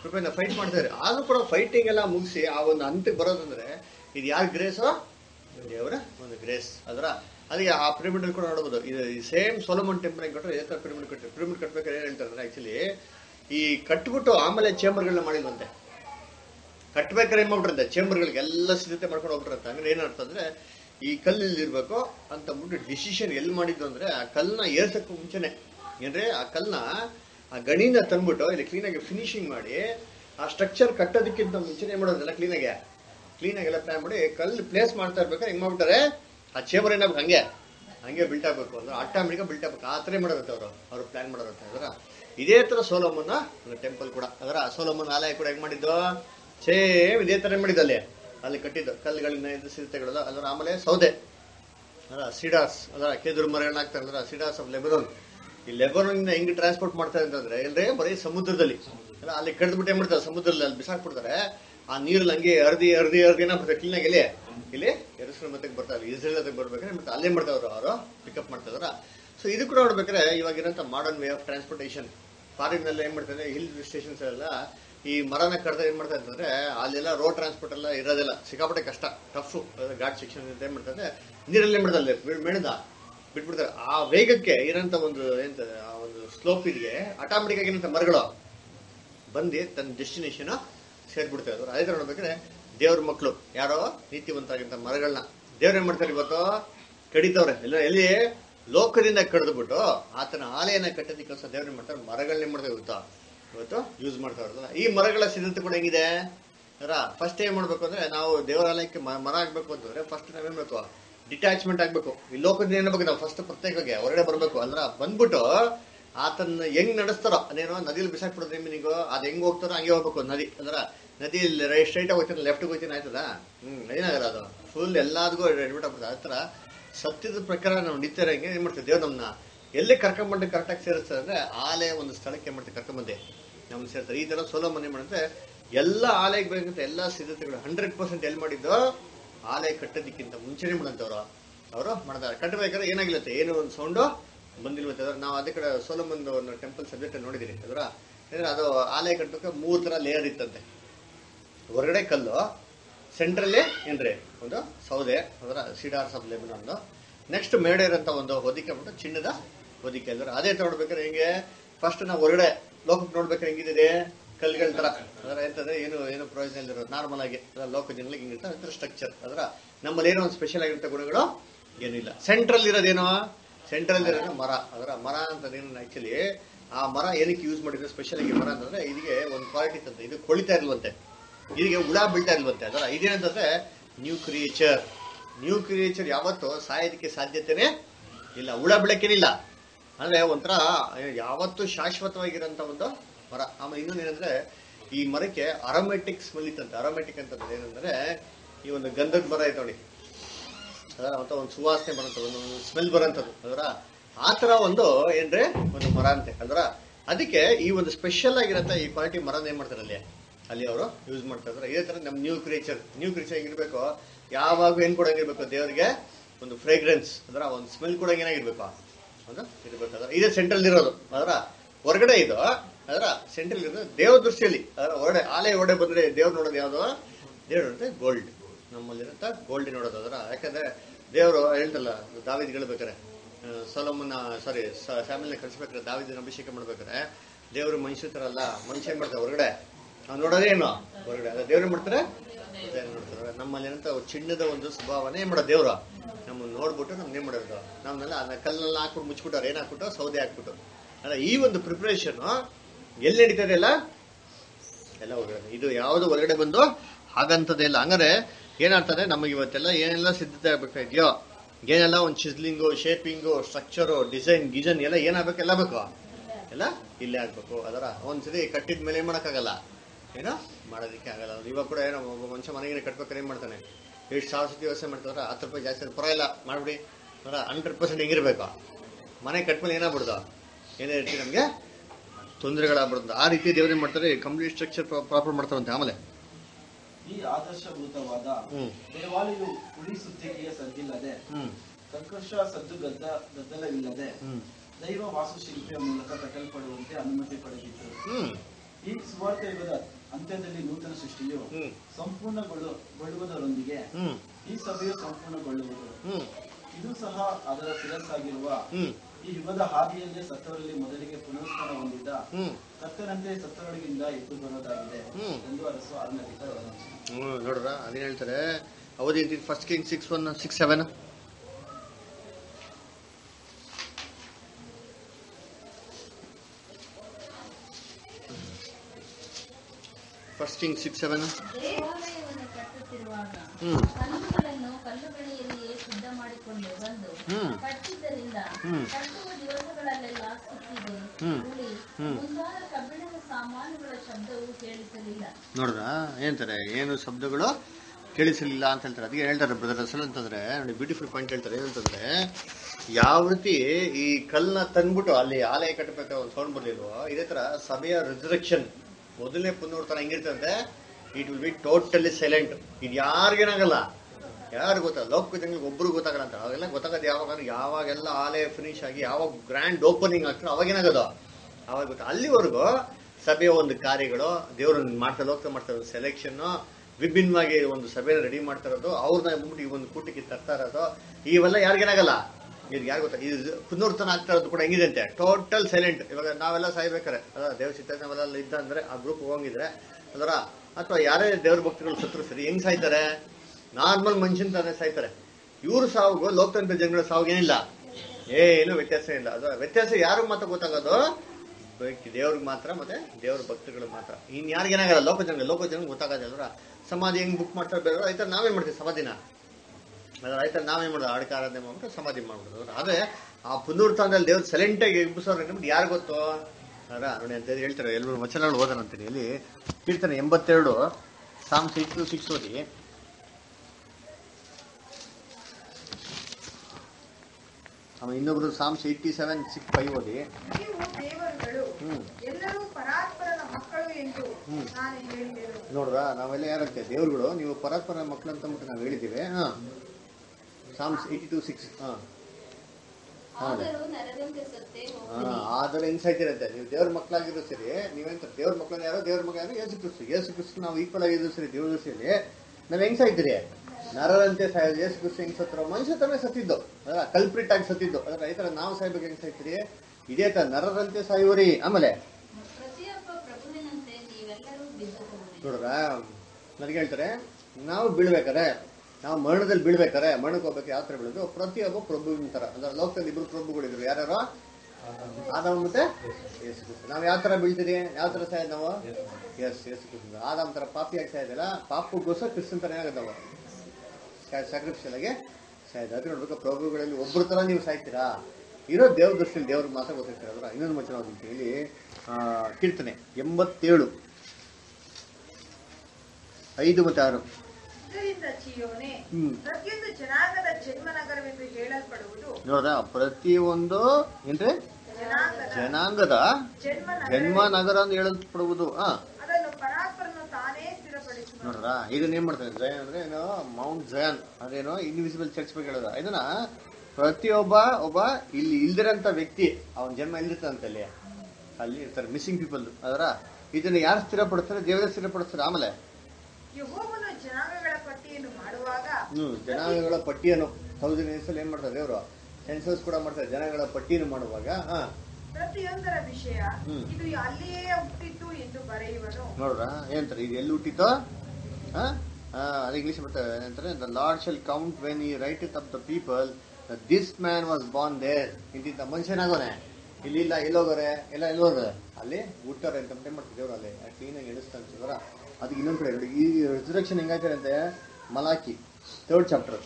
S1: ಕೃಪೆಯಿಂದ ಫೈಟ್ ಮಾಡ್ತಾರೆ ಆದ್ರೂ ಕೂಡ ಫೈಟಿಂಗ್ ಎಲ್ಲ ಮುಗಿಸಿ ಆ ಒಂದು ಹಂತಕ್ಕೆ ಬರೋದಂದ್ರೆ ಇದು ಯಾರ ಗ್ರೇಸೋ ದೇವರ ಒಂದು ಗ್ರೇಸ್ ಅದರ ಅದಕ್ಕೆ ಆ ಪಿರಮಿಡ್ ಕೂಡ ನೋಡಬಹುದು ಇದು ಸೇಮ್ ಸೊಲಮನ್ ಟೆಂಪಲ್ ಹೆಂಗ್ ಕೊಟ್ಟರೆ ಇದೇ ತರ ಪಿರಮಿಡ್ ಕಟ್ಟಿ ಪಿರಮಿಡ್ ಕಟ್ಬೇಕಾದ್ರೆ ಏನ್ ಹೇಳ್ತಾರೆ ಆಕ್ಚುಲಿ ಈ ಕಟ್ಬಿಟ್ಟು ಆಮೇಲೆ ಚೇಂಬರ್ಗಳನ್ನ ಮಾಡಿಲ್ವಂತೆ ಕಟ್ಬೇಕಾದ್ರೆ ಏನ್ ಮಾಡ್ಬಿಟ್ರಂತೆ ಚೇಂಬರ್ಗಳಿಗೆ ಎಲ್ಲ ಸಿದ್ಧತೆ ಮಾಡ್ಕೊಂಡು ಹೋಗ್ಬಿಟ್ರಂತೆ ಅಂದ್ರೆ ಏನರ್ಥ ಅಂದ್ರೆ ಈ ಕಲ್ಲು ಇಲ್ಲಿ ಇರ್ಬೇಕು ಅಂತ ಅಂದ್ಬಿಟ್ಟು ಡಿಸಿಷನ್ ಎಲ್ಲಿ ಮಾಡಿದ್ದು ಅಂದ್ರೆ ಆ ಕಲ್ಲನ್ನ ಏರ್ಸಕ್ಕೂ ಮುಂಚೆನೆ ಅಂದ್ರೆ ಆ ಕಲ್ಲನ್ನ ಆ ಗಣಿನ ತಂದ್ಬಿಟ್ಟು ಇಲ್ಲಿ ಕ್ಲೀನಾಗಿ ಫಿನಿಶಿಂಗ್ ಮಾಡಿ ಆ ಸ್ಟ್ರಕ್ಚರ್ ಕಟ್ಟೋದಕ್ಕಿಂತ ಮುಂಚೆನೆ ಏನ್ ಮಾಡೋದಲ್ಲ ಕ್ಲೀನಾಗೆ ಕ್ಲೀನಾಗಿ ಎಲ್ಲ ಪ್ಲಾನ್ ಮಾಡಿ ಕಲ್ಲು ಪ್ಲೇಸ್ ಮಾಡ್ತಾ ಇರ್ಬೇಕಾದ್ರೆ ಹೆಂಗ್ ಮಾಡ್ಬಿಟ್ಟಾರೆ ಆ ಚೇಂಬರ್ ಏನಾಗ್ಬೇಕು ಹಂಗೆ ಹಂಗೆ ಬಿಲ್ಟ್ ಆಗ್ಬೇಕು ಅಂದ್ರೆ ಆಟೋಮೆಟಿಕ್ ಬಿಲ್ಟ್ ಆಗ್ಬೇಕು ಆ ಥರ ಮಾಡೋದಂತೆ ಅವರು ಅವ್ರು ಪ್ಲಾನ್ ಮಾಡೋದಂತೆ ಅದರ ಇದೇ ತರ ಸೋಲೋಮನ್ನ ಟೆಂಪಲ್ ಕೂಡ ಅದರ ಸೋಲೋಮನ್ ಆಲಯ ಕೂಡ ಹೆಂಗ್ ಮಾಡಿದ್ದು ಸೇಮ್ ಇದೇ ತರ ಮಾಡಿದ್ದು ಅಲ್ಲಿ ಅಲ್ಲಿ ಕಟ್ಟಿದ್ದು ಕಲ್ಲುಗಳಿಂದ ಇದು ಸಿದ್ಧತೆಗಳು ಅದರ ಆಮೇಲೆ ಸೌದೆ ಅಲ್ಲ ಸಿಡಾಸ್ ಅದರ ಕೇದುರು ಮರಗಳನ್ನ ಹಾಕ್ತಾರೆ ಅಂದ್ರೆ ಸಿಡಾಸ್ ಆಫ್ ಲೆಬರೋನ್ ಈ ಲೆಬರೋನ್ ಹೆಂಗ್ ಟ್ರಾನ್ಸ್ಪೋರ್ಟ್ ಮಾಡ್ತಾರೆ ಅಂತಂದ್ರೆ ಇಲ್ರೇ ಬರೀ ಸಮುದ್ರದಲ್ಲಿ ಅಲ್ಲ ಅಲ್ಲಿ ಕಡ್ದ್ಬಿಟ್ಟು ಏನ್ ಮಾಡ್ತಾರೆ ಸಮುದ್ರದಲ್ಲಿ ಅಲ್ಲಿ ಬಿಸಾಕ್ಬಿಡ್ತಾರೆ ಆ ನೀರಲ್ಲಿ ಹಂಗೆ ಅರ್ದಿ ಅರ್ದಿ ಅರ್ದಿ ಏನಾಗ್ಬಿಡ್ತಾರೆ ಕ್ಲೀನಾಗಿ ಇಲ್ಲಿ ಇಲ್ಲಿ ಎರಸ್ರ ಮತ್ತೆ ಬರ್ತಾರೆ ಇಸ್ರೇಲ್ ಅದಕ್ಕೆ ಬರ್ಬೇಕಾದ್ರೆ ಮತ್ತೆ ಅಲ್ಲೇ ಮಾಡ್ತಾವ್ರು ಅವರು ಪಿಕಪ್ ಮಾಡ್ತಾರ ಸೊ ಇದು ಕೂಡ ನೋಡ್ಬೇಕಾದ್ರೆ ಇವಾಗಿರೋಂಥ modern way of transportation foreign ಏನ್ ಮಾಡ್ತಾರೆ ಹಿಲ್ ಸ್ಟೇಷನ್ಸ್ ಎಲ್ಲ ಈ ಮರನ ಕಡ್ದ ಏನ್ ಮಾಡ್ತಾರೆ ಅಂತಂದ್ರೆ ಅಲ್ಲೆಲ್ಲ ರೋಡ್ ಟ್ರಾನ್ಸ್ಪೋರ್ಟ್ ಎಲ್ಲ ಇರೋದಿಲ್ಲ ಸಿಕ್ಕಾಪಟ್ಟೆ ಕಷ್ಟ ಟಫ್ ಘಾಟ್ ಸೆಕ್ಷನ್ ಅಂತ ಏನ್ ಮಾಡ್ತಾರೆ ನೀರಲ್ಲಿ ಏನ್ ಮಾಡ್ತಾರೆ ಮೆಣದ ಬಿಟ್ಬಿಡ್ತಾರೆ ಆ ವೇಗಕ್ಕೆ ಇರೋಂಥ ಒಂದು ಎಂತ ಆ ಒಂದು ಸ್ಲೋಪ್ ಇದಿಗೆ ಆಟೋಮೆಟಿಕ್ ಆಗಿ ಏನಂತ ಮರಗಳು ಬಂದು ತನ್ನ ಡೆಸ್ಟಿನೇಷನ್ ಸೇರ್ಬಿಡ್ತಾರೆ ಅದ್ರ ಅದೇ ತರ ನೋಡ್ಬೇಕಾದ್ರೆ ದೇವ್ರ ಮಕ್ಕಳು ಯಾರೋ ನೀತಿವಂತರಾಗಿಂತ ಮರಗಳನ್ನ ದೇವ್ರ ಏನ್ ಮಾಡ್ತಾರೆ ಇವತ್ತು ಕಡಿತವ್ರೆ ಎಲ್ಲ ಎಲ್ಲಿ ಲೋಕದಿಂದ ಕಡ್ದ್ಬಿಟ್ಟು ಆತನ ಆಲಯನ ಕಟ್ಟೋದಕ್ಕೋಸ್ಕರ ದೇವ್ರ ಏನ್ ಮಾಡ್ತಾರೆ ಮರಗಳನ್ನೇ ಮಾಡ್ತಾರೆ ಇವತ್ತು ಇವತ್ತು ಯೂಸ್ ಮಾಡ್ತಾ ಇರೋದಲ್ಲ ಈ ಮರಗಳ ಸಿದ್ಧತೆ ಕೂಡ ಹೆಂಗಿದೆ ಫಸ್ಟ್ ಏನ್ ಮಾಡ್ಬೇಕು ಅಂದ್ರೆ ನಾವು ದೇವರಾಲಯಕ್ಕೆ ಮ- ಮರ ಆಗ್ಬೇಕು ಅಂತಂದ್ರೆ ಫಸ್ಟ್ ನಾವೇನ್ ಬೇಕು ಡಿಟ್ಯಾಚ್ಮೆಂಟ್ ಆಗ್ಬೇಕು ಈ ಲೋಕದಿಂದ ಏನಾಗಬೇಕು ನಾವು ಫಸ್ಟ್ ಪ್ರತ್ಯೇಕವಾಗಿ ಹೊರಗಡೆ ಬರ್ಬೇಕು ಅಂದ್ರ ಬಂದ್ಬಿಟ್ಟು ಆತನ ಹೆಂಗ್ ನಡೆಸ್ತಾರೋ ಅದೇನೋ ನದಿಲಿ ಬಿಸಾಕ್ಬಿಡೋದು ಮೀನಿಂಗು ಅದ್ ಹೆಂಗ್ ಹೋಗ್ತಾರೋ ಹಂಗೆ ಹೋಗ್ಬೇಕು ನದಿ ಅಂದ್ರ ನದಿ ಸ್ಟ್ರೈಟ್ ಆಗಿ ಹೋಗ್ತೀನಿ ಲೆಫ್ಟ್ ಹೋಗ್ತೀನಿ ಆಯ್ತದ ಹ್ಮ್ ಏನಾಗಲ್ಲ ಅದು ಫುಲ್ ಎಲ್ಲಾದ್ಗೂ ಎಡ್ಬಿಟ್ ಆಗ್ಬಿಡುತ್ತೆ ಆ ತರ ಸತ್ಯದ ಪ್ರಕಾರ ನಾವು ನಿತ್ಯರಂಗೆ ಏನ್ ಮಾಡ್ತೀವಿ ದೇವ್ರು ನಮ್ಮನ್ನ ಎಲ್ಲಿ ಕರ್ಕೊಂಬಂದು ಕರೆಕ್ಟಾಗಿ ಸೇರಿಸ್ತಾರೆ ಅಂದ್ರೆ ಆಲಯ ಒಂದು ಸ್ಥಳಕ್ಕೆ ಏನ್ ಮಾಡ್ತೀವಿ ಕರ್ಕೊಂಬಂದೆ ನಮ್ಮನ್ನ ಸೇರ್ತಾರೆ ಈ ತರ ಸೋಲೋ ಮನೆ ಮಾಡುತ್ತೆ ಎಲ್ಲ ಆಲಯಕ್ಕೆ ಬೇಕಂತ ಎಲ್ಲ ಸಿದ್ಧತೆಗಳು ಹಂಡ್ರೆಡ್ ಪರ್ಸೆಂಟ್ ಎಲ್ಲಿ ಮಾಡಿದ್ದು ಆಲಯ ಕಟ್ಟೋದಕ್ಕಿಂತ ಮುಂಚೆನೆ ಮಾಡಂತವ್ರು ಅವರು ಮಾಡ್ತಾರೆ ಕಟ್ಟಬೇಕಾದ್ರೆ ಏನಾಗಿಲ್ಲತ್ತೆ ಏನು ಒಂದು ಸೌಂಡು ಬಂದಿಲ್ವತ್ತೆ ಅದ್ರ ನಾವು ಅದೇ ಕಡೆ ಸೋಲಮಂದು ಒಂದು ಟೆಂಪಲ್ ಸಬ್ಜೆಕ್ಟ್ ನೋಡಿದಿರಿ ಅದರ ಅಂದ್ರೆ ಅದು ಆಲಯ ಕಟ್ಟಬೇಕು ಮೂರ್ ತರ ಲೇಯರ್ ಇತ್ತಂತೆ ಹೊರಗಡೆ ಕಲ್ಲು ಸೆಂಟ್ರಲ್ಲಿ ಏನ್ರಿ ಒಂದು ಸೌದೆ ಅದರ ಸಿಡಾರ್ಸ್ ಆಫ್ ಲೆಬನಾನ್ ನೆಕ್ಸ್ಟ್ ಮೇಡೆ ಇರೋಂಥ ಒಂದು ಹೊದಿಕೆ ಬಿಟ್ಟು ಚಿನ್ನದ ಹೊದಿಕೆ ಅಂದ್ರೆ ಅದೇ ತರ ನೋಡ್ಬೇಕಾದ್ರೆ ಹೆಂಗೆ ಫಸ್ಟ್ ನಾವು ಹೊರಗಡೆ ಲೋಕಕ್ಕೆ ನೋಡ್ಬೇಕಾದ್ರೆ ಹೆಂಗಿದೆ ಕಲ್ಗಳ ತರ ಅದರ ಎಂತಂದ್ರೆ ಏನು ಏನು ಪ್ರಯೋಜನ ಇಲ್ದಿರೋ ನಾರ್ಮಲ್ ಆಗಿ ಅದರ ಲೋಕ ಜನಗಳಿಗೆ ಹಿಂಗಿರ್ತಾರೆ ಸ್ಟ್ರಕ್ಚರ್ ಅದರ ನಮ್ಮಲ್ಲಿ ಏನೋ ಒಂದು ಸ್ಪೆಷಲ್ ಆಗಿರೋ ಗುಣಗಳು ಏನಿಲ್ಲ ಸೆಂಟ್ರಲ್ ಇರೋದೇನೋ ಸೆಂಟ್ರಲ್ ಇರೋದು ಮರ ಅದರ ಮರ ಅಂತ ಏನು ಆಕ್ಚುಲಿ ಆ ಮರ ಏನಕ್ಕೆ ಯೂಸ್ ಮಾಡಿದ್ರೆ ಸ್ಪೆಷಲ್ ಆಗಿ ಮರ ಅಂತಂದ್ರೆ ಇದಕ್ಕೆ ಒಂದು ಕ್ವಾಲಿಟಿ ಇತ್ತಂತೆ ಇದು ಕೊಳಿತಾ ಇರ್ಲಂತೆ ಇದಕ್ಕೆ ಹುಳ ಬೀಳ್ತಾ ಇಲ್ವಂತೆ ಅದರ ಇದೇನಂತಂದ್ರೆ ನ್ಯೂ ಕ್ರಿಯೇಚರ್ ನ್ಯೂ ಕ್ರಿಯೇಚರ್ ಯಾವತ್ತೂ ಸಾಯೋದಕ್ಕೆ ಸಾಧ್ಯತೆನೇ ಇಲ್ಲ ಹುಳ ಬೀಳಕ್ಕೇನಿಲ್ಲ ಅಂದ್ರೆ ಒಂಥರ ಯಾವತ್ತೂ ಶಾಶ್ವತವಾಗಿರೋಂಥ ಒಂದು ಮರ ಆಮೇಲೆ ಇನ್ನೊಂದು ಏನಂದ್ರೆ ಈ ಮರಕ್ಕೆ ಅರೋಮೆಟಿಕ್ ಸ್ಮೆಲ್ ಇತ್ತಂತೆ ಅರೋಮೆಟಿಕ್ ಅಂತಂದ್ರೆ ಏನಂದ್ರೆ ಈ ಒಂದು ಗಂಧದ ಮರ ಐತೆ ನೋಡಿ ಅದರ ಅಂತ ಒಂದು ಸುವಾಸನೆ ಬರುವಂಥದ್ದು ಒಂದು ಸ್ಮೆಲ್ ಬರೋಂಥದ್ದು ಅದರ ಆ ಥರ ಒಂದು ಏನ್ರೆ ಒಂದು ಮರ ಅಂತೆ ಅಂದ್ರ ಅದಕ್ಕೆ ಈ ಒಂದು ಸ್ಪೆಷಲ್ ಆಗಿರಂತ ಈ ಕ್ವಾಲಿಟಿ ಮರನ ಏನ್ ಮಾಡ್ತಾರೆ ಅಲ್ಲಿ ಅಲ್ಲಿ ಅವರು ಯೂಸ್ ಮಾಡ್ತಾ ಇದ್ದಾರೆ ಇದೇ ತರ ನಮ್ಮ ನ್ಯೂ ಕ್ರಿಯೇಚರ್ ನ್ಯೂ ಕ್ರಿಯೇಚರ್ ಹೆಂಗಿರ್ಬೇಕು ಯಾವಾಗ ಏನ್ ಕೊಡಂಗಿರ್ಬೇಕು ದೇವರಿಗೆ ಒಂದು ಫ್ರೇಗ್ರೆನ್ಸ್ ಅದರ ಒಂದು ಸ್ಮೆಲ್ ಕೂಡ ಏನಾಗಿರ್ಬೇಕು ಒಂದು ಇರ್ಬೇಕು ಅದರ ಇದೇ ಸೆಂಟ್ರಲ್ ಇರೋದು ಅದರ ಹೊರಗಡೆ ಇದು ಅದರ ಸೆಂಟ್ರಲ್ ಇರೋದು ದೇವ್ರ ದೃಷ್ಟಿಯಲ್ಲಿ ಅದರ ಹೊರಗಡೆ ಆಲೆ ಹೊರಗಡೆ ಬಂದ್ರೆ ದೇವ್ರು ನೋಡೋದು ಯಾವುದು ದೇವ್ರು ನೋಡುತ್ತೆ ಗೋಲ್ಡ್ ನಮ್ಮಲ್ಲಿರಂತ ಗೋಲ್ಡ್ ನೋಡೋದು ಅದರ ಯಾಕಂದ್ರೆ ದೇವರು ಹೇಳ್ತಲ್ಲ ದಾವಿದ್ ಹೇಳ್ಬೇಕಾರೆ ಸೊಲಮನ್ನ ಸಾರಿ ಫ್ಯಾಮಿಲಿನ ಕಳಿಸ್ಬೇಕಾರೆ ದಾವಿದನ ಅಭಿಷೇಕ ಮಾಡ್ಬೇಕಾರೆ ದೇವರು ಮನುಷ್ಯ ತರ ಅಲ್ಲ ಮನುಷ್ಯ ಏನ್ ಮಾಡ್ತಾರೆ ಹೊರಗಡೆ ನಾವು ನೋಡೋದೇ ಏನು ಹೊರಗಡೆ ಅದೇ ದೇವ್ರು ಏನ್ ಮಾಡ್ತಾರೆ ದೇವ್ರು ನೋಡ್ತಾರೆ ನಮ್ಮಲ್ಲಿ ಏನಂತ ಚಿನ್ನದ ಒಂದು ಸ್ವಭಾವನೆ ಏನ್ ಮಾಡೋದು ದೇವ್ರು ನಮ್ಮನ್ನ ನೋಡ್ಬಿಟ್ಟು ನಮ್ಗೆ ಏನ್ ಮಾಡೋದು ನಮ್ಮನ್ನೆಲ್ಲ ಅದನ್ನ ಕಲ್ಲಲ್ಲಿ ಹಾಕ್ಬಿಟ್ಟು ಮುಚ್ಬಿಟ್ಟವ್ರು ಏನ್ ಹಾಕ್ಬಿಟ್ಟು ಸೌದೆ ಹಾಕ್ಬಿಟ್ಟು ಅಲ್ಲ ಈ ಒಂದು ಪ್ರಿಪರೇಷನ್ ಎಲ್ಲಿ ನಡೀತದೆ ಅಲ್ಲ ಎಲ್ಲ ಹೊರಗಡೆ ಇದು ಯಾವುದು ಹೊರಗಡೆ ಬಂದು ಹಾಗಂತದೇ ಇಲ್ಲ ಹಂಗಾರೆ ಏನಾಗ್ತದೆ ನಮಗೆ ಇವತ್ತೆಲ್ಲ ಏನೆಲ್ಲ ಸಿದ್ಧತೆ ಆಗ್ಬೇಕಾಗಿದೆಯೋ ಏನೆಲ್ಲ ಒಂದು ಚಿಸ್ಲಿಂಗು ಶೇಪಿಂಗು ಸ್ಟ್ರಕ್ಚರು ಡಿಸೈನ್ ಗಿಜನ್ ಎಲ್ಲ ಏನಾಗಬೇಕು ಎಲ್ಲ ಬೇಕು ಎಲ್ಲ ಇಲ್ಲೇ ಆಗ್ಬೇಕು ಅದರ ಒಂದ್ಸರಿ ಕಟ್ಟಿದ ಮೇಲೆ ಏನ್ ಮಾಡಕ್ಕಾಗಲ್ಲ ಏನೋ ಮಾಡೋದಕ್ಕೆ ಆಗಲ್ಲ ಇವಾಗ ಕೂಡ ಏನೋ ಒಬ್ಬ ಮನುಷ್ಯ ಮನೆಗೆ ಕಟ್ಬೇಕಾದ್ರೆ ಏನ್ ಮಾಡ್ತಾನೆ ಎಷ್ಟು ಸಾವಿರ ಸತಿ ವ್ಯವಸ್ಥೆ ಮಾಡ್ತಾರ ಹತ್ತು ರೂಪಾಯಿ ಜಾಸ್ತಿ ಆದ್ರೆ ಪರವಾಗಿಲ್ಲ ಮಾಡ್ಬಿಡಿ ಅದರ ಹಂಡ್ರೆಡ್ ಪರ್ಸೆಂಟ್ ಹೆಂಗಿರ್ಬೇಕು ಮನೆ ಕಟ್ಮೇಲೆ ಏನಾಗ್ಬಿಡ್ದು ಏನೇ ಇರ್ತೀವಿ ನಮಗೆ ತೊಂದರೆಗಳಾಗ್ಬಿಡ್ದು ಆ ರೀತಿ ದೇವ್ರೇನ್ ಮಾಡ್ತಾರೆ ಕಂಪ್ಲೀಟ್ ಸ್ಟ್ರಕ್ಚರ್ ಪ್ರಾಪರ್ ಮಾಡ್ತಾರಂತೆ ಆಮೇಲೆ
S4: ಈ ಆದರ್ಶಭೂತವಾದ
S1: ಹ್ಮ್.
S4: ದೇವಾಲಯವು ಉಳಿಸುತ್ತಿಗೆಯ ಸದ್ದಿಲ್ಲದೆ
S1: ಹ್ಮ್
S4: ಕರ್ಕಶ ಸದ್ದು ಗದ್ದ ಗದ್ದಲವಿಲ್ಲದೆ
S1: ಹ್ಮ್
S4: ದೈವ ವಾಸ್ತುಶಿಲ್ಪಿಯ ಮೂಲಕ ಕಟ್ಟಲ್ಪಡುವಂತೆ ಅನುಮತಿ ಪಡೆದಿತ್ತು
S1: ಹ್ಮ್
S4: ಈ ಸುವಾರ್ಥ ಯುಗದ ಅಂತ್ಯದಲ್ಲಿ ನೂತನ ಸೃಷ್ಟಿಯು
S1: ಹ್ಮ್.
S4: ಸಂಪೂರ್ಣಗೊಳ್ಳುವುದರೊಂದಿಗೆ
S1: ಹ್ಮ್
S4: ಈ ಸಭೆಯು ಸಂಪೂರ್ಣಗೊಳ್ಳುವುದು
S1: ಹ್ಮ್
S4: ಇದು ಸಹ ಅದರ ಶಿರಸ್ಸಾಗಿರುವ
S1: ಹ್ಮ್
S4: ಈ ಯುಗದ ಹಾದಿಯಲ್ಲೇ ಸತ್ತವರಲ್ಲಿ ಮೊದಲಿಗೆ ಪುನರುತ್ಥಾನ ಹೊಂದಿದ್ದ
S1: ಹ್ಮ್
S4: ಕರ್ತನಂತೆ ಸತ್ತವರೊಳಗಿಂದ ಎದ್ದು ಬರೋದಾಗಿದೆ
S1: ಹ್ಮ್.
S4: ಒಂದು ಅರಸು ಆರನೇ ಅಧಿಕಾರ ಒಂದನೇ ವಚನ.
S1: ಹ್ಮ್ ನೋಡ್ರ ಅದೇನ್ ಹೇಳ್ತಾರೆ ಅವಧಿ first king six one six seven first king six seven
S5: ದೇವಾಲಯವನ್ನು ಕಟ್ಟುತ್ತಿರುವಾಗ
S1: ಹ್ಮ್.
S5: ಕಲ್ಲುಗಳನ್ನು ಕಲ್ಲುಗಣಿಯಲ್ಲಿಯೇ ಸಿದ್ಧ ಮಾಡಿಕೊಂಡು ಬಂದು
S1: ಹ್ಮ್.
S5: ಕಟ್ಟಿದ್ದರಿಂದ
S1: ಹ್ಮ್.
S5: ಕಟ್ಟುವ ದಿವಸಗಳಲ್ಲೆಲ್ಲ ಸುತ್ತಿಗೆ
S1: ಹ್ಮ್.
S5: ಉಳಿ
S1: ಹ್ಮ್.
S5: ಮುಂತಾದ ಕಬ್ಬಿಣದ ಸಾಮಾನುಗಳ ಶಬ್ದವು ಕೇಳಿಸಲಿಲ್ಲ
S1: ನೋಡ್ರ ಏನಂತಾರೆ ಏನು ಶಬ್ದಗಳು ಕೇಳಿಸಲಿಲ್ಲ ಅಂತ ಹೇಳ್ತಾರೆ ಅದಕ್ಕೆ ಹೇಳ್ತಾರೆ ಬ್ರದರ್ ಅಸಲ್ ಅಂತಂದ್ರೆ ನೋಡಿ ಬ್ಯೂಟಿಫುಲ್ ಪಾಯಿಂಟ್ ಹೇಳ್ತಾರೆ ಏನಂತಂದ್ರೆ ಯಾವ ರೀತಿ ಈ ಕಲ್ನ ತಂದ್ಬಿಟ್ಟು ಅಲ್ಲಿ ಆಲಯ ಕಟ್ಟಬೇಕಾದ್ರೆ ಒಂದು ಸೌಂಡ್ ಬರ್ಲಿಲ್ವೋ ಇದೇ ತರ ಸಭೆಯ ರಿಸರೆಕ್ಷನ್ ಮೊದಲನೇ ಪುನರ್ತನ ಹೆಂಗಿರ್ತಂತೆ it will be totally silent ಇದು ಯಾರಿಗೇನಾಗಲ್ಲ ಯಾರು ಗೊತ್ತಾಗಲ್ಲ ಲೋಕ ಜನಗಳಿಗೆ ಒಬ್ರು ಗೊತ್ತಾಗಲ್ಲ ಅಂತ ಅವೆಲ್ಲ ಗೊತ್ತಾಗೋದು ಯಾವಾಗ ಅಂದ್ರೆ ಯಾವಾಗೆಲ್ಲ ಆಲಯ ಫಿನಿಶ್ ಆಗಿ ಯಾವಾಗ ಗ್ರ್ಯಾಂಡ್ ಓಪನಿಂಗ್ ಆಗ್ತದೆ ಅವಾಗೇನಾಗೋದು ಅವಾಗ ಗೊತ್ತಾ ಅಲ್ಲಿವರೆಗೂ ಸಭೆಯ ಒಂದು ಕಾರ್ಯಗಳು ದೇವರು ಮಾಡ್ತಾ ಹೋಗ್ತಾ ಮಾಡ್ತಾ ಇರೋದು ಸೆಲೆಕ್ಷನ್ ವಿಭಿನ್ನವಾಗಿ ಒಂದು ಸಭೆನ ರೆಡಿ ಮಾಡ್ತಾ ಇರೋದು ಅವ್ರನ್ನ ಬಂದ್ಬಿಟ್ಟು ಈ ಒಂದು ಕೂಟಕ್ಕೆ ತರ್ತಾ ಇರೋದು ಇವೆಲ್ಲ ಯಾರಿಗೇನಾಗಲ್ಲ ಇದು ಯಾರು ಗೊತ್ತಾ ಇದು ಪುನರ್ತನ ಆಗ್ತಾ ಇರೋದು ಕೂಡ ಹೆಂಗಿದೆ ಅಂತೆ ಟೋಟಲ್ ಸೈಲೆಂಟ್ ಇವಾಗ ನಾವೆಲ್ಲ ಸಾಯ್ಬೇಕಾರೆ ಅದ ದೇವ ಚಿತ್ತ ನಾವೆಲ್ಲ ಇದ್ದ ಅಂದ್ರೆ ಆ ಗ್ರೂಪ್ ಹೋಗಿದ್ರೆ ಅದರ ಅಥವಾ ಯಾರೇ ದೇವ್ರ ಭಕ್ತಿಗಳು ಸತ್ರು ಸರಿ ಹೆಂಗ್ ಸಾಯ್ತಾರೆ ನಾರ್ಮಲ್ ಮನುಷ್ಯನ್ ತಾನೇ ಸಾಯ್ತಾರೆ ಇವ್ರ ಸಾವಿಗೂ ಲೋಕತಂತ್ರ ಜನಗಳ ಸಾವಿಗೆ ಏನಿಲ್ಲ ಏನು ವ್ಯತ್ಯಾಸ ಇಲ್ಲ ಅದು ವ್ಯತ್ಯಾಸ ಯಾರಿಗ್ ಮಾತ್ರ ಗೊತ್ತಾಗೋದು ಬೈಕ್ ದೇವ್ರಿಗೆ ಮಾತ್ರ ಮತ್ತೆ ದೇವ್ರ ಭಕ್ತಗಳು ಮಾತ್ರ ಇನ್ ಯಾರಿಗೇನಾಗಲ್ಲ ಲೋಕ ಜನ ಲೋಕ ಜನಕ್ಕೆ ಗೊತ್ತಾಗೋದಿಲ್ಲ ಸಮಾಧಿ ಹೆಂಗ್ ಬುಕ್ ಮಾಡ್ತಾರೆ ಬೇರೆ ಆಯ್ತಾ ನಾವೇನ್ ಮಾಡ್ತೀವಿ ಸಮಾಧಿನ ಅದ್ರ ಆಯ್ತಾ ನಾವೇನ್ ಮಾಡೋದು ಆಡಕಾರಾಧನೆ ಮಾಡ್ಬಿಟ್ಟು ಸಮಾಧಿ ಮಾಡ್ಬಿಡೋದು ಆದ್ರೆ ಆ ಪುನರುತ್ಥಾನದಲ್ಲಿ ದೇವ್ರು ಸೈಲೆಂಟ್ ಆಗಿ ಎಬ್ಬಿಸೋರು ನಿಮ್ಗೆ ಯಾರು ಗೊತ್ತು ಅದ ನೋಡಿ ಅಂತ ಹೇಳಿ ಹೇಳ್ತಾರೆ ಎಲ್ಲರೂ ವಚನಗಳು ಓದೋಣಂತೀನಿ ಇಲ್ಲಿ ಕೀರ್ತನೆ ಎಂಬತ್ತೆರಡು ಸಾಮ್ ಸಿಕ್ಸ್ ಸಿಕ್ಸ್ ಓದಿ ಆಮೇಲೆ ಇನ್ನೊಬ್ರು psalms eighty seven six five ಓದಿ
S3: ನೀವು ದೇವರುಗಳು
S1: ಹ್ಮ್.
S3: ಎಲ್ಲರೂ ಪರಾತ್ಪರನ ಮಕ್ಕಳು ಎಂದು
S1: ಹ್ಮ್.
S3: ನಾನು ಹೇಳಿದೆನು
S1: ನೋಡ್ರ ನಾವೆಲ್ಲ ಯಾರಂತೆ ದೇವ್ರುಗಳು ನೀವು ಪರಸ್ಪರ ಮಕ್ಕಳು ಅಂತ ಅಂದ್ಬಿಟ್ಟು ನಾವು ಹೇಳಿದ್ದೀವಿ ಹಾ ಸಾಮ್ಸ್ ಏಯ್ಟಿ ಟು ಸಿಕ್ಸ್ ಹಾ ಹೌದು.
S5: ಆದರೂ ನರದಂತೆ ಸತ್ತೇ
S1: ಹಾ,
S5: ಹೋಗ್ತೀನಿ
S1: ಆದರೆ ಹೆಂಗ್ ಸಾಯ್ತಿರಂತೆ ನೀವು ದೇವ್ರ ಮಕ್ಕಳಾಗಿರೋ ಸರಿ ನೀವೇಂತ ದೇವ್ರ ಮಕ್ಕಳನ್ನ ಯಾರೋ ದೇವ್ರ ಮಗ ಯಾರೋ ಯೇಸು ಕ್ರಿಸ್ತು ಯೇಸು ಕ್ರಿಸ್ತು ನಾವು ಈಕ್ವಲ್ ಆಗಿದ್ರು ಸರಿ ದೇವ್ರ ದೃಷ್ಟಿಯಲ್ಲಿ ನಾವ್ ಹೆಂಗ್ ಸಾಯ್ತೀರಿ ನರರಂತೆ ಸಾಯೋದು ಯೇಸು ಕ್ರಿಸ್ತು ಹೆಂಗ್ ಸತ್ತರೋ ಮನುಷ್ಯ ತಾನೇ ಸತ್ತಿದ್ದು ಅದರ ಕಲ್ಪ್ರಿಟ್ ಆಗಿ ಸತ್ತಿದ್ದು ಅದರ ಈ ತರ ನಾವು ಸಾಯ್ಬೇಕು ಹೆಂಗ್ ಸಾಯ್ತೀರಿ ಇದೇ ತರ ನರರಂತೆ ಸಾಯುವರಿ ಆಮೇಲೆ
S5: ಪ್ರತಿಯೊಬ್ಬ ಪ್ರಭುವಿನಂತೆ ನೀವೆಲ್ಲರೂ ಬಿದ್ದು ಹೋಗುವಿರಿ
S1: ನೋಡ್ರ ನನಗೆ ಹೇಳ್ತಾರೆ ನಾವು ಬೀಳ್ಬೇಕಾರೆ ನಾವು ಮರಣದಲ್ಲಿ ಬೀಳ್ಬೇಕಾರೆ ಮರಣಕ್ಕೆ ಹೋಗ್ಬೇಕು ಯಾವ ತರ ಬೀಳೋದು ಪ್ರತಿಯೊಬ್ಬ ಪ್ರಭುವಿನ ತರ ಅಂದ್ರೆ ಲೋಕದಲ್ಲಿ ಇಬ್ರು ಪ್ರಭುಗಳಿದ್ರು ಯಾರ್ಯಾರು ಆದಾಮ್ ಮತ್ತೆ ಯೇಸು ಕ್ರಿಸ್ತ ನಾವು ಯಾವ ತರ ಬೀಳ್ತೀರಿ ಯಾವ ತರ ಸಾಯೋದು ನಾವು ಎಸ್ ಯೇಸು ಕ್ರಿಸ್ತ ಆದಾಮ್ ತರ ಪಾಪಿಯಾಗಿ ಸಾಯೋದಿಲ್ಲ ಪಾಪಗೋಸ್ಕರ ಕ್ರಿಸ್ತನ್ ತರ ಏನಾಗುತ್ತೆ ನಾವು ಸ್ಯಾಕ್ರಿಫಿಷಲ್ ಆಗಿ ಸಾಯ್ದು ಅದಕ್ಕೆ ನೋಡ್ಬೇಕು ಪ್ರಭುಗಳಲ್ಲಿ ಒಬ್ಬರ ತರ ನೀವು ಸಾಯ್ತೀರಾ ಇರೋ ದೇವ್ರ ದೃಷ್ಟಿಯಲ್ಲಿ ದೇವ್ರಿಗೆ ಮಾತ್ರ ಗೊತ್ತಿರ್ತಾರೆ ಅದರ ಇನ್ನೊಂದು ವಚನ ಓದಿರ್ತೀನಿ ಇಲ್ಲಿ ಆ, ಕೀರ್ತನೆ ಎಂಬತ್ತೇಳು ಐದು ಮತ್ತೆ ಆರು
S3: ಇದರಿಂದ ಚಿಯೋನೆ
S1: ಹ್ಮ್.
S3: ಪ್ರತಿಯೊಂದು ಜನಾಂಗದ ಜನ್ಮ ನಗರವೆಂದು ಹೇಳಲ್ಪಡುವುದು
S1: ನೋಡ್ರ ಪ್ರತಿಯೊಂದು ಏನ್ರಿ
S3: ಜನಾಂಗದ
S1: ಜನಾಂಗದ
S3: ಜನ್ಮ
S1: ಜನ್ಮ
S3: ನಗರ
S1: ನಗರ ಅಂತ ಹೇಳಲ್ಪಡುವುದು ಆ
S3: ಅದನ್ನು ಪರಾತ್ಪರನು ತಾನೇ ಸ್ಥಿರಪಡಿಸುವನು
S1: ನೋಡ್ರ ಇದನ್ನ ಏನ್ ಮಾಡ್ತಾರೆ ಜಯನ್ ಅಂದ್ರೆ ಏನು ಮೌಂಟ್ ಜಯನ್ ಅದೇನೋ ಇನ್ವಿಸಿಬಲ್ ಚರ್ಚ್ ಬಗ್ಗೆ ಹೇಳೋದು ಇದನ್ನ ಪ್ರತಿಯೊಬ್ಬ ಒಬ್ಬ ಇಲ್ಲಿ ಇಲ್ದಿರಂತ ವ್ಯಕ್ತಿ ಅವನ ಜನ್ಮ ಇಲ್ದಿರ್ತಂತ ಅಲ್ಲಿ ಅಲ್ಲಿ ಇರ್ತಾರೆ ಮಿಸ್ಸಿಂಗ್ ಪೀಪಲ್ ಅದರ ಇದನ್ನ ಯಾರು ಸ್ಥಿರಪಡಿಸ್ತಾರೆ ದೇವರೇ ಸ್ಥಿರಪಡಿಸ್ತಾರೆ ಆಮೇಲೆ
S3: ಯೆಹೋವನು ಜನಾಂಗಗಳ ಪಟ್ಟಿಯನ್ನು ಮಾಡುವಾಗ
S1: ಹ್ಮ್ ಜನಾಂಗಗಳ ಪಟ್ಟಿಯನ್ನು ತೌಸಂಡ್ ಇಯರ್ಸ್ ಅಲ್ಲಿ ಏನ್ ಮಾಡ್ತಾರೆ ದೇವರು ಸೆನ್ಸಸ್ ಕೂಡ ಮಾಡ್ತಾರೆ ಜನಗಳ ಪಟ್ಟಿಯನ್ನು ಮಾಡುವಾಗ ಹಾ
S3: ಪ್ರತಿಯೊಂದರ ವಿಷಯ
S1: ಹ್ಮ್.
S3: ಇದು ಅಲ್ಲಿಯೇ ಹುಟ್ಟಿತು ಎಂದು ಬರೆಯುವನು
S1: ನೋಡ್ರ ಏನಂತಾರೆ ಇದು ಎಲ್ಲಿ ಹುಟ್ಟಿತೋ ಅದು ಇಂಗ್ಲಿಷ್ ಬರ್ತದೆ ಏನಂತಾರೆ the lord shall count when he write it up the people this man was born there ಇಂತಿಂತ ಮನುಷ್ಯನಾಗೋನೆ ಇಲ್ಲಿ ಇಲ್ಲ ಎಲ್ಲೋಗೋರೆ ಎಲ್ಲ ಎಲ್ಲೋದ್ರೆ ಅಲ್ಲಿ ಹುಟ್ಟಾರೆ ಅಂತ ಟೈಮ್ ಮಾಡ್ತಾರೆ ದೇವ್ರು ಅಲ್ಲಿ ಕ್ಲೀನಾಗಿ ಎಣಿಸ್ತಾ ಅನ್ಸಿದ್ರ ಅದಕ್ಕೆ ಇನ್ನೊಂದ್ ಕಡೆ ನೋಡಿ ಈ ರಿಸರ್ವೇಕ್ಷನ್ ಹೆಂಗಾಗ್ತಾರೆ ಅಂತೆ Malachi third chapter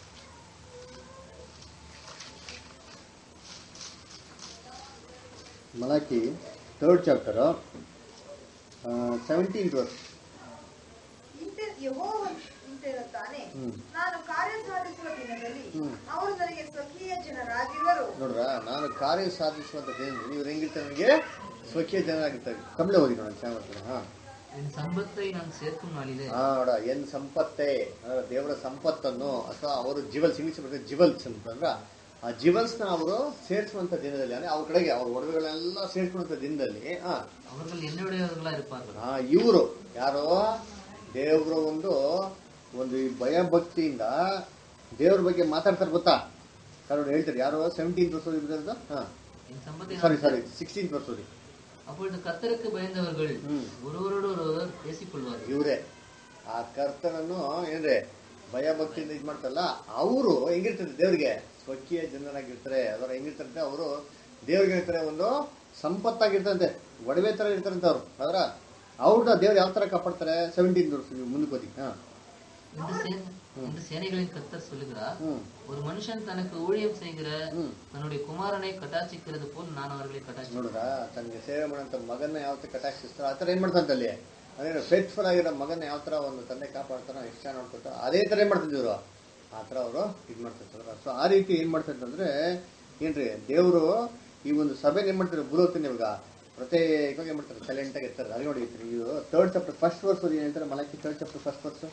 S1: Malachi third chapter seventeen verse
S3: ಇಂತೆ ಯೆಹೋವನು ಇಂತಿರುತ್ತಾನೆ
S1: ಹ್ಮ್.
S3: ನಾನು ಕಾರ್ಯ ಸಾಧಿಸುವ ದಿನದಲ್ಲಿ
S1: ಹ್ಮ್.
S3: ಅವರು ನನಗೆ ಸ್ವಕೀಯ ಜನರಾಗಿರುವರು
S1: ನೋಡ್ರ ನಾನು ಕಾರ್ಯ ಸಾಧಿಸುವಂತ ದೇವರು ನೀವು ಹೆಂಗಿರ್ತಾರೆ ನನಗೆ ಸ್ವಕೀಯ ಜನರಾಗಿರ್ತಾರೆ ಕಮಲೆ ಓದಿ ನೋಡೋಣ ಚೆನ್ನಾಗಿ ಮಾಡ್ತಾರೆ ಹಾ
S2: என் சம்பத்தை நான் சேர்க்கும் நாளிலே
S1: ಹಾ ನೋಡ ಎನ್ ಸಂಪತ್ತೇ ಅಂದ್ರೆ ದೇವರ ಸಂಪತ್ತನ್ನು ಅಥವಾ ಅವರು ಜಿವಲ್ಸ್ ಇಂಗ್ಲಿಷ್ ಬರ್ತದೆ ಜಿವಲ್ಸ್ ಅಂತಂದ್ರ ಆ ಜಿವಲ್ಸ್ನ ಅವರು ಸೇರಿಸುವಂತ ದಿನದಲ್ಲಿ ಅಂದ್ರೆ ಅವ್ರ ಕಡೆಗೆ ಅವ್ರ ಒಡವೆಗಳೆಲ್ಲ ಸೇರಿಸುವಂತ ದಿನದಲ್ಲಿ ಆ
S2: அவர்கள் என்னுடையவர்களா இருப்பார்கள்
S1: ಆ ಇವರು ಯಾರೋ ದೇವ್ರ ಒಂದು ಒಂದು ಈ ಭಯ ಭಕ್ತಿಯಿಂದ ದೇವ್ರ ಬಗ್ಗೆ ಮಾತಾಡ್ತಾರೆ ಗೊತ್ತಾ ಕಾರಣ ಹೇಳ್ತಾರೆ ಯಾರೋ ಸೆವೆಂಟೀನ್ ವರ್ಷ ಇದ್ರದ್ದು ಹಾ
S2: என் சம்பத்தை
S1: ಸಾರಿ
S2: நான்
S1: ಸಾರಿ ಸಿಕ್ಸ್ಟೀನ್ ವರ್ಷ
S2: அப்பொழுது கர்த்தருக்கு பயந்தவர்கள்
S1: ம்.
S2: ஒருவரோடு ஒருவர் பேசிக்கொள்வார்கள்
S1: ಇವರೇ ಆ ಕರ್ತನನ್ನು ಏನ್ರೆ ಭಯ ಭಕ್ತಿಯಿಂದ ಇದ್ ಮಾಡ್ತಾರಲ್ಲ ಅವರು ಹೆಂಗಿರ್ತಾರೆ ದೇವ್ರಿಗೆ ಸ್ವಕೀಯ ಜನರಾಗಿರ್ತಾರೆ ಅದರ ಹೆಂಗಿರ್ತಾರಂತೆ ಅವರು ದೇವ್ರಿಗೆ ಇರ್ತಾರೆ ಒಂದು ಸಂಪತ್ತಾಗಿರ್ತಂತೆ ಒಡವೆ ತರ ಇರ್ತಾರಂತೆ ಅವ್ರು ಅದರ ಅವ್ರನ್ನ ದೇವ್ರು ಯಾವ ತರ ಕಾಪಾಡ್ತಾರೆ ಸೆವೆಂಟೀನ್ ವರ್ಷ ನೀವು ಮುಂದಕ್ಕೆ ಹೋದಿ ಹಾ
S2: என்று சே- என்று சேனைகளின் கர்த்தர் சொல்லுகிறார்
S1: ಹ್ಮ್
S2: ஒரு மனுஷன் தனக்கு ஊழியம் செய்கிற
S1: ಹ್ಮ್
S2: தன்னுடைய குமாரனை கட்டாட்சிக்கிறது போல் நான் அவர்களை கட்டாட்சி
S1: ನೋಡ್ರ ತನಗೆ ಸೇವೆ ಮಾಡೋಂಥ ಮಗನ ಯಾವ ತರ ಕಟಾಕ್ಷಿಸ್ತಾರ ಆ ತರ ಏನ್ ಮಾಡ್ತಂತ ಅಲ್ಲಿ ಅದೇ ಫೇತ್ಫುಲ್ ಆಗಿರೋ ಮಗನ ಯಾವ ತರ ಒಂದು ತಂದೆ ಕಾಪಾಡ್ತಾರೋ ಎಷ್ಟು ಚೆನ್ನಾಗಿ ನೋಡ್ಕೊತಾರ ಅದೇ ತರ ಏನ್ ಮಾಡ್ತಿದ್ರು ಆ ತರ ಅವರು ಇದ್ ಮಾಡ್ತಿರ್ತಾರ ಸೊ ಆ ರೀತಿ ಏನ್ ಮಾಡ್ತಿರ್ತಂದ್ರೆ ಏನ್ರಿ ದೇವರು ಈ ಒಂದು ಸಭೆ ಏನ್ ಮಾಡ್ತಾರೆ ಬುಲೋತೀನಿ ಇವಾಗ ಪ್ರತ್ಯೇಕವಾಗಿ ಏನ್ ಮಾಡ್ತಾರೆ ಸೈಲೆಂಟ್ ಆಗಿ ಇರ್ತಾರೆ ಅಲ್ಲಿ ನೋಡಿ ಇದು ಥರ್ಡ್ ಚಾಪ್ಟರ್ ಫಸ್ಟ್ ವರ್ಸ್ ಏನ್ ಹೇಳ್ತಾರೆ Malachi third chapter first verse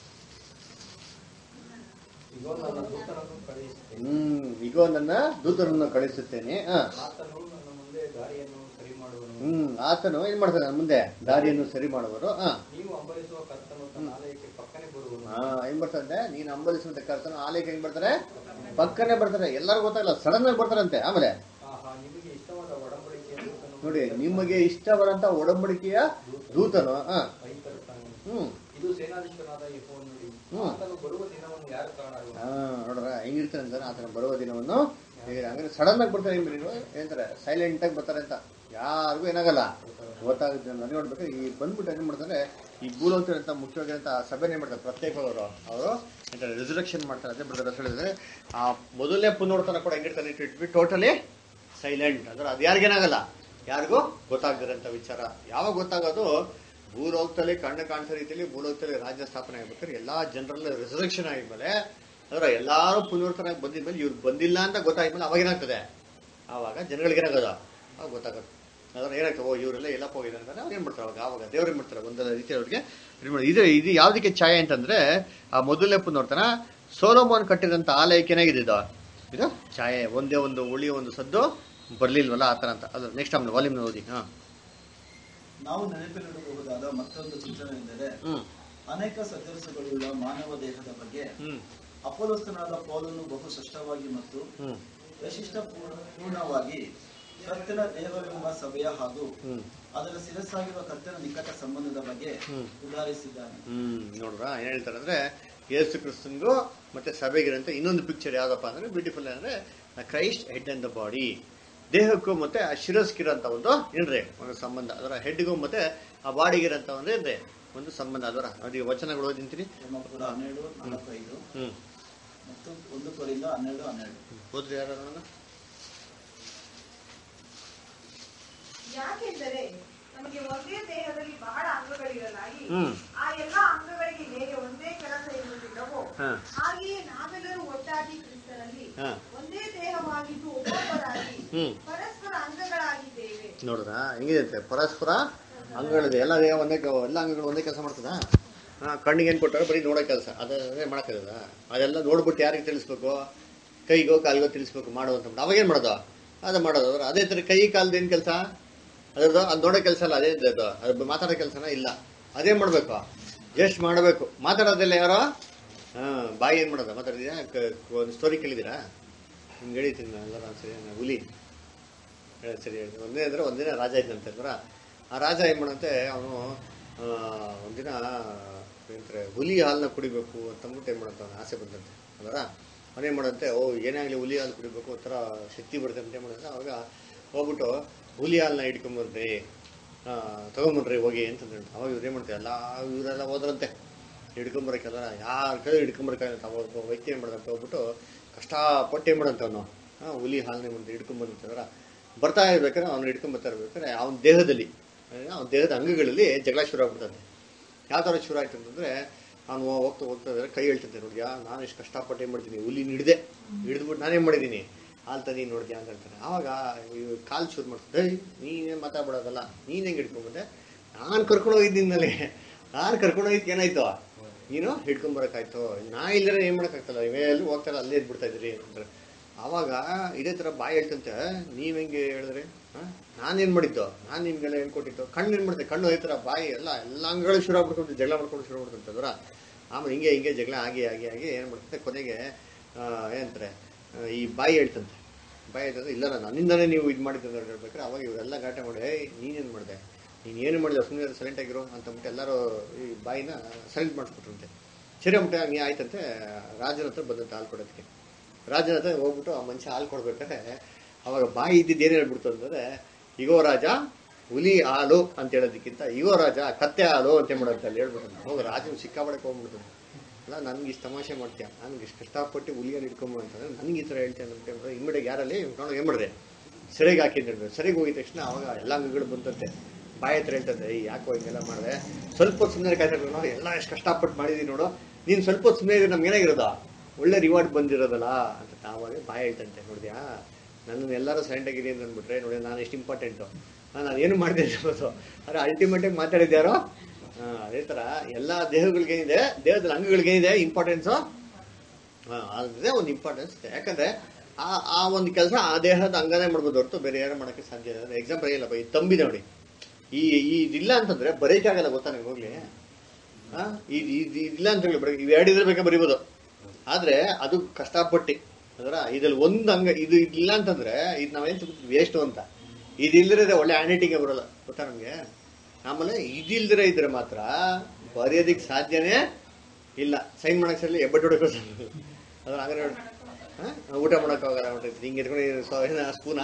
S6: ಇಗೋ ನನ್ನ ದೂತನನ್ನು ಕಳುಹಿಸುತ್ತೇನೆ
S1: ಹ್ಮ್ ಈಗೋ ನನ್ನ ದೂತರನ್ನು ಕಳಿಸುತ್ತೇನೆ ಹಾ
S6: ಆತನು ನನ್ನ ಮುಂದೆ ದಾರಿಯನ್ನು ಸರಿ ಮಾಡುವನು
S1: ಹ್ಮ್ ಆತನು ಏನ್ ಮಾಡ್ತಾನೆ ನನ್ನ ಮುಂದೆ ದಾರಿಯನ್ನು ಸರಿ ಮಾಡುವರು ಹಾ
S6: ನೀವು ಅಂಬಲಿಸುವ ಕರ್ತನು ತನ್ನ ಆಲಯಕ್ಕೆ ಪಕ್ಕನೆ ಬರುವನು
S1: ಹಾ ಹೆಂಗ್ ಬರ್ತಾರೆ ನೀನ್ ಅಂಬಲಿಸುವಂತ ಕರ್ತನ ಆಲಯಕ್ಕೆ ಹೆಂಗ್ ಬರ್ತಾರೆ ಪಕ್ಕನೆ ಬರ್ತಾರೆ ಎಲ್ಲರಿಗೂ ಗೊತ್ತಾಗಲ್ಲ ಸಡನ್ ಆಗಿ ಬರ್ತಾರಂತೆ ಆಮೇಲೆ
S6: ಆಹಾ ನಿಮಗೆ ಇಷ್ಟವಾದ ಒಡಂಬಡಿಕೆಯ ದೂತನು
S1: ನೋಡಿ ನಿಮಗೆ ಇಷ್ಟವರಂತ ಒಡಂಬಡಿಕೆಯ ದೂತನು ಹಾ
S6: ಕೈ ತರುತ್ತಾನೆ
S1: ಹ್ಮ್
S6: ಇದು ಸೇನಾಧೀಶನಾದ ಯೆಹೋವನ ನುಡಿ
S1: ಹ್ಮ್.
S6: ಆತನು ಬರುವ ದಿನವನ್ನು ಯಾರು ಕಾಣರು
S1: ಹಾ ನೋಡ್ರ ಹೆಂಗಿರ್ತಾರೆ ಅಂತ ಆತನ ಬರುವ ದಿನವನ್ನು ಹೇಗೆ ಹಂಗಾರೆ ಸಡನ್ ಆಗಿ ಬರ್ತಾರೆ ಹೆಂಗ್ ನೀವು ಹೇಳ್ತಾರೆ ಸೈಲೆಂಟ್ ಆಗಿ ಬರ್ತಾರೆ ಅಂತ ಯಾರಿಗೂ ಏನಾಗಲ್ಲ ಗೊತ್ತಾಗುತ್ತೆ ಅಂತ ನೋಡ್ಬೇಕು ಈ ಬಂದ್ಬಿಟ್ಟು ಏನ್ ಮಾಡ್ತಾರೆ ಈ ಭೂಲೋಕ ಅಂತ ಮುಖ್ಯವಾಗಿರಂತ ಸಭೆನ ಏನ್ ಮಾಡ್ತಾರೆ ಪ್ರತ್ಯೇಕವಾಗಿ ಅವರು ಅವರು ಎಂತಾರೆ ರಿಸರ್ವೇಷನ್ ಮಾಡ್ತಾರೆ ಅದೇ ಬರ್ತಾರೆ ಹೇಳಿದ್ರೆ ಆ ಮೊದಲನೇ ಪುನರ್ತನ ಕೂಡ ಹೆಂಗಿರ್ತಾರೆ ಇಟ್ ಬಿ ಟೋಟಲಿ ಸೈಲೆಂಟ್ ಅಂದ್ರೆ ಅದು ಯಾರಿಗೇನಾಗಲ್ಲ ಯಾರಿಗೂ ಗೊತ್ತಾಗದಿರಂತ ವಿಚಾರ ಯಾವಾಗ ಗೊತ್ತಾಗೋದು ಭೂಲೋಕದಲ್ಲಿ ಕಣ್ಣು ಕಾಣಿಸೋ ರೀತಿಯಲ್ಲಿ ಭೂಲೋಕದಲ್ಲಿ ರಾಜ್ಯ ಸ್ಥಾಪನೆ ಆಗ್ಬೇಕಾದ್ರೆ ಎಲ್ಲಾ ಜನರಲ್ಲ ರಿಸರ್ವೇಷನ್ ಆಗಿದ್ಮೇಲೆ ಅಂದ್ರೆ ಎಲ್ಲಾರು ಪುನರ್ತನಾಗಿ ಬಂದಿದ್ಮೇಲೆ ಇವ್ರು ಬಂದಿಲ್ಲ ಅಂತ ಗೊತ್ತಾದ್ಮೇಲೆ ಅವಾಗ ಏನಾಗ್ತದೆ ಆವಾಗ ಜನಗಳಿಗೆ ಏನಾಗೋದು ಅವಾಗ ಗೊತ್ತಾಗುತ್ತೆ ಅದ್ರ ಏನಾಗ್ತದೆ ಓ ಇವರೆಲ್ಲ ಎಲ್ಲಪ್ಪ ಹೋಗಿದ್ದಾರೆ ಅಂದ್ರೆ ಅವ್ರು ಏನ್ ಮಾಡ್ತಾರೆ ಅವಾಗ ಆವಾಗ ದೇವ್ರು ಏನ್ ಮಾಡ್ತಾರೆ ಒಂದಲ್ಲ ರೀತಿ ಅವ್ರಿಗೆ ಇದ್ ಮಾಡಿ- ಇದು ಇದು ಯಾವ್ದಕ್ಕೆ ಛಾಯೆ ಅಂತಂದ್ರೆ ಆ ಮೊದಲನೇ ಪುನರ್ತನ ಸೋಲೋಮೋನ್ ಕಟ್ಟಿದಂತ ಆಲಯಕ್ಕೆ ಏನಾಗಿದೆ ಇದು ಇದು ಛಾಯೆ ಒಂದೇ ಒಂದು ಉಳಿಯ ಒಂದು ಸದ್ದು ಬರ್ಲಿಲ್ವಲ್ಲ ಆ ತರ ಅಂತ ಅದು ನೆಕ್ಸ್ಟ್ ಆಮೇಲೆ ವಾಲ್ಯೂಮ್ ಓದಿ ಹಾ
S4: ನಾವು ನೆನಪಿನಲ್ಲಿಡಬಹುದಾದ ಮತ್ತೊಂದು ಚಿತ್ರಣವೆಂದರೆ
S1: ಹ್ಮ್
S4: ಅನೇಕ ಸದಸ್ಯಗಳುಳ್ಳ ಮಾನವ ದೇಹದ ಬಗ್ಗೆ
S1: ಹ್ಮ್
S4: ಅಪೋಲಸ್ತನಾದ ಪೌಲನು ಬಹು ಸ್ಪಷ್ಟವಾಗಿ ಮತ್ತು
S1: ಹ್ಮ್
S4: ವೈಶಿಷ್ಟ ಪೂರ್ಣವಾಗಿ ಕರ್ತನ ದೇಹವೆಂಬ ಸಭೆಯ ಹಾಗೂ
S1: ಹ್ಮ್
S4: ಅದರ ಶಿರಸ್ಸಾಗಿರುವ ಕರ್ತನ ನಿಕಟ ಸಂಬಂಧದ ಬಗ್ಗೆ
S1: ಹ್ಮ್.
S4: ಉದಾಹರಿಸಿದ್ದಾನೆ
S1: ಹ್ಮ್ ನೋಡ್ರ ಏನ್ ಹೇಳ್ತಾರೆ ಅಂದ್ರೆ ಯೇಸು ಕ್ರಿಸ್ತನ್ಗೂ ಮತ್ತೆ ಸಭೆಗಿರಂತ ಇನ್ನೊಂದು ಪಿಕ್ಚರ್ ಯಾವ್ದಪ್ಪ ಅಂದ್ರೆ ಬ್ಯೂಟಿಫುಲ್ ಅಂದ್ರೆ Christ head and the body ದೇಹಕ್ಕೂ ಮತ್ತೆ ಆ ಶಿರಸ್ಗಿರಂತ ಒಂದು ಏನ್ರಿ ಒಂದು ಸಂಬಂಧ ಅದರ ಹೆಡ್ಗೂ ಮತ್ತೆ ಆ ಬಾಡಿಗಿರಂತ ಒಂದು ಏನ್ರಿ ಒಂದು ಸಂಬಂಧ ಅದರ ಅದಕ್ಕೆ ವಚನಗಳು ಓದಿಂತೀನಿ
S4: ರೋಮಾಪುರ ಹನ್ನೆರಡು ನಾಲ್ಕು ಐದು
S1: ಹ್ಮ್
S4: ಮತ್ತು ಒಂದು ಕೊರಿಂದ ಹನ್ನೆರಡು ಹನ್ನೆರಡು
S1: ಓದ್ರಿ ಯಾರು ನೋಡೋಣ?
S3: ಯಾಕೆಂದರೆ ನಮಗೆ ಒಂದೇ ದೇಹದಲ್ಲಿ ಬಹಳ ಅಂಗಗಳಿರಲಾಗಿ
S1: ಹ್ಮ್
S3: ಆ ಎಲ್ಲಾ ಅಂಗಗಳಿಗೆ ಹೇಗೆ ಒಂದೇ ಕೆಲಸ ಇರುವುದಿಲ್ಲವೋ
S1: ಹಾ
S3: ಹಾಗೆಯೇ ನಾವೆಲ್ಲರೂ ಒಟ್ಟಾಗಿ ಕ್ರಿಸ್ತನಲ್ಲಿ
S1: ಹಾ
S3: ಒಂದೇ ದೇಹವಾಗಿದ್ದು ಒಬ್ಬೊಬ್ಬರಾಗಿ
S1: ಹ್ಮ್
S3: ಪರಸ್ಪರ ಅಂಗಗಳಾಗಿದ್ದೇವೆ
S1: ನೋಡ್ರ ಹೆಂಗಿದೆ ಅಂತೆ ಪರಸ್ಪರ ಅಂಗಗಳಿದೆ ಎಲ್ಲ ದೇಹ ಒಂದೇ ಕ- ಎಲ್ಲ ಅಂಗಗಳು ಒಂದೇ ಕೆಲಸ ಮಾಡ್ತದ ಹಾ ಕಣ್ಣಿಗೆ ಏನ್ ಕೊಟ್ಟಾರೆ ಬರೀ ನೋಡೋ ಕೆಲಸ ಅದೇ ಮಾಡಕ್ಕಾಗದ ಅದೆಲ್ಲ ನೋಡ್ಬಿಟ್ಟು ಯಾರಿಗೆ ತಿಳಿಸ್ಬೇಕು ಕೈಗೋ ಕಾಲಿಗೋ ತಿಳಿಸ್ಬೇಕು ಮಾಡು ಅಂತ ಅವಾಗ ಏನ್ ಮಾಡೋದು ಅದು ಮಾಡೋದು ಅದ್ರ ಅದೇ ತರ ಕೈ ಕಾಲ್ದ ಏನ್ ಕೆಲಸ ಅದ್ರದ್ದು ಅದು ನೋಡೋ ಕೆಲಸ ಅಲ್ಲ ಅದೇ ಅದು ಅದು ಮಾತಾಡೋ ಕೆಲಸನ ಇಲ್ಲ ಅದೇ ಮಾಡ್ಬೇಕು ಜಸ್ಟ್ ಮಾಡಬೇಕು ಮಾತಾಡೋದಿಲ್ಲ ಯಾರೋ ಹಾ ಬಾಯಿ ಏನ್ ಮಾಡೋದು ಮಾತಾಡಿದ್ಯಾ ಕ- ಒಂದು ಸ್ಟೋರಿ ಕೇಳಿದಿರಾ ನಿಮ್ಗೆ ಹೇಳಿದ್ದೀನಿ ನಾನು ಎಲ್ಲರೂ ಒಂದ್ಸರಿ ನಾನು ಹುಲಿ ಹೇಳಿ ಸರಿ ಹೇಳಿ ಒಂದೇ ಅಂದ್ರೆ ಒಂದಿನ ರಾಜ ಇದ್ದಂತೆ ಅಲ್ವರ ಆ ರಾಜ ಏನ್ ಮಾಡಂತೆ ಅವನು ಒಂದಿನ ಏನಂತಾರೆ ಹುಲಿ ಹಾಲನ್ನ ಕುಡಿಬೇಕು ಅಂತಂದ್ಬಿಟ್ಟು ಏನ್ ಮಾಡಂತ ಅವ್ನು ಆಸೆ ಬಂದಂತೆ ಅಲ್ವರ ಅವನೇನ್ ಮಾಡಂತೆ ಓ ಏನೇ ಆಗಲಿ ಹುಲಿ ಹಾಲು ಕುಡಿಬೇಕು ಒಂಥರ ಶಕ್ತಿ ಬರುತ್ತೆ ಅಂತ ಏನ್ ಮಾಡಂತೆ ಅವಾಗ ಹೋಗ್ಬಿಟ್ಟು ಹುಲಿ ಹಾಲನ್ನ ಹಿಡ್ಕೊಂಬರ್ರಿ ಆ, ತಗೊಂಬನ್ರಿ ಹೋಗಿ ಅಂತಂದ್ರೆ ಅವಾಗ ಇವ್ರು ಏನ್ ಮಾಡ್ತಾರೆ ಎಲ್ಲ ಇವರೆಲ್ಲ ಹೋದ್ರಂತೆ ಹಿಡ್ಕೊಂಬರಕ್ಕೆಲ್ಲ ಯಾರ ಕೈ ಹಿಡ್ಕೊಂಬರಕ್ಕಾಗಲ್ಲ ಅವಾಗ ಒಬ್ಬ ವ್ಯಕ್ತಿ ಏನ್ ಮಾಡಂತ ಹೋಗ್ಬಿಟ್ಟು ಕಷ್ಟಪಟ್ಟು ಏನ್ ಮಾಡಂತ ಅವನು ಹುಲಿ ಹಾಲನ್ನ ಬಂದು ಹಿಡ್ಕೊಂಬಂದ್ರೆ ಬರ್ತಾ ಇರ್ಬೇಕಾದ್ರೆ ಅವ್ನು ಹಿಡ್ಕೊಂಡ್ ಬರ್ತಾ ಇರ್ಬೇಕಾದ್ರೆ ಅವನ ದೇಹದಲ್ಲಿ ಅವನ ದೇಹದ ಅಂಗಗಳಲ್ಲಿ ಜಗಳ ಶುರು ಆಗ್ಬಿಡ್ತದೆ ಯಾವ ಥರ ಶುರು ಆಯ್ತು ಅಂತಂದ್ರೆ ಅವನು ಹೋಗ್ತಾ ಹೋಗ್ತಾ ಇದ್ರೆ ಕೈ ಹೇಳ್ತಿದ್ದೆ ನೋಡ್ಯಾ ನಾನು ಎಷ್ಟು ಕಷ್ಟಪಟ್ಟು ಏನ್ ಮಾಡ್ತೀನಿ ಹುಲಿ ಹಿಡ್ದೆ ಹಿಡಿದ್ಬಿಟ್ಟು ನಾನೇನ್ ಮಾಡಿದ್ದೀನಿ ಹಾಲ್ ತಂದು ನೋಡ್ದ್ಯಾ ಅಂತ ಹೇಳ್ತಾನೆ ಆವಾಗ ಇವ್ ಕಾಲ್ ಶುರು ಮಾಡ್ತದೆ ಏಯ್ ನೀನೇ ಮಾತಾಡ್ಬಿಡೋದಲ್ಲ ನೀನ್ ಹೆಂಗ್ ಹಿಡ್ಕೊಂಬಂದೆ ನಾನು ಕರ್ಕೊಂಡು ಹೋಗಿದ್ದೀನಲ್ಲಿ ನಾನು ಕರ್ಕೊಂಡು ಹೋಗಿದ್ದು ಏನಾಯ್ತು ನೀನು ಹಿಡ್ಕೊಂಬರಕ್ಕಾಯ್ತು ನಾ ಇಲ್ಲದ್ರೆ ಏನ್ ಮಾಡಕ್ಕಾಗ್ತಲ್ಲ ಇವೆಲ್ಲೂ ಹೋಗ್ತಾರ ಅಲ್ಲೇ ಇದ್ಬಿಡ್ತಾ ಇದ್ರಿ ಅಂತಾರೆ ಆವಾಗ ಇದೇ ಥರ ಬಾಯಿ ಹೇಳ್ತಂತೆ ನೀವು ಹೆಂಗೆ ಹೇಳಿದ್ರಿ ನಾನೇನು ಮಾಡಿದ್ದು ನಾನು ನಿಮ್ಗೆಲ್ಲ ಹೇಳ್ಕೊಟ್ಟಿದ್ದು ಕಣ್ಣು ಏನು ಮಾಡಿದೆ ಕಣ್ಣು ಅದೇ ಥರ ಬಾಯಿ ಎಲ್ಲ ಎಲ್ಲ ಅಂಗಗಳು ಶುರು ಆಗ್ಬಿಡ್ಕೊಂಡು ಜಗಳ ಮಾಡ್ಕೊಂಡು ಶುರು ಮಾಡ್ಕೊಂತ ಅದರ ಆಮೇಲೆ ಹಿಂಗೆ ಹಿಂಗೆ ಜಗಳ ಆಗಿ ಆಗಿ ಆಗಿ ಏನು ಮಾಡ್ತಂತೆ ಕೊನೆಗೆ ಆ, ಏನಂತಾರೆ ಆ, ಈ ಬಾಯಿ ಹೇಳ್ತಂತೆ ಬಾಯಿ ಹೇಳ್ತಂದ್ರೆ ಇಲ್ಲ ನಾನು ನನ್ನಿಂದನೇ ನೀವು ಇದು ಮಾಡಿದ್ದೆ ಅಂತ ಹೇಳ್ಬೇಕಾದ್ರೆ ಅವಾಗ ಇವರೆಲ್ಲ ಗಾಟ ಮಾಡಿ ಏಯ್ ನೀನೇನು ಮಾಡಿದೆ ನೀನು ಏನು ಮಾಡಿಲ್ಲ ಸುಮ್ಮನೆ ಸೈಲೆಂಟ್ ಆಗಿರೋ ಅಂತಂದ್ಬಿಟ್ಟು ಎಲ್ಲರೂ ಈ ಬಾಯಿನ ಸೈಲೆಂಟ್ ಮಾಡಿಸ್ಬಿಟ್ರಂತೆ ಸರಿ ಅಂದ್ಬಿಟ್ಟು ಹಂಗೆ ಆಯ್ತಂತೆ ರಾಜನ ಹತ್ರ ಬಂದಂತೆ ಹಾಲು ಕೊಡೋದಕ್ಕೆ ರಾಜನ ಹತ್ರ ಹೋಗ್ಬಿಟ್ಟು ಆ ಮನುಷ್ಯ ಹಾಲು ಕೊಡ್ಬೇಕಾದ್ರೆ ಅವಾಗ ಬಾಯಿ ಇದ್ದಿದ್ದು ಏನು ಹೇಳ್ಬಿಡ್ತು ಅಂತಂದ್ರೆ ಇಗೋ ರಾಜ ಹುಲಿ ಹಾಲು ಅಂತ ಹೇಳೋದಕ್ಕಿಂತ ಇಗೋ ರಾಜ ಕತ್ತೆ ಹಾಲು ಅಂತ ಮಾಡೋದು ಅಲ್ಲಿ ಹೇಳ್ಬಿಟ್ಟು ಹೋಗ ರಾಜನ ಸಿಕ್ಕಾಪಡಕ್ಕೆ ಹೋಗ್ಬಿಡ್ತು ಅಲ್ಲ ನನ್ಗೆ ಇಷ್ಟು ತಮಾಷೆ ಮಾಡ್ತೀಯ ನನ್ಗೆ ಇಷ್ಟು ಕಷ್ಟಪಟ್ಟು ಹುಲಿಯನ್ನು ಇಟ್ಕೊಂಬ ಅಂತಂದ್ರೆ ನನಗೆ ಈ ಥರ ಹೇಳ್ತೇನೆ ಅಂತ ಹೇಳ್ಬಿಟ್ಟು ಇಮ್ಮಿಡಿಯಾಗಿ ಯಾರಲ್ಲಿ ನೋಡೋ ಏನು ಮಾಡಿದೆ ಸರಿಗೆ ಹಾಕಿದ್ದು ಹೇಳ್ಬೇಕು ಸರಿಗೆ ಹೋಗಿದ ತಕ್ಷಣ ಅವಾಗ ಎಲ್ಲ ಅಂಗಗಳು ಬಂತಂತೆ ಬಾಯಿ ಹತ್ರ ಹೇಳ್ತಂತೆ "ಏಯ್, ಯಾಕೋ ಹಿಂಗೆಲ್ಲ ಮಾಡಿದೆ ಸ್ವಲ್ಪ ಹೊತ್ತು ಸುಮ್ಮನೆ ಕಾಯ್ತಾ ನೋಡು ಎಲ್ಲ ಎಷ್ಟು ಕಷ್ಟಪಟ್ಟು ಮಾಡಿದೀನಿ ನೋಡು ನೀನು ಸ್ವಲ್ಪ ಹೊತ್ತು ಸುಮ್ಮನೆ ಇದ್ರೆ ನಮ್ಗೆ ಏನಾಗಿರೋದ ಒಳ್ಳೆ ರಿವಾರ್ಡ್ ಬಂದಿರೋದಲ್ಲ ಅಂತ ತಾವಾಗ ಬಾಯಿ ಹೇಳ್ತಂತೆ ನೋಡಿದ್ಯಾ ನನ್ನನ್ನು ಎಲ್ಲರೂ ಸೈಲೆಂಟ್ ಆಗಿರಿ ಅಂತ ಅಂದ್ಬಿಟ್ರೆ ನೋಡಿ ನಾನು ಎಷ್ಟು ಇಂಪಾರ್ಟೆಂಟು ನಾನು ಏನು ಮಾಡಿದೆ ಅನ್ಬೋದು ಆದರೆ ಅಲ್ಟಿಮೇಟಾಗಿ ಮಾತಾಡಿದ್ಯಾರೋ ಹಾ, ಅದೇ ಥರ ಎಲ್ಲ ದೇಹಗಳಿಗೇನಿದೆ ದೇಹದ ಅಂಗಗಳಿಗೇನಿದೆ ಇಂಪಾರ್ಟೆನ್ಸು ಅದೇ ಒಂದು ಇಂಪಾರ್ಟೆನ್ಸ್ ಇದೆ ಯಾಕಂದ್ರೆ ಆ ಆ ಒಂದು ಕೆಲಸ ಆ ದೇಹದ ಅಂಗನೇ ಮಾಡ್ಬೋದು ಹೊರತು ಬೇರೆ ಯಾರು ಮಾಡೋಕ್ಕೆ ಸಾಧ್ಯ ಇಲ್ಲ ಎಕ್ಸಾಂಪಲ್ ಏನಿಲ್ಲಪ್ಪ ಈ ತಂಬಿದೆ ನೋಡಿ ಈ ಈ ಇದಿಲ್ಲ ಅಂತಂದ್ರೆ ಬರೀಕ್ ಆಗಲ್ಲ ಗೊತ್ತಾ ನಿಮ್ಗೆ ಹೋಗ್ಲಿ ಆ, ಈ ಇದು ಇಲ್ಲ ಅಂತ ಹೇಳಿ ಬರೀ ಇವು ಎರಡು ಇದ್ರೆ ಬೇಕಾ ಬರೀಬೋದು ಆದ್ರೆ ಅದು ಕಷ್ಟಪಟ್ಟು ಅದರ ಇದ್ರಲ್ಲಿ ಒಂದು ಅಂಗ ಇದು ಇಲ್ಲ ಅಂತಂದ್ರೆ ಇದು ನಾವೇನು ವೇಸ್ಟ್ ಅಂತ ಇದಿಲ್ಲದ್ರೆ ಒಳ್ಳೆ ಹ್ಯಾಂಡ್ ರೈಟಿಂಗ್ ಬರಲ್ಲ ಗೊತ್ತಾ ನಮ್ಗೆ ಆಮೇಲೆ ಇದಿಲ್ದಿರ ಇದ್ರೆ ಮಾತ್ರ ಬರೆಯೋದಿಕ್ ಸಾಧ್ಯನೇ ಇಲ್ಲ ಸೈನ್ ಮಾಡಕ್ ಸರಿ ಎಬ್ಬಟ್ಟು ಹೊಡಕೋ ಅದ್ರ ಹಂಗಾರೆ ನೋಡಿ ಹಾ? ಊಟ ಮಾಡಕ್ ಹೋಗಲ್ಲ ಹೊಟ್ಟೈತಿ ಹಿಂಗೆ ಎತ್ಕೊಂಡು ಸ್ಪೂನ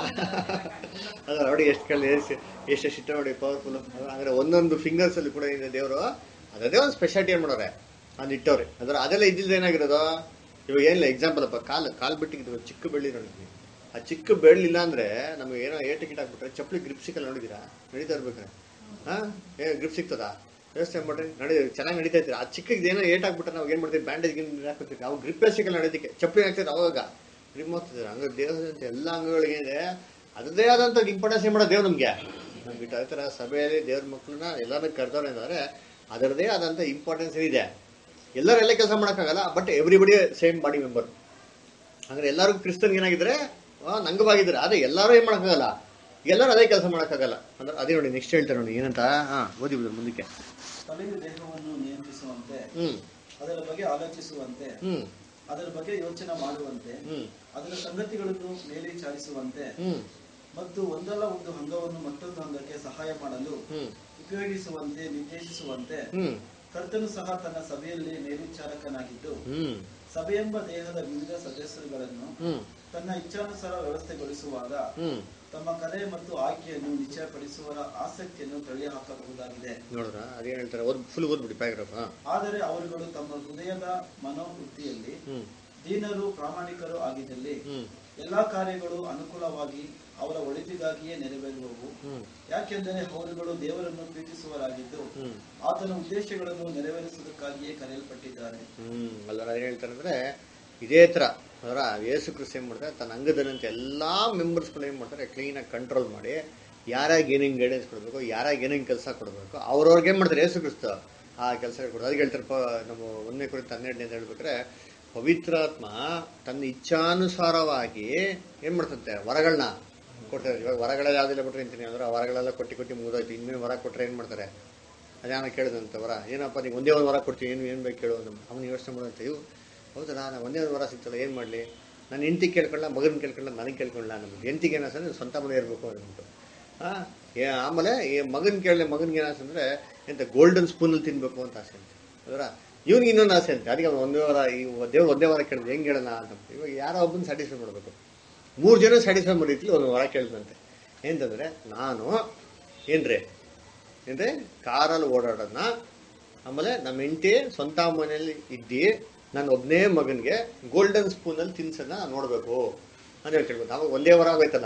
S1: ಅದ್ರ ನೋಡಿ ಎಷ್ಟು ಕಲ್ ಎಷ್ಟು ಎಷ್ಟು ಇಷ್ಟ ನೋಡಿ ಪವರ್ಫುಲ್ ಹಂಗಾರೆ ಒಂದೊಂದು ಫಿಂಗರ್ಸ್ ಅಲ್ಲಿ ಕೂಡ ಇದೆ ದೇವರು ಅದೇ ಒಂದು ಸ್ಪೆಷಾಲಿಟಿ ಏನ್ ಮಾಡೋರೆ ಅದು ಇಟ್ಟವ್ರೆ ಅದ್ರ ಅದೆಲ್ಲ ಇದ್ದಿದ್ದು ಏನಾಗಿರೋದು ಇವಾಗ ಏನಿಲ್ಲ ಎಕ್ಸಾಂಪಲ್ ಅಪ್ಪ ಕಾಲು ಕಾಲು ಬಿಟ್ಟಿದ್ದು ಚಿಕ್ಕ ಬೆಳ್ಳಿ ನೋಡಿ ಆ ಚಿಕ್ಕ ಬೆಳ್ಳಿಲ್ಲ ಅಂದ್ರೆ ನಮಗೆ ಏನೋ ಏಟ್ ಟಿಕೆಟ್ ಹಾಕ್ಬಿಟ್ರೆ ಚಪ್ಪಲಿ ಗ್ರಿಪ್ ಸಿಕ್ಕಲ್ಲ ನೋಡಿದ್ದೀರಾ ನಡೀತಾ ಇರ್ಬೇಕಾರೆ ಹಾ ಏ ಗ್ರಿಪ್ ಸಿಗ್ತದಾ ವ್ಯವಸ್ಥೆ ಮಾಡ್ರಿ ನಡಿ ಚೆನ್ನಾಗಿ ನಡೀತಾ ಇರ್ತೀರಿ ಆ ಚಿಕ್ಕದು ಏನೋ ಏಟ್ ಹಾಕ್ಬಿಟ್ರೆ ನಾವು ಏನು ಮಾಡ್ತೀವಿ ಬ್ಯಾಂಡೇಜ್ ಗಿನ್ ಹಾಕೋತೀವಿ ಅವು ಗ್ರಿಪ್ಪೇ ಸಿಗಲ್ಲ ನಡೆಯೋದಕ್ಕೆ ಚಪ್ಪಲಿ ಹಾಕ್ತಿದ್ರೆ ಅವಾಗ ಗ್ರಿಪ್ ಹೋಗ್ತಿದ್ದಾರೆ ಹಂಗ ದೇಹದಂತೆ ಎಲ್ಲ ಅಂಗಗಳಿಗೆ ಇದೆ ಅದರದೇ ಆದಂಥ ಇಂಪಾರ್ಟೆನ್ಸ್ ಏನು ಮಾಡೋದು ದೇವ್ ನಮಗೆ ನಮ್ಗೆ ಈ ಥರ ಸಭೆಯಲ್ಲಿ ದೇವ್ರ ಮಕ್ಕಳನ್ನ ಎಲ್ಲರೂ ಕರೆದವ್ರೆ ಅಂದರೆ ಅದರದೇ ಆದಂಥ ಇಂಪಾರ್ಟೆನ್ಸ್ ಇದೆ ಎಲ್ಲರೆಲ್ಲ ಕೆಲಸ ಮಾಡೋಕ್ಕಾಗಲ್ಲ but everybody same body member ಅಂದ್ರೆ ಎಲ್ಲರಿಗೂ ಕ್ರಿಸ್ತನ್ ಏನಾಗಿದ್ರೆ ಆ, ನಂಗವಾಗಿದ್ದಾರೆ ಆದ್ರೆ ಎಲ್ಲರೂ ಏನ್ ಮಾಡಕ್ಕಾಗಲ್ಲ ಎಲ್ಲರೂ ಅದೇ ಕೆಲಸ ಮಾಡಕ್ಕಾಗಲ್ಲ ಅಂದ್ರೆ ಅದೇ ನೋಡಿ ನೆಕ್ಸ್ಟ್ ಹೇಳ್ತಾರೆ ನೋಡಿ ಏನಂತ ಹಾ ಓದಿ ಬಿಡು ಮುಂದಕ್ಕೆ
S4: ತಲೆಯು ದೇಹವನ್ನು ನಿಯಂತ್ರಿಸುವಂತೆ
S1: ಹ್ಮ್
S4: ಅದರ ಬಗ್ಗೆ ಆಲೋಚಿಸುವಂತೆ
S1: ಹ್ಮ್
S4: ಅದರ ಬಗ್ಗೆ ಯೋಚನೆ ಮಾಡುವಂತೆ
S1: ಹ್ಮ್
S4: ಅದರ ಸಂಗತಿಗಳನ್ನು ಮೇಲ್ವಿಚಾರಿಸುವಂತೆ
S1: ಹ್ಮ್
S4: ಮತ್ತು ಒಂದಲ್ಲ ಒಂದು ಅಂಗವನ್ನು ಮತ್ತೊಂದು ಅಂಗಕ್ಕೆ ಸಹಾಯ ಮಾಡಲು
S1: ಹ್ಮ್
S4: ಉಪಯೋಗಿಸುವಂತೆ ನಿರ್ದೇಶಿಸುವಂತೆ
S1: ಹ್ಮ್
S4: ಕರ್ತನು ಸಹ ತನ್ನ ಸಭೆಯಲ್ಲಿ ಮೇಲ್ವಿಚಾರಕನಾಗಿದ್ದು
S1: ಹ್ಮ್
S4: ಸಭೆಯೆಂಬ ದೇಹದ ವಿವಿಧ ಸದಸ್ಯರುಗಳನ್ನು
S1: ಹ್ಮ್
S4: ತನ್ನ ಇಚ್ಛಾನುಸಾರ ವ್ಯವಸ್ಥೆಗೊಳಿಸುವಾಗ
S1: ಹ್ಮ್
S4: ತಮ್ಮ ಕಲೆ ಮತ್ತು ಆಯ್ಕೆಯನ್ನು ನಿಶ್ಚಯಪಡಿಸುವ ಆಸಕ್ತಿಯನ್ನು ತಳ್ಳಿ ಹಾಕಬಹುದಾಗಿದೆ
S1: ನೋಡ್ರ ಅದೇನ್ ಹೇಳ್ತಾರೆ ಓದ್ ಫುಲ್ ಓದ್ಬಿಡಿ ಪ್ಯಾರಾಗ್ರಾಫ್
S4: ಆದರೆ ಅವರುಗಳು ತಮ್ಮ ಹೃದಯದ ಮನೋವೃತ್ತಿಯಲ್ಲಿ
S1: ಹ್ಮ್
S4: ದೀನರು ಪ್ರಾಮಾಣಿಕರು ಆಗಿದ್ದಲ್ಲಿ
S1: ಹ್ಮ್
S4: ಎಲ್ಲಾ ಕಾರ್ಯಗಳು ಅನುಕೂಲವಾಗಿ ಅವರ ಒಳಿತಿಗಾಗಿಯೇ ನೆರವೇರುವವು
S1: ಹ್ಮ್
S4: ಯಾಕೆಂದರೆ ಅವರುಗಳು ದೇವರನ್ನು ಪ್ರೀತಿಸುವರಾಗಿದ್ದು
S1: ಹ್ಮ್
S4: ಆತನ ಉದ್ದೇಶಗಳನ್ನು ನೆರವೇರಿಸುವುದಕ್ಕಾಗಿಯೇ ಕರೆಯಲ್ಪಟ್ಟಿದ್ದಾರೆ
S1: ಹ್ಮ್ ಅಲ್ಲ ಅದೇನ್ ಹೇಳ್ತಾರೆ ಅಂದ್ರೆ ಇದೇ ತರ ಅದರ ಯೇಸು ಕ್ರಿಸ್ತ ಏನ್ ಮಾಡ್ತಾರೆ ತನ್ನ ಅಂಗದಲ್ಲಂತ ಎಲ್ಲಾ ಮೆಂಬರ್ಸ್ಗಳು ಏನ್ ಮಾಡ್ತಾರೆ ಕ್ಲೀನಾಗಿ ಕಂಟ್ರೋಲ್ ಮಾಡಿ ಯಾರಾಗ ಏನೇನು ಗೈಡೆನ್ಸ್ ಕೊಡಬೇಕು ಯಾರಾಗ ಏನೇನು ಕೆಲಸ ಕೊಡಬೇಕು ಅವ್ರವ್ರಿಗೆ ಏನ್ ಮಾಡ್ತಾರೆ ಯೇಸು ಕ್ರಿಸ್ತ ಆ ಕೆಲಸ ಕೊಡೋದು ಅದಕ್ಕೆ ಹೇಳ್ತಾರೆ ಪ ನಮ್ಮ ಒಂದನೇ ಕುರಿತು ಹನ್ನೆರಡನೇ ಅಂತ ಹೇಳ್ಬೇಕಾದ್ರೆ ಪವಿತ್ರಾತ್ಮ ತನ್ನ ಇಚ್ಛಾನುಸಾರವಾಗಿ ಏನ್ ಮಾಡ್ತಂತೆ ವರಗಳನ್ನ ಕೊಡ್ತಾರೆ ಇವಾಗ ವರಗಳೆಲ್ಲ ಯಾವ್ದಿಲ್ಲ ಬಿಟ್ರೆ ಅಂತೀನಿ ಅಂದ್ರೆ ಆ ವರಗಳೆಲ್ಲ ಕೊಟ್ಟು ಕೊಟ್ಟು ಮುಗಿದೋಯ್ತು ಇನ್ನೇನು ವರ ಕೊಟ್ರೆ ಏನ್ ಮಾಡ್ತಾರೆ ಅದ್ಯಾನ ಕೇಳಿದಂತೆ ವರ ಏನಪ್ಪ ನೀವು ಒಂದೇ ಒಂದು ವರ ಕೊಡ್ತೀವಿ ಏನು ಏನು ಬೇಕು ಕೇಳು ಅವನು ಯೋಚನೆ ಮಾಡೋಂತ ಇವು ಹೌದಲ್ಲ ನಾನು ಒಂದೇ ಒಂದು ವರ ಸಿಗ್ತಲ್ಲ ಏನು ಮಾಡಲಿ ನಾನು ಹೆಂಡತಿ ಕೇಳ್ಕೊಳ್ಳ ಮಗನ ಕೇಳ್ಕೊಳ್ಳ ನನಗೆ ಕೇಳ್ಕೊಳ್ಳ ನಮ್ಗೆ ಹೆಂಡತಿಗೆ ಏನಾಸಂದ್ರೆ ಸ್ವಂತ ಮನೆ ಇರಬೇಕು ಅಂದ್ಬಿಟ್ಟು ಹಾಂ ಆಮೇಲೆ ಈ ಮಗನ ಕೇಳಲಿ ಮಗನಿಗೆ ಏನಾಸಂದ್ರೆ ಎಂತ ಗೋಲ್ಡನ್ ಸ್ಪೂನಲ್ಲಿ ತಿನ್ಬೇಕು ಅಂತ ಆಸೆ ಅಂತೆ ಅದರ ಇವ್ನಿಗೆ ಇನ್ನೊಂದು ಆಸೆ ಅಂತೆ ಅದಕ್ಕೆ ಅವ್ನು ಒಂದೇ ವಾರ ಈ ದೇವ್ರು ಒಂದೇ ವಾರ ಕೇಳಿದ್ರೆ ಹೆಂಗೆ ಹೇಳೋಣ ಅಂತ ಇವಾಗ ಯಾರೋ ಒಬ್ಬನ ಸ್ಯಾಟಿಸ್ಫೈ ಮಾಡಬೇಕು ಮೂರು ಜನ ಸ್ಯಾಟಿಸ್ಫೈ ಮಾಡೋ ರೀತಿಲಿ ಒಂದು ವರ ಕೇಳಿದಂತೆ ಏನಂತಂದ್ರೆ ನಾನು ಏನ್ರಿ ಏನ್ರಿ ಕಾರಲ್ಲಿ ಓಡಾಡೋದನ್ನ ಆಮೇಲೆ ನಮ್ಮ ಹೆಂಡತಿ ಸ್ವಂತ ಮನೆಯಲ್ಲಿ ಇದ್ದು ನನ್ನ ಒಬ್ಬನೇ ಮಗನಿಗೆ ಗೋಲ್ಡನ್ ಸ್ಪೂನಲ್ಲಿ ತಿನ್ಸನ್ನ ನೋಡಬೇಕು ಅಂತ ಹೇಳ್ಕೊಳ್ಬೋದು ಅವಾಗ ಒಂದೇ ವರ ಆಗೋಯ್ತಲ್ಲ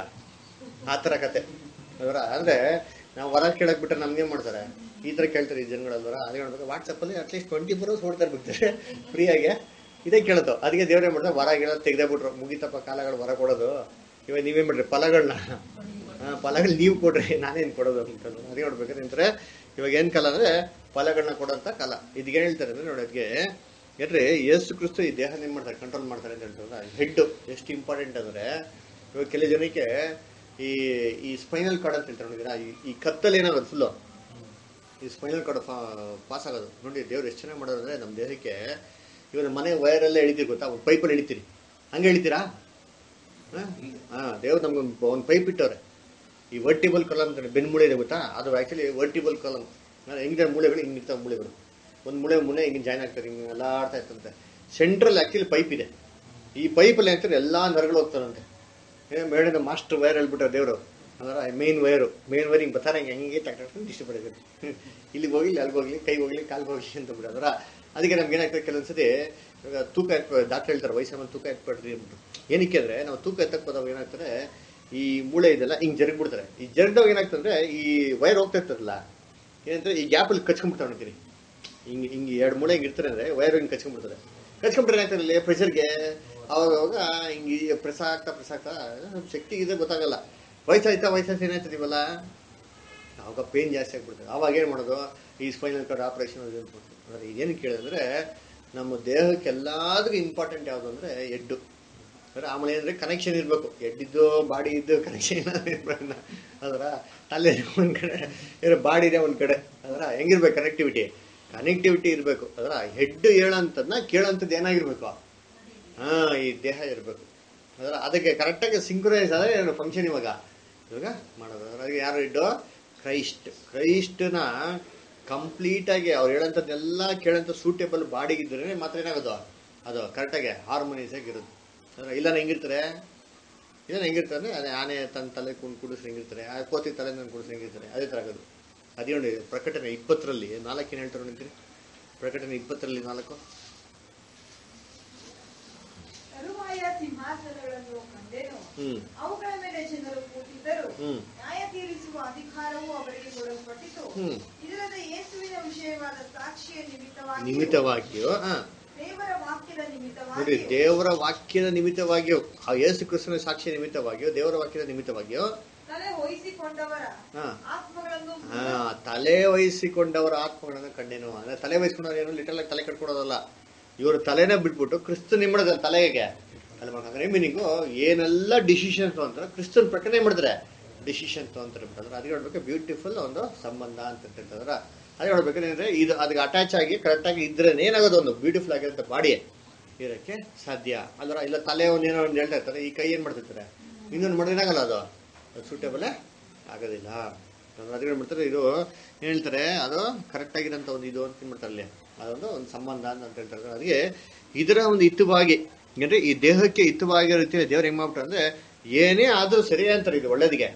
S1: ಆ ಥರ ಕತೆ ಅದರ ಅಂದರೆ ನಾವು ವರ ಕೇಳಕ್ ಬಿಟ್ರೆ ನಮ್ಗೆ ಮಾಡ್ತಾರೆ ಈ ಥರ ಕೇಳ್ತಾರೆ ಈ ಜನಗಳಲ್ವರ ಅದೇ ಹೇಳ್ಬೇಕು ವಾಟ್ಸಪ್ಪಲ್ಲಿ ಅಟ್ಲೀಸ್ಟ್ ಟ್ವೆಂಟಿ ಫೋರ್ ಅವರ್ಸ್ ಓಡ್ತಾ ಇರ್ಬೇಕಾರೆ ಫ್ರೀಯಾಗಿ ಇದೇ ಕೇಳೋದು ಅದಕ್ಕೆ ದೇವ್ರೇ ಮಾಡ್ತಾರೆ ವರ ಗಿಡ ತೆಗ್ದೇ ಬಿಟ್ರು ಮುಗಿತಪ್ಪ ಕಾಲಗಳು ವರ ಕೊಡೋದು ಇವಾಗ ನೀವೇನ್ ಮಾಡ್ರಿ ಫಲಗಳನ್ನ ಫಲಗಳು ನೀವು ಕೊಡ್ರಿ ನಾನೇನು ಕೊಡೋದು ಅಂತ ಅದೇ ನೋಡ್ಬೇಕಾದ್ರೆ ಅಂತಾರೆ ಇವಾಗ ಏನು ಕಾಲ ಅಂದ್ರೆ ಫಲಗಳನ್ನ ಕೊಡೋಂಥ ಕಾಲ ಇದಕ್ಕೆ ಹೇಳ್ತಾರೆ ಅಂದ್ರೆ ನೋಡಿ ಅದಕ್ಕೆ ಯಾದ್ರೆ ಯೇಸು ಕ್ರಿಸ್ತು ಈ ದೇಹ ಏನ್ ಮಾಡ್ತಾರೆ ಕಂಟ್ರೋಲ್ ಮಾಡ್ತಾರೆ ಅಂತ ಹೇಳ್ತಾರಲ್ಲ ಹೆಡ್ ಎಷ್ಟು ಇಂಪಾರ್ಟೆಂಟ್ ಅಂದ್ರೆ ಇವಾಗ ಕೆಲವು ಜನಕ್ಕೆ ಈ ಈ ಸ್ಪೈನಲ್ ಕಾರ್ಡ್ ಅಂತ ಹೇಳ್ತಾರೆ ನೋಡಿದ್ರ ಈ ಕತ್ತಲ್ಲಿ ಏನಾಗೋದು ಫುಲ್ಲು ಈ ಸ್ಪೈನಲ್ ಕಾರ್ಡ್ ಪಾಸ್ ಆಗೋದು ನೋಡಿ ದೇವ್ರು ಎಷ್ಟು ಚೆನ್ನಾಗಿ ಮಾಡೋದು ಅಂದ್ರೆ ನಮ್ಮ ದೇಹಕ್ಕೆ ಇವಾಗ ಮನೆ ವೈರಲ್ಲೇ ಎಳಿತೀರಿ ಗೊತ್ತಾ ಒಂದು ಪೈಪಲ್ಲಿ ಎಳಿತೀರಿ ಹಂಗೆ ಎಳಿತೀರಾ ಹಾ ದೇವ್ರು ನಮ್ಗೆ ಒಂದು ಒಂದು ಪೈಪ್ ಇಟ್ಟವ್ರೆ ಈ ವರ್ಟಿಬಲ್ ಕಾಲಮ್ ಅಂತ ಬೆನ್ಮೂಳೆ ಇದೆ ಗೊತ್ತಾ ಅದು ಆ್ಯಕ್ಚುಲಿ ವರ್ಟಿಬಲ್ ಕಾಲಮ್ ಹೆಂಗಿದೆ ಮೂಳೆಗಳು ಹಿಂಗೆ ಇರ್ತಾವೆ ಮೂಳೆಗಳು ಒಂದು ಮೂಳೆ ಮುನೆ ಹಿಂಗೆ ಜಾಯ್ನ್ ಆಗ್ತಾರೆ ಹಿಂಗೆ ಎಲ್ಲ ಆಡ್ತಾ ಇರ್ತಂತೆ ಸೆಂಟ್ರಲ್ ಆ್ಯಕ್ಚುಲಿ ಪೈಪ್ ಇದೆ ಈ ಪೈಪಲ್ಲಿ ಆಗ್ತಾರೆ ಎಲ್ಲ ನರಗಳು ಹೋಗ್ತಾರಂತೆ ಏ ಮೇಡಿನ ಮಾಸ್ಟರ್ ವೈರ್ ಹೇಳ್ಬಿಟ್ರೆ ದೇವರು ಅಂದ್ರೆ ಮೇನ್ ವೈರು ಮೇನ್ ವೈರ್ ಹಿಂಗೆ ಬರ್ತಾರೆ ಹಿಂಗೆ ಹೆಂಗೆ ತಗೊಂಡು ಇಷ್ಟಪಡಿದ್ರು ಇಲ್ಲಿಗೆ ಹೋಗ್ಲಿ ಅಲ್ಲಿಗೆ ಹೋಗ್ಲಿ ಕೈ ಹೋಗ್ಲಿ ಕಾಲ್ಗೆ ಹೋಗ್ಲಿ ಅಂತ ಬಿಟ್ಟು ಅದರ ಅದಕ್ಕೆ ನಮ್ಗೆ ಏನಾಗ್ತದೆ ಕೆಲವೊಂದ್ಸತಿ ಇವಾಗ ತೂಕ ಎತ್ಪ ಡಾಕ್ಟರ್ ಹೇಳ್ತಾರೆ ವಯಸ್ಸಲ್ಲಿ ತೂಕ ಎತ್ಕೊಡ್ರಿ ಅಂದ್ಬಿಟ್ಟು ಏನಕ್ಕೆ ಅಂದ್ರೆ ನಾವು ತೂಕ ಎತ್ತಕ್ಕೆ ಹೋದಾಗ ಏನಾಗ್ತದೆ ಈ ಮೂಳೆ ಇದೆಲ್ಲ ಹಿಂಗೆ ಜರುಗ್ ಬಿಡ್ತಾರೆ ಈ ಜರುಗ್ದಾಗ ಏನಾಗ್ತಂದ್ರೆ ಈ ವೈರ್ ಹೋಗ್ತಾ ಇರ್ತಾರಲ್ಲ ಏನಂದ್ರೆ ಈ ಗ್ಯಾಪಲ್ಲಿ ಕಚ್ಕೊಂಡ್ಬಿಡ್ತಾವೆ ಅಂತೀನಿ ಹಿಂಗೆ ಹಿಂಗೆ ಎರಡು ಮೂಳೆ ಹಿಂಗೆ ಇರ್ತಾರೆ ಅಂದ್ರೆ ವೈರ್ ಹಿಂಗೆ ಕಚ್ಕೊಂಡ್ಬಿಡ್ತಾರೆ ಕಚ್ಕೊಂಡ್ಬಿಟ್ರೆ ಏನಾಗ್ತದೆ ಇಲ್ಲಿ ಪ್ರೆಷರ್ಗೆ ಅವಾಗ ಅವಾಗ ಹಿಂಗೆ ಪ್ರೆಸ್ ಆಗ್ತಾ ಪ್ರೆಸ್ ಆಗ್ತಾ ಸ್ವಲ್ಪ ಶಕ್ತಿ ಇದೆ ಗೊತ್ತಾಗಲ್ಲ ವಯಸ್ಸಾಯ್ತಾ ವಯಸ್ಸಾಯ್ತು ಏನಾಯ್ತದಿವಲ್ಲ ಅವಾಗ ಪೇನ್ ಜಾಸ್ತಿ ಆಗ್ಬಿಡ್ತದೆ ಅವಾಗ ಏನು ಮಾಡೋದು ಈ ಸ್ಪೈನಲ್ ಕಾರ್ಡ್ ಆಪರೇಷನ್ ಅದು ಅಂದ್ಬಿಟ್ಟು ಅಂದ್ರೆ ಇದೇನು ಕೇಳಿದ್ರೆ ನಮ್ಮ ದೇಹಕ್ಕೆ ಎಲ್ಲದಕ್ಕೂ ಇಂಪಾರ್ಟೆಂಟ್ ಯಾವುದು ಅಂದ್ರೆ ಎಡ್ಡು ಅಂದ್ರೆ ಆಮೇಲೆ ಏನಂದ್ರೆ ಕನೆಕ್ಷನ್ ಇರಬೇಕು ಎಡ್ಡಿದ್ದು ಬಾಡಿ ಇದ್ದು ಕನೆಕ್ಷನ್ ಅದರ ತಲೆ ಒಂದ್ ಕಡೆ ಇರೋ ಬಾಡಿ ಇದೆ ಒಂದ್ ಕಡೆ ಅದರ ಹೆಂಗಿರ್ಬೇಕು ಕನೆಕ್ಟಿವಿಟಿ ಕನೆಕ್ಟಿವಿಟಿ ಇರಬೇಕು ಅದರ ಹೆಡ್ ಹೇಳೋಂಥದ್ದನ್ನ ಕೇಳೋಂಥದ್ದು ಏನಾಗಿರ್ಬೇಕು ಹಾ ಈ ದೇಹ ಇರಬೇಕು ಅದರ ಅದಕ್ಕೆ ಕರೆಕ್ಟಾಗಿ ಸಿಂಕ್ರೈಸ್ ಆದರೆ ಏನು ಫಂಕ್ಷನ್ ಇವಾಗ ಇವಾಗ ಮಾಡೋದು ಅದ್ರಾಗೆ ಯಾರು ಇಟ್ಟು ಕ್ರೈಸ್ಟ್ ಕ್ರೈಸ್ಟ್ನ ಕಂಪ್ಲೀಟ್ ಆಗಿ ಅವ್ರು ಹೇಳೋಂಥದ್ದೆಲ್ಲ ಕೇಳೋಂಥ ಸೂಟೇಬಲ್ ಬಾಡಿಗಿದ್ರೆ ಮಾತ್ರ ಏನಾಗೋದು ಅದು ಕರೆಕ್ಟಾಗಿ ಹಾರ್ಮೋನಿಯಸ್ ಆಗಿ ಇರೋದು ಅಂದ್ರೆ ಇಲ್ಲ ಹೆಂಗಿರ್ತಾರೆ ಇಲ್ಲ ಹೆಂಗಿರ್ತಾರೆ ಅದೇ ಆನೆ ತನ್ನ ತಲೆ ಕುಂಡು ಕುಡಿಸ್ರೆ ಹೆಂಗಿರ್ತಾರೆ ಆ ಕೋತಿ ತಲೆ ನನ್ನ ಕುಡಿಸ್ರೆ ಹೆಂಗಿರ್ತಾರೆ ಅದೇ ಥರ ಆಗೋದು ಅದೇ ನೋಡಿ ಪ್ರಕಟಣೆ ಇಪ್ಪತ್ತರಲ್ಲಿ ನಾಲ್ಕೇನು ಹೇಳ್ತಾರೆ ನಿಂತೀರಿ ಪ್ರಕಟಣೆ ಇಪ್ಪತ್ತರಲ್ಲಿ ನಾಲ್ಕು
S3: ತರುವಾಯ ಸಿಂಹಾಸನಗಳನ್ನು ಕಂಡೆನು
S1: ಹ್ಮ್
S3: ಅವುಗಳ ಮೇಲೆ ಜನರು ಕೂತಿದ್ದರು
S1: ಹ್ಮ್
S3: ನ್ಯಾಯ ತೀರಿಸುವ ಅಧಿಕಾರವು ಅವರಿಗೆ ಕೊಡಲ್ಪಟ್ಟಿತು
S1: ಹ್ಮ್.
S3: ಇದಲ್ಲದೆ ಯೇಸುವಿನ ವಿಷಯವಾದ ಸಾಕ್ಷಿಯ ನಿಮಿತ್ತವಾಗಿ
S1: ನಿಮಿತ್ತವಾಗಿಯೋ ಹಾ
S3: ದೇವರ ವಾಕ್ಯದ
S1: ನೋಡಿ
S3: ನಿಮಿತ್ತವಾಗಿ
S1: ದೇವರ ವಾಕ್ಯದ ನಿಮಿತ್ತವಾಗಿಯೋ ಆ ಯೇಸು ಕ್ರಿಸ್ತನ ಸಾಕ್ಷಿ ನಿಮಿತ್ತವಾಗಿಯೋ ದೇವರ ವಾಕ್ಯದ ನಿಮಿತ್ತವಾಗಿಯೋ
S3: ತಲೆ ವಹಿಸಿಕೊಂಡವರ
S1: ಹಾ
S3: ಆತ್ಮಗಳನ್ನು
S1: ಹಾ ತಲೆ ವಹಿಸಿಕೊಂಡವರ ಆತ್ಮಗಳನ್ನು ಕಂಡೇನು ಅಂದ್ರೆ ತಲೆ ವಹಿಸ್ಕೊಂಡವ್ರು ಏನು ಲಿಟಲ್ ಆಗಿ ತಲೆ ಕಟ್ಕೊಡೋದಲ್ಲ ಇವರು ತಲೆನ ಬಿಟ್ಬಿಟ್ಟು ಕ್ರಿಸ್ತ ನಿಮ್ಮಡದ ತಲೆಗೆ ಅಲ್ಲಿ ಮಾಡ್ಕೊಂಡ್ರೆ ಮೀನಿಂಗು ಏನೆಲ್ಲ ಡಿಸಿಷನ್ ತಗೊಂತಾರೆ ಕ್ರಿಸ್ತನ್ ಪ್ರಕಾರ ಏನ್ ಮಾಡ್ತಾರೆ ಡಿಸಿಷನ್ ತಗೊಂತಾರೆ ಬಿಟ್ಟಂದ್ರೆ ಅದಕ್ಕೆ ಹೇಳ್ಬೇಕು ಬ್ಯೂಟಿಫುಲ್ ಒಂದು ಸಂಬಂಧ ಅಂತ ಹೇಳ್ತಾರೆ ಅದೇ ಹೇಳ್ಬೇಕಂದ್ರೆ ಇದು ಅದಕ್ಕೆ ಅಟ್ಯಾಚ್ ಆಗಿ ಕರೆಕ್ಟಾಗಿ ಇದ್ರೆ ಏನಾಗೋದು ಒಂದು ಬ್ಯೂಟಿಫುಲ್ ಆಗಿರುತ್ತೆ ಬಾಡಿ ಇರೋಕ್ಕೆ ಸಾಧ್ಯ ಅಲ್ರ ಇಲ್ಲ ತಲೆ ಒಂದು ಏನೋ ಒಂದು ಹೇಳ್ತಾ ಇರ್ತಾರೆ ಈ ಕೈ ಏನು ಮಾಡ್ತಿರ್ತಾರೆ ಇನ್ನೊಂದು ಮಾಡಿದ್ರೆ ಏನಾಗಲ್ಲ ಅದು ಸೂಟೇಬಲೇ ಆಗೋದಿಲ್ಲ ಅಂದ್ರೆ ಅದಕ್ಕೆ ಏನ್ ಮಾಡ್ತಾರೆ ಇದು ಏನ್ ಹೇಳ್ತಾರೆ ಅದು ಕರೆಕ್ಟ್ ಆಗಿರೋಂಥ ಒಂದು ಇದು ಅಂತ ಏನ್ ಮಾಡ್ತಾರೆ ಅಲ್ಲಿ ಅದೊಂದು ಒಂದು ಸಂಬಂಧ ಅಂತ ಹೇಳ್ತಾರೆ ಅದಕ್ಕೆ ಇದರ ಒಂದು ಹಿತವಾಗಿ ಅಂದ್ರೆ ಈ ದೇಹಕ್ಕೆ ಹಿತವಾಗಿರೋ ರೀತಿಯಲ್ಲಿ ದೇವ್ರು ಹೆಂಗ್ ಮಾಡ್ಬಿಟ್ರೆ ಅಂದ್ರೆ ಏನೇ ಆದ್ರೂ ಸರಿ ಅಂತಾರೆ ಇದು ಒಳ್ಳೇದಿಗೆ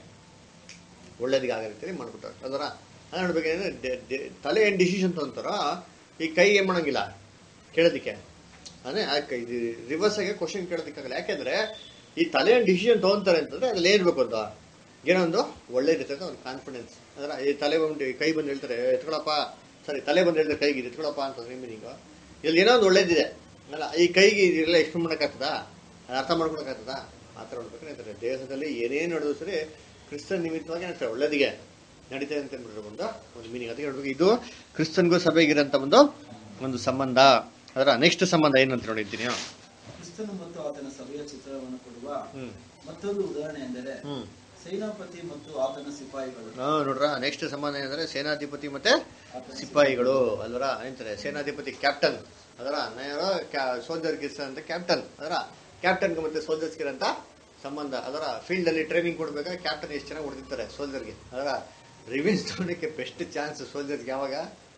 S1: ಒಳ್ಳೇದಿಗೆ ಆಗೋ ರೀತಿಯಲ್ಲಿ ಮಾಡ್ಬಿಟ್ಟಾರೆ ಅದರ ಅದ್ ನೋಡ್ಬೇಕಂದ್ರೆ ದೆ- ದೆ- ತಲೆ ಏನು ಡಿಸಿಷನ್ ತಗೊಂತಾರೋ ಈ ಕೈ ಏನ್ ಮಾಡಂಗಿಲ್ಲ ಕೇಳೋದಿಕ್ಕೆ ಅಂದ್ರೆ ಆ ಕೈ- ಇದು ರಿವರ್ಸ್ ಆಗಿ ಕ್ವಶನ್ ಕೇಳೋದಕ್ಕಾಗಲ್ಲ ಯಾಕೆಂದ್ರೆ ಈ ತಲೆ ಡಿಸಿಷನ್ ತಗೊಂತಾರೆ ಅಂತಂದ್ರೆ ಅದ್ರಲ್ಲಿ ಏನಿರ್ಬೇಕು ಅಂತ ಏನೋ ಒಂದು ಒಳ್ಳೇದಿರ್ತದೆ ಒಂದು ಕಾನ್ಫಿಡೆನ್ಸ್ ಅಂದ್ರೆ ಈ ತಲೆ ಬಂದು ಈ ಕೈ ಬಂದು ಹೇಳ್ತಾರೆ ಎತ್ಕೊಳಪ್ಪ ಸರಿ ತಲೆ ಬಂದು ಹೇಳ್ತಾರೆ ಕೈಗೆ ಇದು ಎತ್ಕೊಳಪ್ಪ ಅಂತಂದ್ರೆ ಮೀನಿಂಗು ಇಲ್ಲಿ ಏನೋ ಒಂದು ಒಳ್ಳೇದಿದೆ ಅಲ್ಲ ಈ ಕೈಗೆ ಇದೆಲ್ಲ ಎಷ್ಟು ಮಾಡೋಕ್ಕಾಗ್ತದಾ ಅದು ಅರ್ಥ ಮಾಡ್ಕೊಳಕ್ಕಾಗ್ತದಾ ಆ ಥರ ನೋಡ್ಬೇಕು ಹೇಳ್ತಾರೆ ದೇಹದಲ್ಲಿ ಏನೇನು ನಡೆದ್ರು ಸರಿ ಕ್ರಿಸ್ತನ್ ನಿಮಿತ್ತವಾಗಿ ಹೇಳ್ತಾರೆ ಒಳ್ಳೇದಿಗೆ ನಡೀತದೆ ಅಂತ ಅಂದ್ಬಿಟ್ರೆ ಒಂದು ಒಂದು ಮೀನಿಂಗ್ ಅದಕ್ಕೆ ಹೇಳ್ಬೇಕು ಇದು ಕ್ರಿಸ್ತನ್ಗೂ ಸಭೆಗಿರೋಂಥ ಒಂದು ಒಂದು ಸಂಬಂಧ ಅದರ ನೆಕ್ಸ್ಟ್ ಸಂಬಂಧ ಏನಂತ ನೋಡಿದ್ದೀನಿ
S4: ಕ್ರಿಸ್ತನು ಮತ್ತು ಆತನ ಸಭೆಯ ಚಿತ್ರವನ್ನು ಕೊಡುವ
S1: ಹ್ಮ್
S4: ಮತ್ತೊಂದು ಉದಾಹರಣೆ ಎಂದರೆ
S1: ಹ್ಮ್
S4: ಸೇನಾಪತಿ ಮತ್ತು ಆತನ ಸಿಪಾಯಿಗಳು
S1: ಹಾ ನೋಡ್ರ ನೆಕ್ಸ್ಟ್ ಸಂಬಂಧ ಏನಂದ್ರೆ ಸೇನಾಧಿಪತಿ ಮತ್ತೆ ಸಿಪಾಯಿಗಳು ಅಲ್ವರ ಏನಂತಾರೆ ಸೇನಾಧಿಪತಿ ಕ್ಯಾಪ್ಟನ್ ಅದರ ಸೋಲ್ಜರ್ ಗಿರ್ಸ್ ಅಂತ ಕ್ಯಾಪ್ಟನ್ ಅದರ ಕ್ಯಾಪ್ಟನ್ಗೆ ಮತ್ತೆ ಸೋಲ್ಜರ್ಸ್ ಅಂತ ಸಂಬಂಧ ಅದರ ಫೀಲ್ಡ್ ಅಲ್ಲಿ ಟ್ರೈನಿಂಗ್ ಕೊಡ್ಬೇಕಾದ್ರೆ ಕ್ಯಾಪ್ಟನ್ ಎಷ್ಟು ಚೆನ್ನಾಗಿ ಹೊಡೆದಿರ್ತಾರೆ ಸೋಲ್ಜರ್ಗೆ ಅದರ ರಿವೆನ್ಸ್ ತಗೊಳಕ್ಕೆ ಬೆಸ್ಟ್ ಚಾನ್ಸ್ ಸೋಲ್ಜರ್ಗೆ ಯಾವಾಗ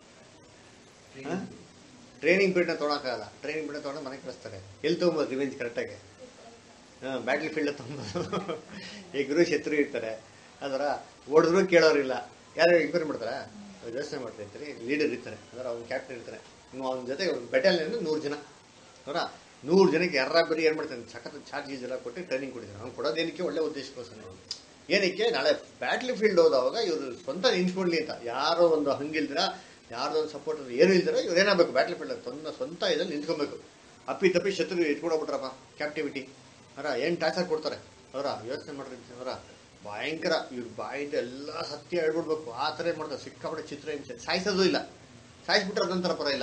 S1: ಟ್ರೈನಿಂಗ್ ಪೀರಿಯಡ್ ತೊಗೊಳಕ್ಕಾಗಲ್ಲ ಟ್ರೈನಿಂಗ್ ಪೀರಿಯಡ್ ತೊಗೊಂಡು ಮನೆಗೆ ಕಳಿಸ್ತಾರೆ ಎಲ್ಲಿ ತೊಗೊಂಬೋದು ರಿವೆಂಜ್ ಕರೆಕ್ಟಾಗಿ ಹಾಂ ಬ್ಯಾಟ್ಲ್ ಫೀಲ್ಡ್ ತೊಗೊಂಬೋದು ಈ ಗುರು ಶತ್ರು ಇರ್ತಾರೆ ಅದರ ಹೊಡೆದ್ರು ಕೇಳೋರಿಲ್ಲ ಯಾರು ಎಂಕ್ವೈರಿ ಮಾಡ್ತಾರೆ ಯೋಚನೆ ಮಾಡ್ತಾ ಇರ್ತಾರೆ ಲೀಡರ್ ಇರ್ತಾರೆ ಅದರ ಅವ್ನು ಕ್ಯಾಪ್ಟನ್ ಇರ್ತಾರೆ ಇನ್ನು ಅವನ ಜೊತೆ ಬೆಟಾಲಿಯನ್ ನೂರು ಜನ ಅವರ ನೂರು ಜನಕ್ಕೆ ಯಾರ ಬರೀ ಏನು ಮಾಡ್ತಾನೆ ಸಖತ್ ಚಾರ್ಜ್ ಗೀಜ್ ಎಲ್ಲ ಕೊಟ್ಟು ಟ್ರೈನಿಂಗ್ ಕೊಡ್ತಾನೆ ಅವ್ನು ಕೊಡೋದೇನಕ್ಕೆ ಒಳ್ಳೆ ಉದ್ದೇಶಕ್ಕೋಸ್ಕರ ಏನಕ್ಕೆ ನಾಳೆ ಬ್ಯಾಟ್ಲ್ ಫೀಲ್ಡ್ ಹೋದವಾಗ ಇವರು ಸ್ವಂತ ನಿಂತ್ಕೊಳ್ಳಿ ಅಂತ ಯಾರೋ ಒಂದು ಹಂಗಿಲ್ದಿರ ಯಾರ್ದೋ ಒಂದು ಸಪೋರ್ಟ್ ಏನು ಇಲ್ದಿರ ಇವ್ರು ಏನಾಗಬೇಕು ಬ್ಯಾಟ್ಲ್ ಫೀಲ್ಡ್ ಸ್ವಂತ ಸ್ವಂತ ಇದ್ರಲ್ಲಿ ನಿಂತ್ಕೊಬೇಕು ಅಪ್ಪಿ ತಪ್ಪಿ ಶತ್ರು ಇಟ್ಕೊಂಡೋಗ್ಬಿಟ್ರಪ್ಪ ಕ್ಯಾಪ್ಟಿವಿಟಿ ಅವರ ಏನು ಟಾರ್ಚರ್ ಕೊಡ್ತಾರೆ ಅವರ ಯೋಚನೆ ಮಾಡ್ರಿ ಅವರ ಭಯಂಕರ ಇವ್ರ ಬಾಯಿಂದ ಎಲ್ಲ ಸತ್ಯ ಹೇಳ್ಬಿಡ್ಬೇಕು ಆ ಥರ ಏನ್ ಮಾಡ್ತಾರೆ ಸಿಕ್ಕಾಪಟ್ಟೆ ಚಿತ್ರ ಹಿಂಸೆ ಸಾಯಿಸೋದು ಇಲ್ಲ ಸಾಯಿಸ್ಬಿಟ್ರೆ ಅದೊಂಥರ ಪರ ಇಲ್ಲ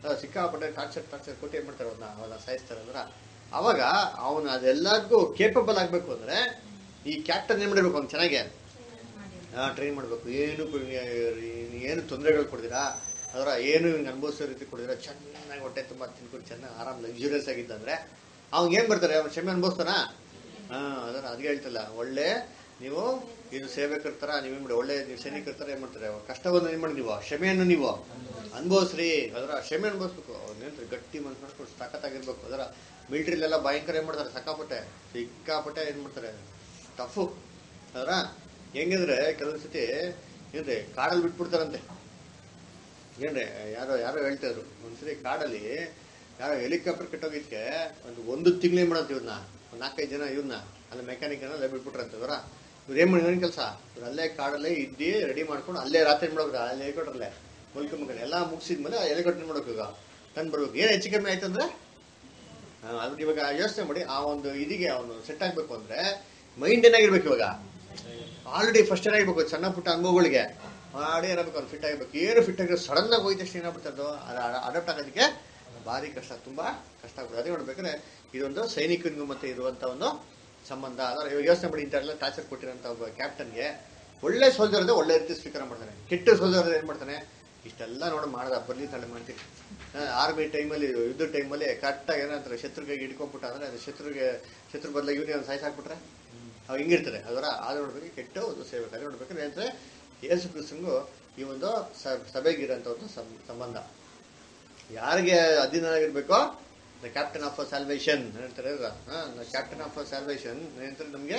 S1: ಅಹ್, ಸಿಕ್ಕಾಪಟ್ಟೆ ಟಾರ್ಚರ್ ಟಾರ್ಚರ್ ಕೊಟ್ಟು ಏನ್ ಮಾಡ್ತಾರೆ ಅವನ್ನ ಅವನ್ನ ಸಾಯಿಸ್ತಾರೆ ಅಂದ್ರ ಅವಾಗ ಅವನು ಅದೆಲ್ಲದಕ್ಕೂ ಕೇಪಬಲ್ ಆಗ್ಬೇಕು ಅಂದ್ರೆ ಈ ಕ್ಯಾಪ್ಟನ್ ಏನ್ ಮಾಡಿರ್ಬೇಕು ಅವ್ನು ಚೆನ್ನಾಗಿ ಟ್ರೈನ್ ಮಾಡಬೇಕು ಏನು ಕು- ಏನು ತೊಂದರೆಗಳು ಕೊಡ್ತೀರಾ ಅದರ ಏನು ಹಿಂಗೆ ಅನುಭವಿಸೋ ರೀತಿ ಕೊಡಿದಿರ ಚೆನ್ನಾಗಿ ಹೊಟ್ಟೆ ತುಂಬ ತಿನ್ಕೊಂಡು ಚೆನ್ನಾಗಿ ಆರಾಮ್ ಲಕ್ಸುರಿಯಸ್ ಆಗಿದ್ದಂದ್ರೆ ಅವ್ನಿಗೆ ಏನು ಬರ್ತಾರೆ ಅವ್ನು ಕ್ಷಮೆ ಅನುಭವಿಸ್ತಾನ ಹಾಂ ಅದರ ಅದಕ್ಕೆ ಹೇಳ್ತಿಲ್ಲ ಒಳ್ಳೆ ನೀವು ಇದು ಸೇವಕರ ಥರ ನೀವೇನು ಮಾಡಿ ಒಳ್ಳೆ ನೀವು ಸೈನಿಕರ ಥರ ಏನು ಮಾಡ್ತಾರೆ ಕಷ್ಟವನ್ನು ಏನು ಮಾಡಿ ನೀವು ಕ್ಷಮೆಯನ್ನು ನೀವು ಅನುಭವಿಸ್ರಿ ಅದರ ಕ್ಷಮೆ ಅನುಭವಿಸ್ಬೇಕು ಅವ್ನೇನ್ರಿ ಗಟ್ಟಿ ಮನ್ಸು ಮಾಡ್ಕೊಂಡು ಸಖತ್ತಾಗಿರ್ಬೇಕು ಅದರ ಮಿಲ್ಟ್ರಿಲೆಲ್ಲ ಭಯಂಕರ ಏನು ಮಾಡ್ತಾರೆ ಸಕ್ಕಾಪಟ್ಟೆ ಸಿಕ್ಕಾಪಟ್ಟೆ ಏನು ಮಾಡ್ತಾರೆ ಟಫು ಅದರ ಹೆಂಗಂದ್ರೆ ಕೆಲವೊಂದು ಸತಿ ಏನ್ರಿ ಕಾಡಲ್ಲಿ ಬಿಟ್ಬಿಡ್ತಾರಂತೆ ಏನ್ರಿ ಯಾರೋ ಯಾರೋ ಹೇಳ್ತಾ ಇದ್ರು ಒಂದ್ಸರಿ ಕಾಡಲ್ಲಿ ಯಾರೋ ಹೆಲಿಕಾಪ್ಟರ್ ಕೆಟ್ಟೋಗಿದ್ಕೆ ಒಂದು ಒಂದು ತಿಂಗಳು ಏನ್ ಮಾಡಂತ ಇವ್ರನ್ನ ಒಂದು ನಾಲ್ಕೈದು ಜನ ಇವ್ರನ್ನ ಅಲ್ಲಿ ಮೆಕ್ಯಾನಿಕ್ ಅಲ್ಲ ಬಿಟ್ಬಿಟ್ರಂತವ್ರ ಇವ್ರು ಏನ್ ಮಾಡಿದ್ರು ಕೆಲಸ ಇವ್ರು ಅಲ್ಲೇ ಕಾಡಲ್ಲೇ ಇದ್ದಿ ರೆಡಿ ಮಾಡ್ಕೊಂಡು ಅಲ್ಲೇ ರಾತ್ರಿ ಮಾಡ್ಬೇಕು ಅಲ್ಲಿ ಹೆಲಿಕಾಪ್ಟರ್ಲೆ ಮುಲ್ಕೊಂಬ ಎಲ್ಲ ಮುಗಿಸಿದ್ಮೇಲೆ ಆ ಹೆಲಿಕಾಪ್ಟರ್ ಮಾಡ್ಬೇಕು ಈಗ ತಂದು ಬರ್ಬೇಕು ಏನು ಹೆಚ್ಚು ಕಮ್ಮಿ ಆಯ್ತಂದ್ರೆ ಆ, ಅದು ಇವಾಗ ಯೋಚನೆ ಮಾಡಿ ಆ ಒಂದು ಇದಿಗೆ ಅವನು ಸೆಟ್ ಆಗ್ಬೇಕು ಅಂದ್ರೆ ಮೈಂಡ್ ಏನಾಗಿರ್ಬೇಕು ಇವಾಗ ಆಲ್ರೆಡಿ ಫಸ್ಟ್ ಏನಾಗಿರ್ಬೇಕು ಸಣ್ಣ ಪುಟ್ಟ ಅನುಭವಗಳಿಗೆ ಮಾಡಿ ಏನಾಗಬೇಕು ಅವ್ನು ಫಿಟ್ ಆಗಿರ್ಬೇಕು ಏನು ಫಿಟ್ ಆಗಿರೋ ಸಡನ್ ಆಗಿ ಹೋಯ್ತು ತಕ್ಷಣ ಏನಾಗ್ಬಿಡ್ತದೆ ಅದು ಅಡಾಪ್ಟ್ ಆಗೋದಕ್ಕೆ ಭಾರಿ ಕಷ್ಟ ತುಂಬಾ ಕಷ್ಟ ಆಗ್ಬಿಡುತ್ತೆ ಅದೇ ನೋಡ್ಬೇಕಾದ್ರೆ ಇದೊಂದು ಸೈನಿಕನಿಗೂ ಮತ್ತೆ ಇರುವಂತ ಒಂದು ಸಂಬಂಧ ಅದರ ಇವಾಗ ಯೋಚನೆ ಮಾಡಿ ಇಂಥೆಲ್ಲ ಟಾರ್ಚರ್ ಕೊಟ್ಟಿರೋಂಥ ಒಬ್ಬ ಕ್ಯಾಪ್ಟನ್ಗೆ ಒಳ್ಳೆ ಸೋಲ್ಜರ್ ಅಂದ್ರೆ ಒಳ್ಳೆ ರೀತಿ ಸ್ವೀಕಾರ ಮಾಡ್ತಾನೆ ಕೆಟ್ಟ ಸೋಲ್ಜರ್ ಏನ್ ಮಾಡ್ತಾನೆ ಇಷ್ಟೆಲ್ಲ ನೋಡಿ ಮಾಡ್ದ ಬರ್ಲಿ ತಲೆ ಮಾಡ್ತೀವಿ ಆರ್ಮಿ ಟೈಮಲ್ಲಿ ಯುದ್ಧ ಟೈಮಲ್ಲಿ ಕರೆಕ್ಟಾಗಿ ಏನಂತಾರೆ ಶತ್ರುಗೆ ಹಿಡ್ಕೊಂಡ್ಬಿಟ್ಟ ಅಂದ್ರೆ ಅದು ಶತ್ರುಗೆ ಶತ್ರು ಬದಲಾಗಿ ಇವನೇ ಒಂದು ಸಾಯಿಸಾಕ್ಬಿಟ್ರೆ ಅವು ಹಿಂಗಿರ್ತಾರೆ ಅದರ ಆದ್ರೆ ನೋಡ್ಬೇಕು ಕೆಟ್ಟ ಒಂದು ಸೇವೆ ಅದೇ ನೋಡ್ಬೇಕಾದ್ರೆ ಏನಂದ್ರೆ ಯೇಸು ಕ್ರಿಸ್ತಂಗೂ ಈ ಒಂದು ಸ- ಸಭೆಗಿರೋಂಥ ಒಂದು ಸಂ- ಸಂಬಂಧ ಯಾರಿಗೆ ಅಧೀನರಾಗಿರ್ಬೇಕೋ ದ ಕ್ಯಾಪ್ಟನ್ ಆಫ್ ಸ್ಯಾಲ್ವೇಷನ್ ಹೇಳ್ತಾರೆ ಕ್ಯಾಪ್ಟನ್ ಆಫ್ ಸ್ಯಾಲ್ವೇಷನ್ ಏನಂತಾರೆ ನಮಗೆ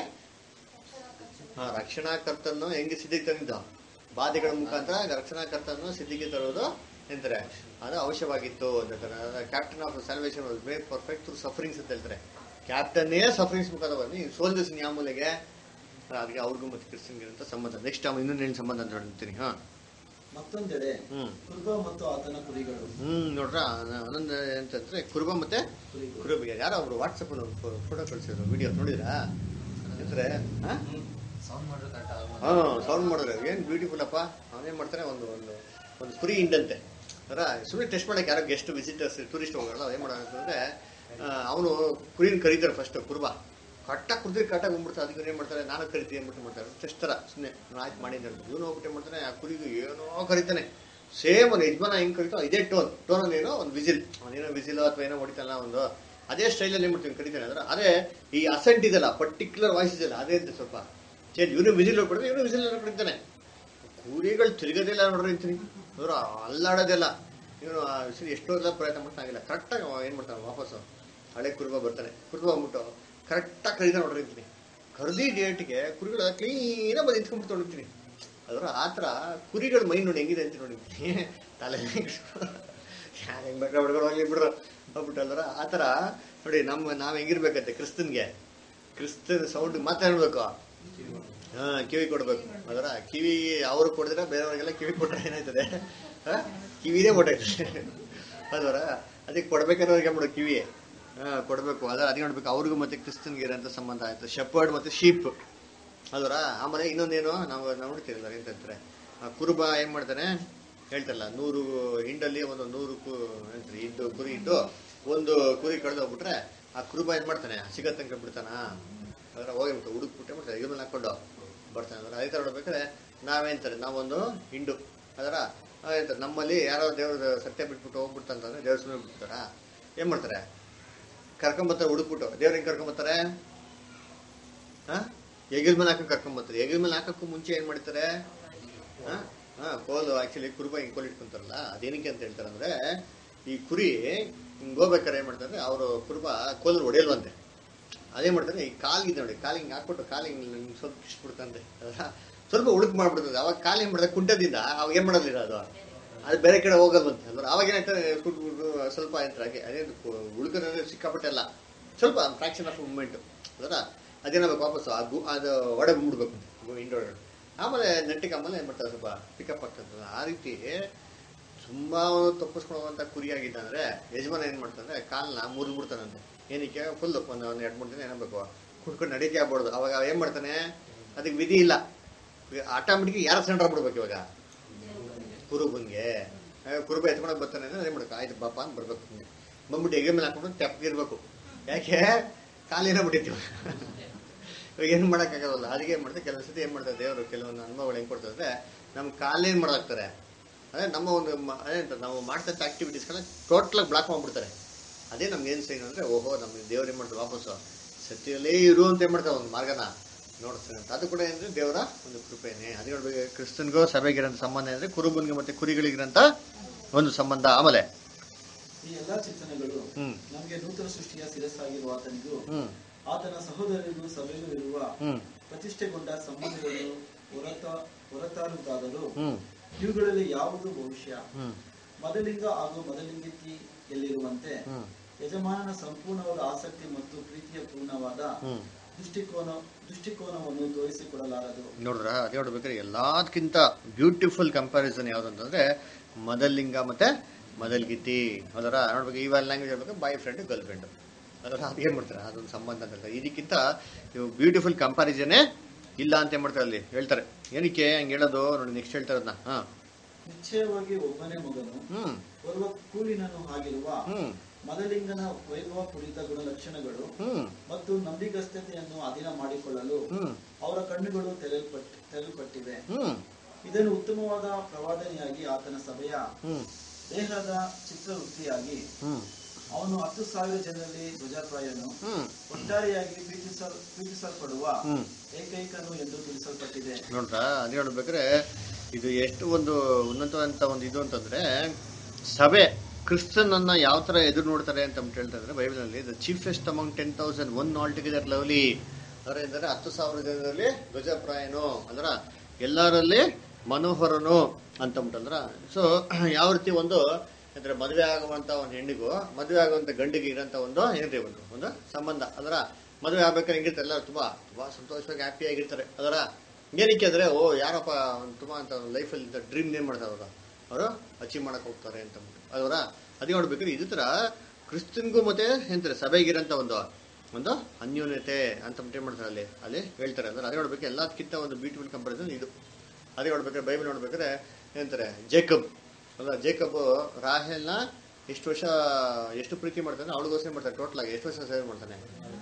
S1: ಹಾ ರಕ್ಷಣಾಕರ್ತನ್ನು ಹೆಂಗೆ ಸಿದ್ಧಿಗೆ ತಂದಿದ್ದ ಬಾಧೆಗಳ ಮುಖಾಂತರ ರಕ್ಷಣಾಕರ್ತನ್ನು ಸಿದ್ಧಿಗೆ ತರೋದು ಎಂತಾರೆ ಅದು ಅವಶ್ಯವಾಗಿತ್ತು ಅಂತ ಹೇಳ್ತಾರೆ captain of salvation was made perfect through sufferings ಅಂತ ಹೇಳ್ತಾರೆ ಕ್ಯಾಪ್ಟನ್ನೇ ಸಫರಿಂಗ್ಸ್ ಮುಖಾಂತರ ಬಂದು ಸೋಲ್ಜರ್ಸ್ ಯಾವ ಮೂಲೆಗೆ ಅದಕ್ಕೆ ಅವ್ರಿಗೂ ಮತ್ತೆ ಕ್ರಿಶ್ಚಿಯನ್ಗೆ ಅಂತ ಸಂಬಂಧ ನೆಕ್ಸ್ಟ್ ಟೈಮ್ ಇನ್ನೊಂದು ಏನು ಸಂಬಂಧ ಅಂತ ಹೇಳ್ತೀನಿ ಹಾ
S4: ಮತ್ತೊಂದೆಡೆ
S1: ಹ್ಮ್
S4: ಕುರ್ಬ ಮತ್ತು ಆತನ ಕುರಿಗಳು
S1: ಹ್ಮ್ ನೋಡ್ರ ಒಂದೊಂದು ಎಂತಂದ್ರೆ ಕುರುಬ ಮತ್ತೆ
S4: ಕುರಿಗಳು
S1: ಕುರುಬ ಯಾರೋ ಒಬ್ರು ವಾಟ್ಸಪ್ ಫೋಟೋ ಕಳಿಸಿದ್ರು ವಿಡಿಯೋ ನೋಡಿದ್ರಾ ಅಂದ್ರೆ ಹಾ
S2: ಸೌಂಡ್ ಮಾಡಿದ್ರೆ ಕರೆಕ್ಟ್
S1: ಹಾ ಸೌಂಡ್ ಮಾಡಿದ್ರೆ ಏನ್ ಬ್ಯೂಟಿಫುಲ್ ಅಪ್ಪ ಅವನೇನ್ ಮಾಡ್ತಾನೆ ಒಂದು ಒಂದು ಒಂದು ಕುರಿ ಹಿಂಡಂತೆ ಅದರ ಸುಮ್ಮನೆ ಟೆಸ್ಟ್ ಮಾಡಕ್ಕೆ ಯಾರೋ ಗೆಸ್ಟ್ ವಿಸಿಟರ್ಸ್ ಟೂರಿಸ್ಟ್ ಹೋಗೋಲ್ಲ ಏನ್ ಮಾಡೋಣ ಅಂತಂದ್ರೆ ಅವನು ಕುರಿನ ಕರೀತಾರೆ ಫಸ್ಟ್ ಕುರುಬ ಕಟ್ಟ ಕುರ್ದಿ ಕಟ್ಟಾಗಿ ಬಂದ್ಬಿಡ್ತಾರೆ ಅದಕ್ಕೆ ಏನ್ ಮಾಡ್ತಾರೆ ನಾನು ಕರಿತೀನಿ ಅಂದ್ಬಿಟ್ಟು ಮಾಡ್ತಾರೆ ಟೆಸ್ಟ್ ತರ ಸುಮ್ಮನೆ ಆಯ್ತು ಮಾಡಿದ್ದೆ ಇವನು ಹೋಗ್ಬಿಟ್ಟು ಏನ್ ಮಾಡ್ತಾನೆ ಆ ಕುರಿಗೂ ಏನೋ ಕರೀತಾನೆ ಸೇಮ್ ಒಂದು ಯಜಮಾನ ಹೆಂಗ್ ಕರಿತೋ ಇದೇ ಟೋನ್ ಟೋನ್ ಅಂದ್ರೆ ಏನೋ ಒಂದು ವಿಸಿಲ್ ಅವನೇನೋ ವಿಸಿಲ್ ಅಥವಾ ಏನೋ ಹೊಡಿತಾನಲ್ಲ ಒಂದು ಅದೇ ಸ್ಟೈಲಲ್ಲಿ ಏನ್ ಮಾಡ್ತೀನಿ ಕರಿತಾನೆ ಅಂದ್ರೆ ಅದೇ ಈ ಅಸೆಂಟ್ ಇದೆಲ್ಲ ಪರ್ಟಿಕ್ಯುಲರ್ ವಾಯ್ಸ್ ಇದೆಯಲ್ಲ ಅದೇ ಅಂತ ಸ್ವಲ್ಪ ಚೇಂಜ್ ಇವನು ವಿಸಿಲ್ ಹೊಡ್ಬಿಡ್ತಾರೆ ಇವನು ವಿಸಿಲ್ ಹೊಡ್ಬಿಡ್ತಾನೆ ಕುರಿಗಳು ತಿರುಗೋದಿಲ್ಲ ನೋಡ್ರಿ ಅಂತೀನಿ ಇವರು ಅಲ್ಲಾಡೋದಿಲ್ಲ ಇವನು ಸರಿ ಎಷ್ಟೋ ಸಲ ಪ್ರಯತ್ನ ಮಾಡ್ತಾಗಿಲ್ಲ ಕರೆಕ್ಟಾಗಿ ಏನು ಮಾಡ್ತಾನೆ ವಾಪಸ್ಸು ಹಳೆ ಕುರುಬ ಬರ್ತಾನೆ ಕುರುಬ ಬಂದ್ಬಿಟ್ಟು ಕರೆಕ್ಟಾಗಿ ಕರೀತಾನೆ ನೋಡ್ರಿ ಅಂತೀನಿ ಕರ್ದಿ ಡೇಟ್ಗೆ ಕುರಿಗಳು ಕ್ಲೀನಾಗಿ ಬಂದು ನಿಂತ್ಕೊಂಡ್ಬಿಟ್ಟು ನೋಡ್ತೀನಿ ಅದರ ಆ ಥರ ಕುರಿಗಳ ಮೈ ನೋಡಿ ಹೆಂಗಿದೆ ಅಂತ ನೋಡಿದ್ದೀನಿ ತಲೆ ಯಾರು ಹೆಂಗ್ ಬೇಕಾ ಬಿಡ್ಕೊಂಡು ಹೋಗ್ಲಿ ಬಿಡ್ರು ಹೋಗ್ಬಿಟ್ಟು ಅಲ್ವರ ಆ ಥರ ನೋಡಿ ನಮ್ಮ ನಾವು ಹೆಂಗಿರ್ಬೇಕಂತೆ ಕ್ರಿಸ್ತನ್ಗೆ ಕ್ರಿಸ್ತನ್ ಸೌಂಡ್ ಮಾತಾಡ್ಬೇಕು ಹಾ ಕಿವಿ ಕೊಡ್ಬೇಕು ಅದರ ಕಿವಿ ಅವ್ರು ಕೊಡಿದ್ರೆ ಬೇರೆಯವ್ರಿಗೆಲ್ಲ ಕಿವಿ ಕೊಟ್ರೆ ಏನಾಯ್ತದೆ ಹಾ? ಕಿವಿನೇ ಕೊಟ್ಟೈತೆ ಅದರ ಅದಕ್ಕೆ ಕೊಡ್ಬೇಕಾದ್ರೆ ಬಿಡು ಕಿವಿ ಹಾ ಕೊಡ್ಬೇಕು ಅದರ ಅದೇ ನೋಡ್ಬೇಕು ಅವ್ರಿಗೂ ಮತ್ತೆ ಕ್ರಿಸ್ತನ್ಗೆ ಇರೋಂಥ ಸಂಬಂಧ ಆಯ್ತು ಶೆಪರ್ಡ್ ಮತ್ತೆ ಶೀಪ್ ಅದರ ಆಮೇಲೆ ಇನ್ನೊಂದೇನು ನಾವು ನಾವು ನೋಡ್ತೀರಲ್ಲ ಏನಂತಾರೆ ಆ ಕುರುಬ ಏನ್ ಮಾಡ್ತಾನೆ ಹೇಳ್ತಾರಲ್ಲ ನೂರು ಹಿಂಡಲ್ಲಿ ಒಂದು ನೂರು ಕು ಏನಂತಾರೆ ಇದ್ದು ಕುರಿ ಇದ್ದು ಒಂದು ಕುರಿ ಕಳೆದು ಹೋಗ್ಬಿಟ್ರೆ ಆ ಕುರುಬ ಏನ್ ಮಾಡ್ತಾನೆ ಸಿಗೋ ತನಕ ಬಿಡ್ತಾನ ಅದರ ಹೋಗಿ ಹುಡುಕ್ಬಿಟ್ಟೆ ಮಾಡ್ತಾರೆ ಇದ್ರ ಮೇಲೆ ಹಾಕೊಂಡು ಬರ್ತಾನೆ ಅಂದ್ರೆ ಅದೇ ಥರ ನೋಡ್ಬೇಕಾದ್ರೆ ನಾವೇಂತಾರೆ ನಾವೊಂದು ಹಿಂಡು ಅದರ ಏನಂತಾರೆ ನಮ್ಮಲ್ಲಿ ಯಾರೋ ದೇವ್ರ ಸತ್ಯ ಬಿಟ್ಬಿಟ್ಟು ಹೋಗ್ಬಿಡ್ತಂತಂದ್ರೆ ದೇವ್ರ ಸುಮ್ಮನೆ ಬಿಡ್ತಾರ ಏನ್ ಮಾಡ್ತಾರೆ ಕರ್ಕೊಂಬರ್ತಾರೆ ಹುಡುಕ್ಬಿಟ್ಟು ದೇವ್ರ ಹೆಂಗ್ ಕರ್ಕೊಂಬರ್ತಾರೆ ಹಾ ಎಗಿಲ್ ಮೇಲೆ ಹಾಕೊಂಡು ಕರ್ಕೊಂಬರ್ತಾರೆ ಎಗಿಲ್ ಮೇಲೆ ಹಾಕಕ್ಕೂ ಮುಂಚೆ ಏನ್ ಮಾಡ್ತಾರೆ ಹಾ ಹಾ ಕೋಲು ಆಕ್ಚುಲಿ ಕುರುಬ ಹಿಂಗ್ ಕೋಲ್ ಇಟ್ಕೊಂತಾರಲ್ಲ ಅದೇನಕ್ಕೆ ಅಂತ ಹೇಳ್ತಾರೆ ಅಂದ್ರೆ ಈ ಕುರಿ ಹಿಂಗ್ ಹೋಗ್ಬೇಕಾರೆ ಏನ್ ಮಾಡ್ತಾರೆ ಅವರು ಕುರುಬ ಕೋಲ್ ಹೊಡೆಯಲ್ವಂತೆ ಅದೇ ಮಾಡ್ತಾರೆ ಈ ಕಾಲಿಗೆ ನೋಡಿ ಕಾಲಿಗೆ ಹಿಂಗ್ ಹಾಕ್ಬಿಟ್ಟು ಕಾಲಿಗೆ ಹಿಂಗ್ ಸ್ವಲ್ಪ ಕಿಸ್ಬಿಡ್ತಂತೆ ಸ್ವಲ್ಪ ಉಳುಕ್ ಮಾಡ್ಬಿಡ್ತದೆ ಅವಾಗ ಕಾಲು ಏನ್ ಮಾಡ್ತಾರೆ ಕುಂಟದಿಂದ ಅವಾಗ ಏನ್ ಮಾಡೋದಿಲ್ಲ ಅದು ಅದು ಬೇರೆ ಕಡೆ ಹೋಗೋದಂತೆ ಅಂದ್ರೆ ಅವಾಗ ಏನಾಯ್ತಾರೆ ಕುಟ್ಬಿಟ್ಟು ಸ್ವಲ್ಪ ಆಯ್ತು ಹಾಗೆ ಅದೇ ಉಳುಕದ್ರೆ ಸಿಕ್ಕಾಪಟ್ಟೆ ಅಲ್ಲ ಸ್ವಲ್ಪ ಫ್ರಾಕ್ಷನ್ ಆಫ್ ಮೂಮೆಂಟ್ ಅದರ ಅದೇನಾಗಬೇಕು ವಾಪಸ್ಸು ಆ ಗು ಅದು ಒಳಗೆ ಬಿಡ್ಬೇಕು ಇಂಡೋರ್ ಆಮೇಲೆ ನೆಟ್ಟಿಗೆ ಆಮೇಲೆ ಏನು ಮಾಡ್ತಾರೆ ಸ್ವಲ್ಪ ಪಿಕಪ್ ಆಗ್ತದೆ ಆ ರೀತಿ ತುಂಬಾ ತಪ್ಪಿಸ್ಕೊಳ್ಳುವಂತ ಕುರಿ ಆಗಿದ್ದ ಅಂದ್ರೆ ಯಜಮಾನ ಏನ್ ಮಾಡ್ತಾನೆ ಕಾಲ್ನ ಮುರಿದು ಬಿಡ್ತಾನಂತೆ ಏನಕ್ಕೆ ಫುಲ್ ಒಂದು ಒಂದು ಎರಡು ಮೂರು ದಿನ ಏನಾಗಬೇಕು ಕುಡ್ಕೊಂಡು ನಡೀಕೆ ಆಗ್ಬಾರ್ದು ಅವಾಗ ಅವ ಏನ್ ಮಾಡ್ತಾನೆ ಅದಕ್ಕೆ ವಿಧಿ ಇಲ್ಲ ಆಟೋಮೆಟಿಕ್ ಯಾರ ಸೆಂಟರ್ ಬಿಡ್ಬೇಕು ಇವಾಗ ಕುರುಬನ್ಗೆ ಕುರುಬ ಎತ್ಕೊಂಡೋಗಿ ಬರ್ತಾನೆ ಅಂದ್ರೆ ಅದೇ ಮಾಡ್ಬೇಕು ಆಯ್ತು ಬಾಪ ಅಂತ ಬರ್ಬೇಕು ಬಂದ್ಬಿಟ್ಟು ಎಗೆ ಮೇಲೆ ಹಾಕೊಂಡು ತೆಪ್ಪಗಿರ್ಬೇಕು ಯಾಕೆ ಕಾಲಿನ ಬಿಟ್ಟಿರ್ತೀವಿ ಇವಾಗ ಏನು ಮಾಡೋಕ್ಕಾಗಲ್ಲ ಅದಕ್ಕೆ ಏನು ಮಾಡ್ತಾರೆ ಕೆಲವು ಸತಿ ಏನು ಮಾಡ್ತಾರೆ ದೇವರು ಕೆಲವೊಂದು ಅನುಭವಗಳು ಹೆಂಗೆ ಕೊಡ್ತಾರೆ ಅಂದರೆ ನಮ್ಮ ಕಾಲೇನು ಮಾಡಾಕ್ತಾರೆ ಅದೇ ನಮ್ಮ ಒಂದು ಮ- ಅದೇ ಅಂತ ನಾವು ಮಾಡ್ತಂಥ ಆಕ್ಟಿವಿಟೀಸ್ಗಳನ್ನ ಟೋಟಲಾಗಿ ಬ್ಲಾಕ್ ಮಾಡ್ಬಿಡ್ತಾರೆ ಅದೇ ನಮ್ಗೆ ಏನು ಸೈನ್ ಅಂದರೆ ಓಹೋ ನಮ್ಗೆ ದೇವ್ರು ಏನು ಮಾಡ್ತಾರೆ ವಾಪಸ್ಸು ಸತ್ಯದಲ್ಲೇ ಇರು ಅಂತ ಏನು ಮಾಡ್ತಾರೆ ಒಂದು ಮಾರ್ಗನ ನೋಡ್ತಾರೆ ಅಂತ ಅದು ಕೂಡ ಏನಂದ್ರೆ ದೇವರ ಒಂದು ಕೃಪೆನೇ ಅದೇ ನೋಡ್ಬೇಕು ಕ್ರಿಸ್ತನ್ಗೂ ಸಭೆಗಿರೋಂಥ ಸಂಬಂಧ ಅಂದರೆ ಕುರುಬನ್ಗೆ ಮತ್ತೆ ಕುರಿಗಳಿಗಿರೋಂಥ ಒಂದು ಸಂಬಂಧ ಆಮೇಲೆ
S4: ಈ ಎಲ್ಲಾ ಚಿಂತನೆಗಳು
S1: ಹ್ಮ್.
S4: ನಮಗೆ ನೂತನ ಸೃಷ್ಟಿಯ ಶಿರಸ್ಸಾಗಿರುವ ಆತನಿಗೂ
S1: ಹ್ಮ್
S4: ಆತನ ಸಹೋದರರಿಗೂ ಸಭೆಗೂ ಇರುವ
S1: ಹ್ಮ್
S4: ಪ್ರತಿಷ್ಠೆಗೊಂಡ ಸಂಬಂಧಗಳು ಹೊರತ ಹೊರತಾರುವುದಾದರೂ
S1: ಹ್ಮ್
S4: ಇವುಗಳಲ್ಲಿ ಯಾವುದು ಭವಿಷ್ಯ
S1: ಹ್ಮ್
S4: ಮೊದಲಿಂಗ ಹಾಗೂ ಮೊದಲಿಂಗಿತಿಯಲ್ಲಿರುವಂತೆ
S1: ಹ್ಮ್
S4: ಯಜಮಾನನ ಸಂಪೂರ್ಣವಾದ ಆಸಕ್ತಿ ಮತ್ತು ಪ್ರೀತಿಯ ಪೂರ್ಣವಾದ
S1: ಹ್ಮ್
S4: ದೃಷ್ಟಿಕೋನ ದೃಷ್ಟಿಕೋನವನ್ನು ತೋರಿಸಿಕೊಡಲಾರದು
S1: ನೋಡ್ರ ಅದೇ ನೋಡ್ಬೇಕಾದ್ರೆ ಎಲ್ಲದಕ್ಕಿಂತ ಬ್ಯೂಟಿಫುಲ್ ಕಂಪ್ಯಾರಿಸನ್ ಯಾವ್ದು ಅಂತಂದ್ರೆ ಮೊದಲಿಂಗ ಮತ್ತೆ ಮೊದಲ್ಗಿತಿ ಅದರ ನೋಡ್ಬೇಕು ಇವಾಗ ಲ್ಯಾಂಗ್ವೇಜ್ ಹೇಳ್ಬೇಕು ಬಾಯ್ ಫ್ರೆಂಡ್ ಗರ್ಲ್ ಫ್ರೆಂಡ್ ಅದರ ಅದೇನ್ ಮಾಡ್ತಾರೆ ಅದೊಂದು ಸಂಬಂಧ ಅಂತ ಹೇಳ್ತಾರೆ ಇದಕ್ಕಿಂತ ಇವು ಬ್ಯೂಟಿಫುಲ್ ಕಂಪ್ಯಾರಿಸನೇ ಇಲ್ಲ ಅಂತ ಏನ್ ಮಾಡ್ತಾರೆ ಅಲ್ಲಿ ಹೇಳ್ತಾರೆ ಏನಕ್ಕೆ ಹಂಗೆ ಹೇಳೋದು ನೋಡಿ ನೆಕ್ಸ್ಟ್ ಹೇಳ್ತಾರೆ ಅದನ್ನ ಹಾ
S4: ನಿಶ್ಚಯವಾಗಿ ಒಬ್ಬನೇ ಮಗನು
S1: ಹ್ಮ್
S4: ಓರ್ವ ಕೂಲಿನನು ಆಗಿರುವ
S1: ಹ್ಮ್
S4: ಮೊದಲಿಂಗನ ವೈಭವ ಕುರಿತ ಗುಣಲಕ್ಷಣಗಳು
S1: ಹ್ಮ್
S4: ಮತ್ತು ನಂಬಿಗಸ್ತತೆಯನ್ನು ಅಧೀನ ಮಾಡಿಕೊಳ್ಳಲು
S1: ಹ್ಮ್
S4: ಅವರ ಕಣ್ಣುಗಳು ತೆರೆಯಲ್ಪಟ್ ತೆರೆಯಲ್ಪಟ್ಟಿವೆ
S1: ಹ್ಮ್
S4: ಇದನ್ನು ಉತ್ತಮವಾದ ಪ್ರವಾದನೆಯಾಗಿ ಆತನ ಸಭೆಯ
S1: ಹ್ಮ್
S4: ದೇಹದ ಚಿತ್ರವೃತ್ತಿಯಾಗಿ
S1: ಹ್ಮ್
S4: ಅವನು ಹತ್ತು ಸಾವಿರ ಜನರಲ್ಲಿ ಧ್ವಜಪ್ರಾಯನು
S1: ಹ್ಮ್
S4: ಒಟ್ಟಾರೆಯಾಗಿ ಪ್ರೀತಿಸಲ್ ಪ್ರೀತಿಸಲ್ಪಡುವ
S1: ಹ್ಮ್
S4: ಏಕೈಕನು ಎಂದು ತಿಳಿಸಲ್ಪಟ್ಟಿದೆ
S1: ನೋಡ್ರಾ ಅದೇ ನೋಡ್ಬೇಕಾದ್ರೆ ಇದು ಎಷ್ಟು ಒಂದು ಉನ್ನತವಂತ ಒಂದು ಇದು ಅಂತಂದ್ರೆ ಸಭೆ ಕ್ರಿಸ್ತನನ್ನ ಯಾವ ತರ ಎದುರು ನೋಡ್ತಾರೆ ಅಂತ ಅಂದ್ಬಿಟ್ಟು ಹೇಳ್ತಾ ಇದ್ರೆ ಬೈಬಲ್ನಲ್ಲಿ the chiefest amount ten thousand one altogether lovely ಅದರ ಎಂದರೆ ಹತ್ತು ಸಾವಿರ ಜನರಲ್ಲಿ ಧ್ವಜಪ್ರಾಯನು ಅಂದ್ರ ಎಲ್ಲರಲ್ಲಿ ಮನೋಹರನು ಅಂತ ಅಂದ್ಬಿಟ್ಟಂದ್ರ ಸೊ ಯಾವ ರೀತಿ ಒಂದು ಅಂದ್ರೆ ಮದುವೆ ಆಗುವಂತ ಒಂದು ಹೆಣ್ಣಿಗೂ ಮದುವೆ ಆಗುವಂತ ಗಂಡಿಗೆ ಇರೋಂಥ ಒಂದು ಏನ್ರಿ ಒಂದು ಒಂದು ಸಂಬಂಧ ಅದರ ಮದುವೆ ಆಗ್ಬೇಕಾದ್ರೆ ಹೆಂಗಿರ್ತಾರೆ ಎಲ್ಲ ತುಂಬಾ ತುಂಬಾ ಸಂತೋಷವಾಗಿ ಹ್ಯಾಪಿ ಆಗಿರ್ತಾರೆ ಅದರ ಏನಕ್ಕೆ ಅಂದ್ರೆ ಓ ಯಾರಪ್ಪ ಅವ್ನು ತುಂಬಾ ಅಂತ ಲೈಫಲ್ಲಿ ಡ್ರೀಮ್ ಏನ್ ಮಾಡ್ತಾರೆ ಅವರು ಅವರು ಅಚೀವ್ ಮಾಡಕ್ ಹೋಗ್ತಾರೆ ಅಂತ ಅಂದ್ಬಿಟ್ಟು ಅದರ ಅದೇ ನೋಡ್ಬೇಕಾದ್ರೆ ಇದು ತರ ಕ್ರಿಸ್ತನ್ಗೂ ಮತ್ತೆ ಎಂತಾರೆ ಸಭೆಗಿರಂತ ಒಂದು ಒಂದು ಅನ್ಯೋನ್ಯತೆ ಅಂತ ಅಂದ್ಬಿಟ್ಟು ಏನ್ ಮಾಡ್ತಾರೆ ಅಲ್ಲಿ ಅಲ್ಲಿ ಹೇಳ್ತಾರೆ ಅಂದ್ರೆ ಅದೇ ನೋಡ್ಬೇಕು ಎಲ್ಲದಕ್ಕಿಂತ ಒಂದು ಬ್ಯೂಟಿಫುಲ್ ಕಂಪಾರಿಸನ್ ಇದು ಅದೇ ನೋಡ್ಬೇಕಾದ್ರೆ ಬೈಬಲ್ ನೋಡ್ಬೇಕಾದ್ರೆ ಏನಂತಾರೆ ಜೇಕಬ್ ಅಲ್ಲ ಜೇಕಬ್ ರಾಹೆಲ್ನ ಎಷ್ಟು ವರ್ಷ ಎಷ್ಟು ಪ್ರೀತಿ ಮಾಡ್ತಾನೆ ಅವಳಿಗೋಸ್ಕರ ಮಾಡ್ತಾನೆ ಟೋಟಲ್ ಆಗಿ ಎಷ್ಟು ವರ್ಷ ಸೇವೆ ಮಾಡ್ತಾನೆ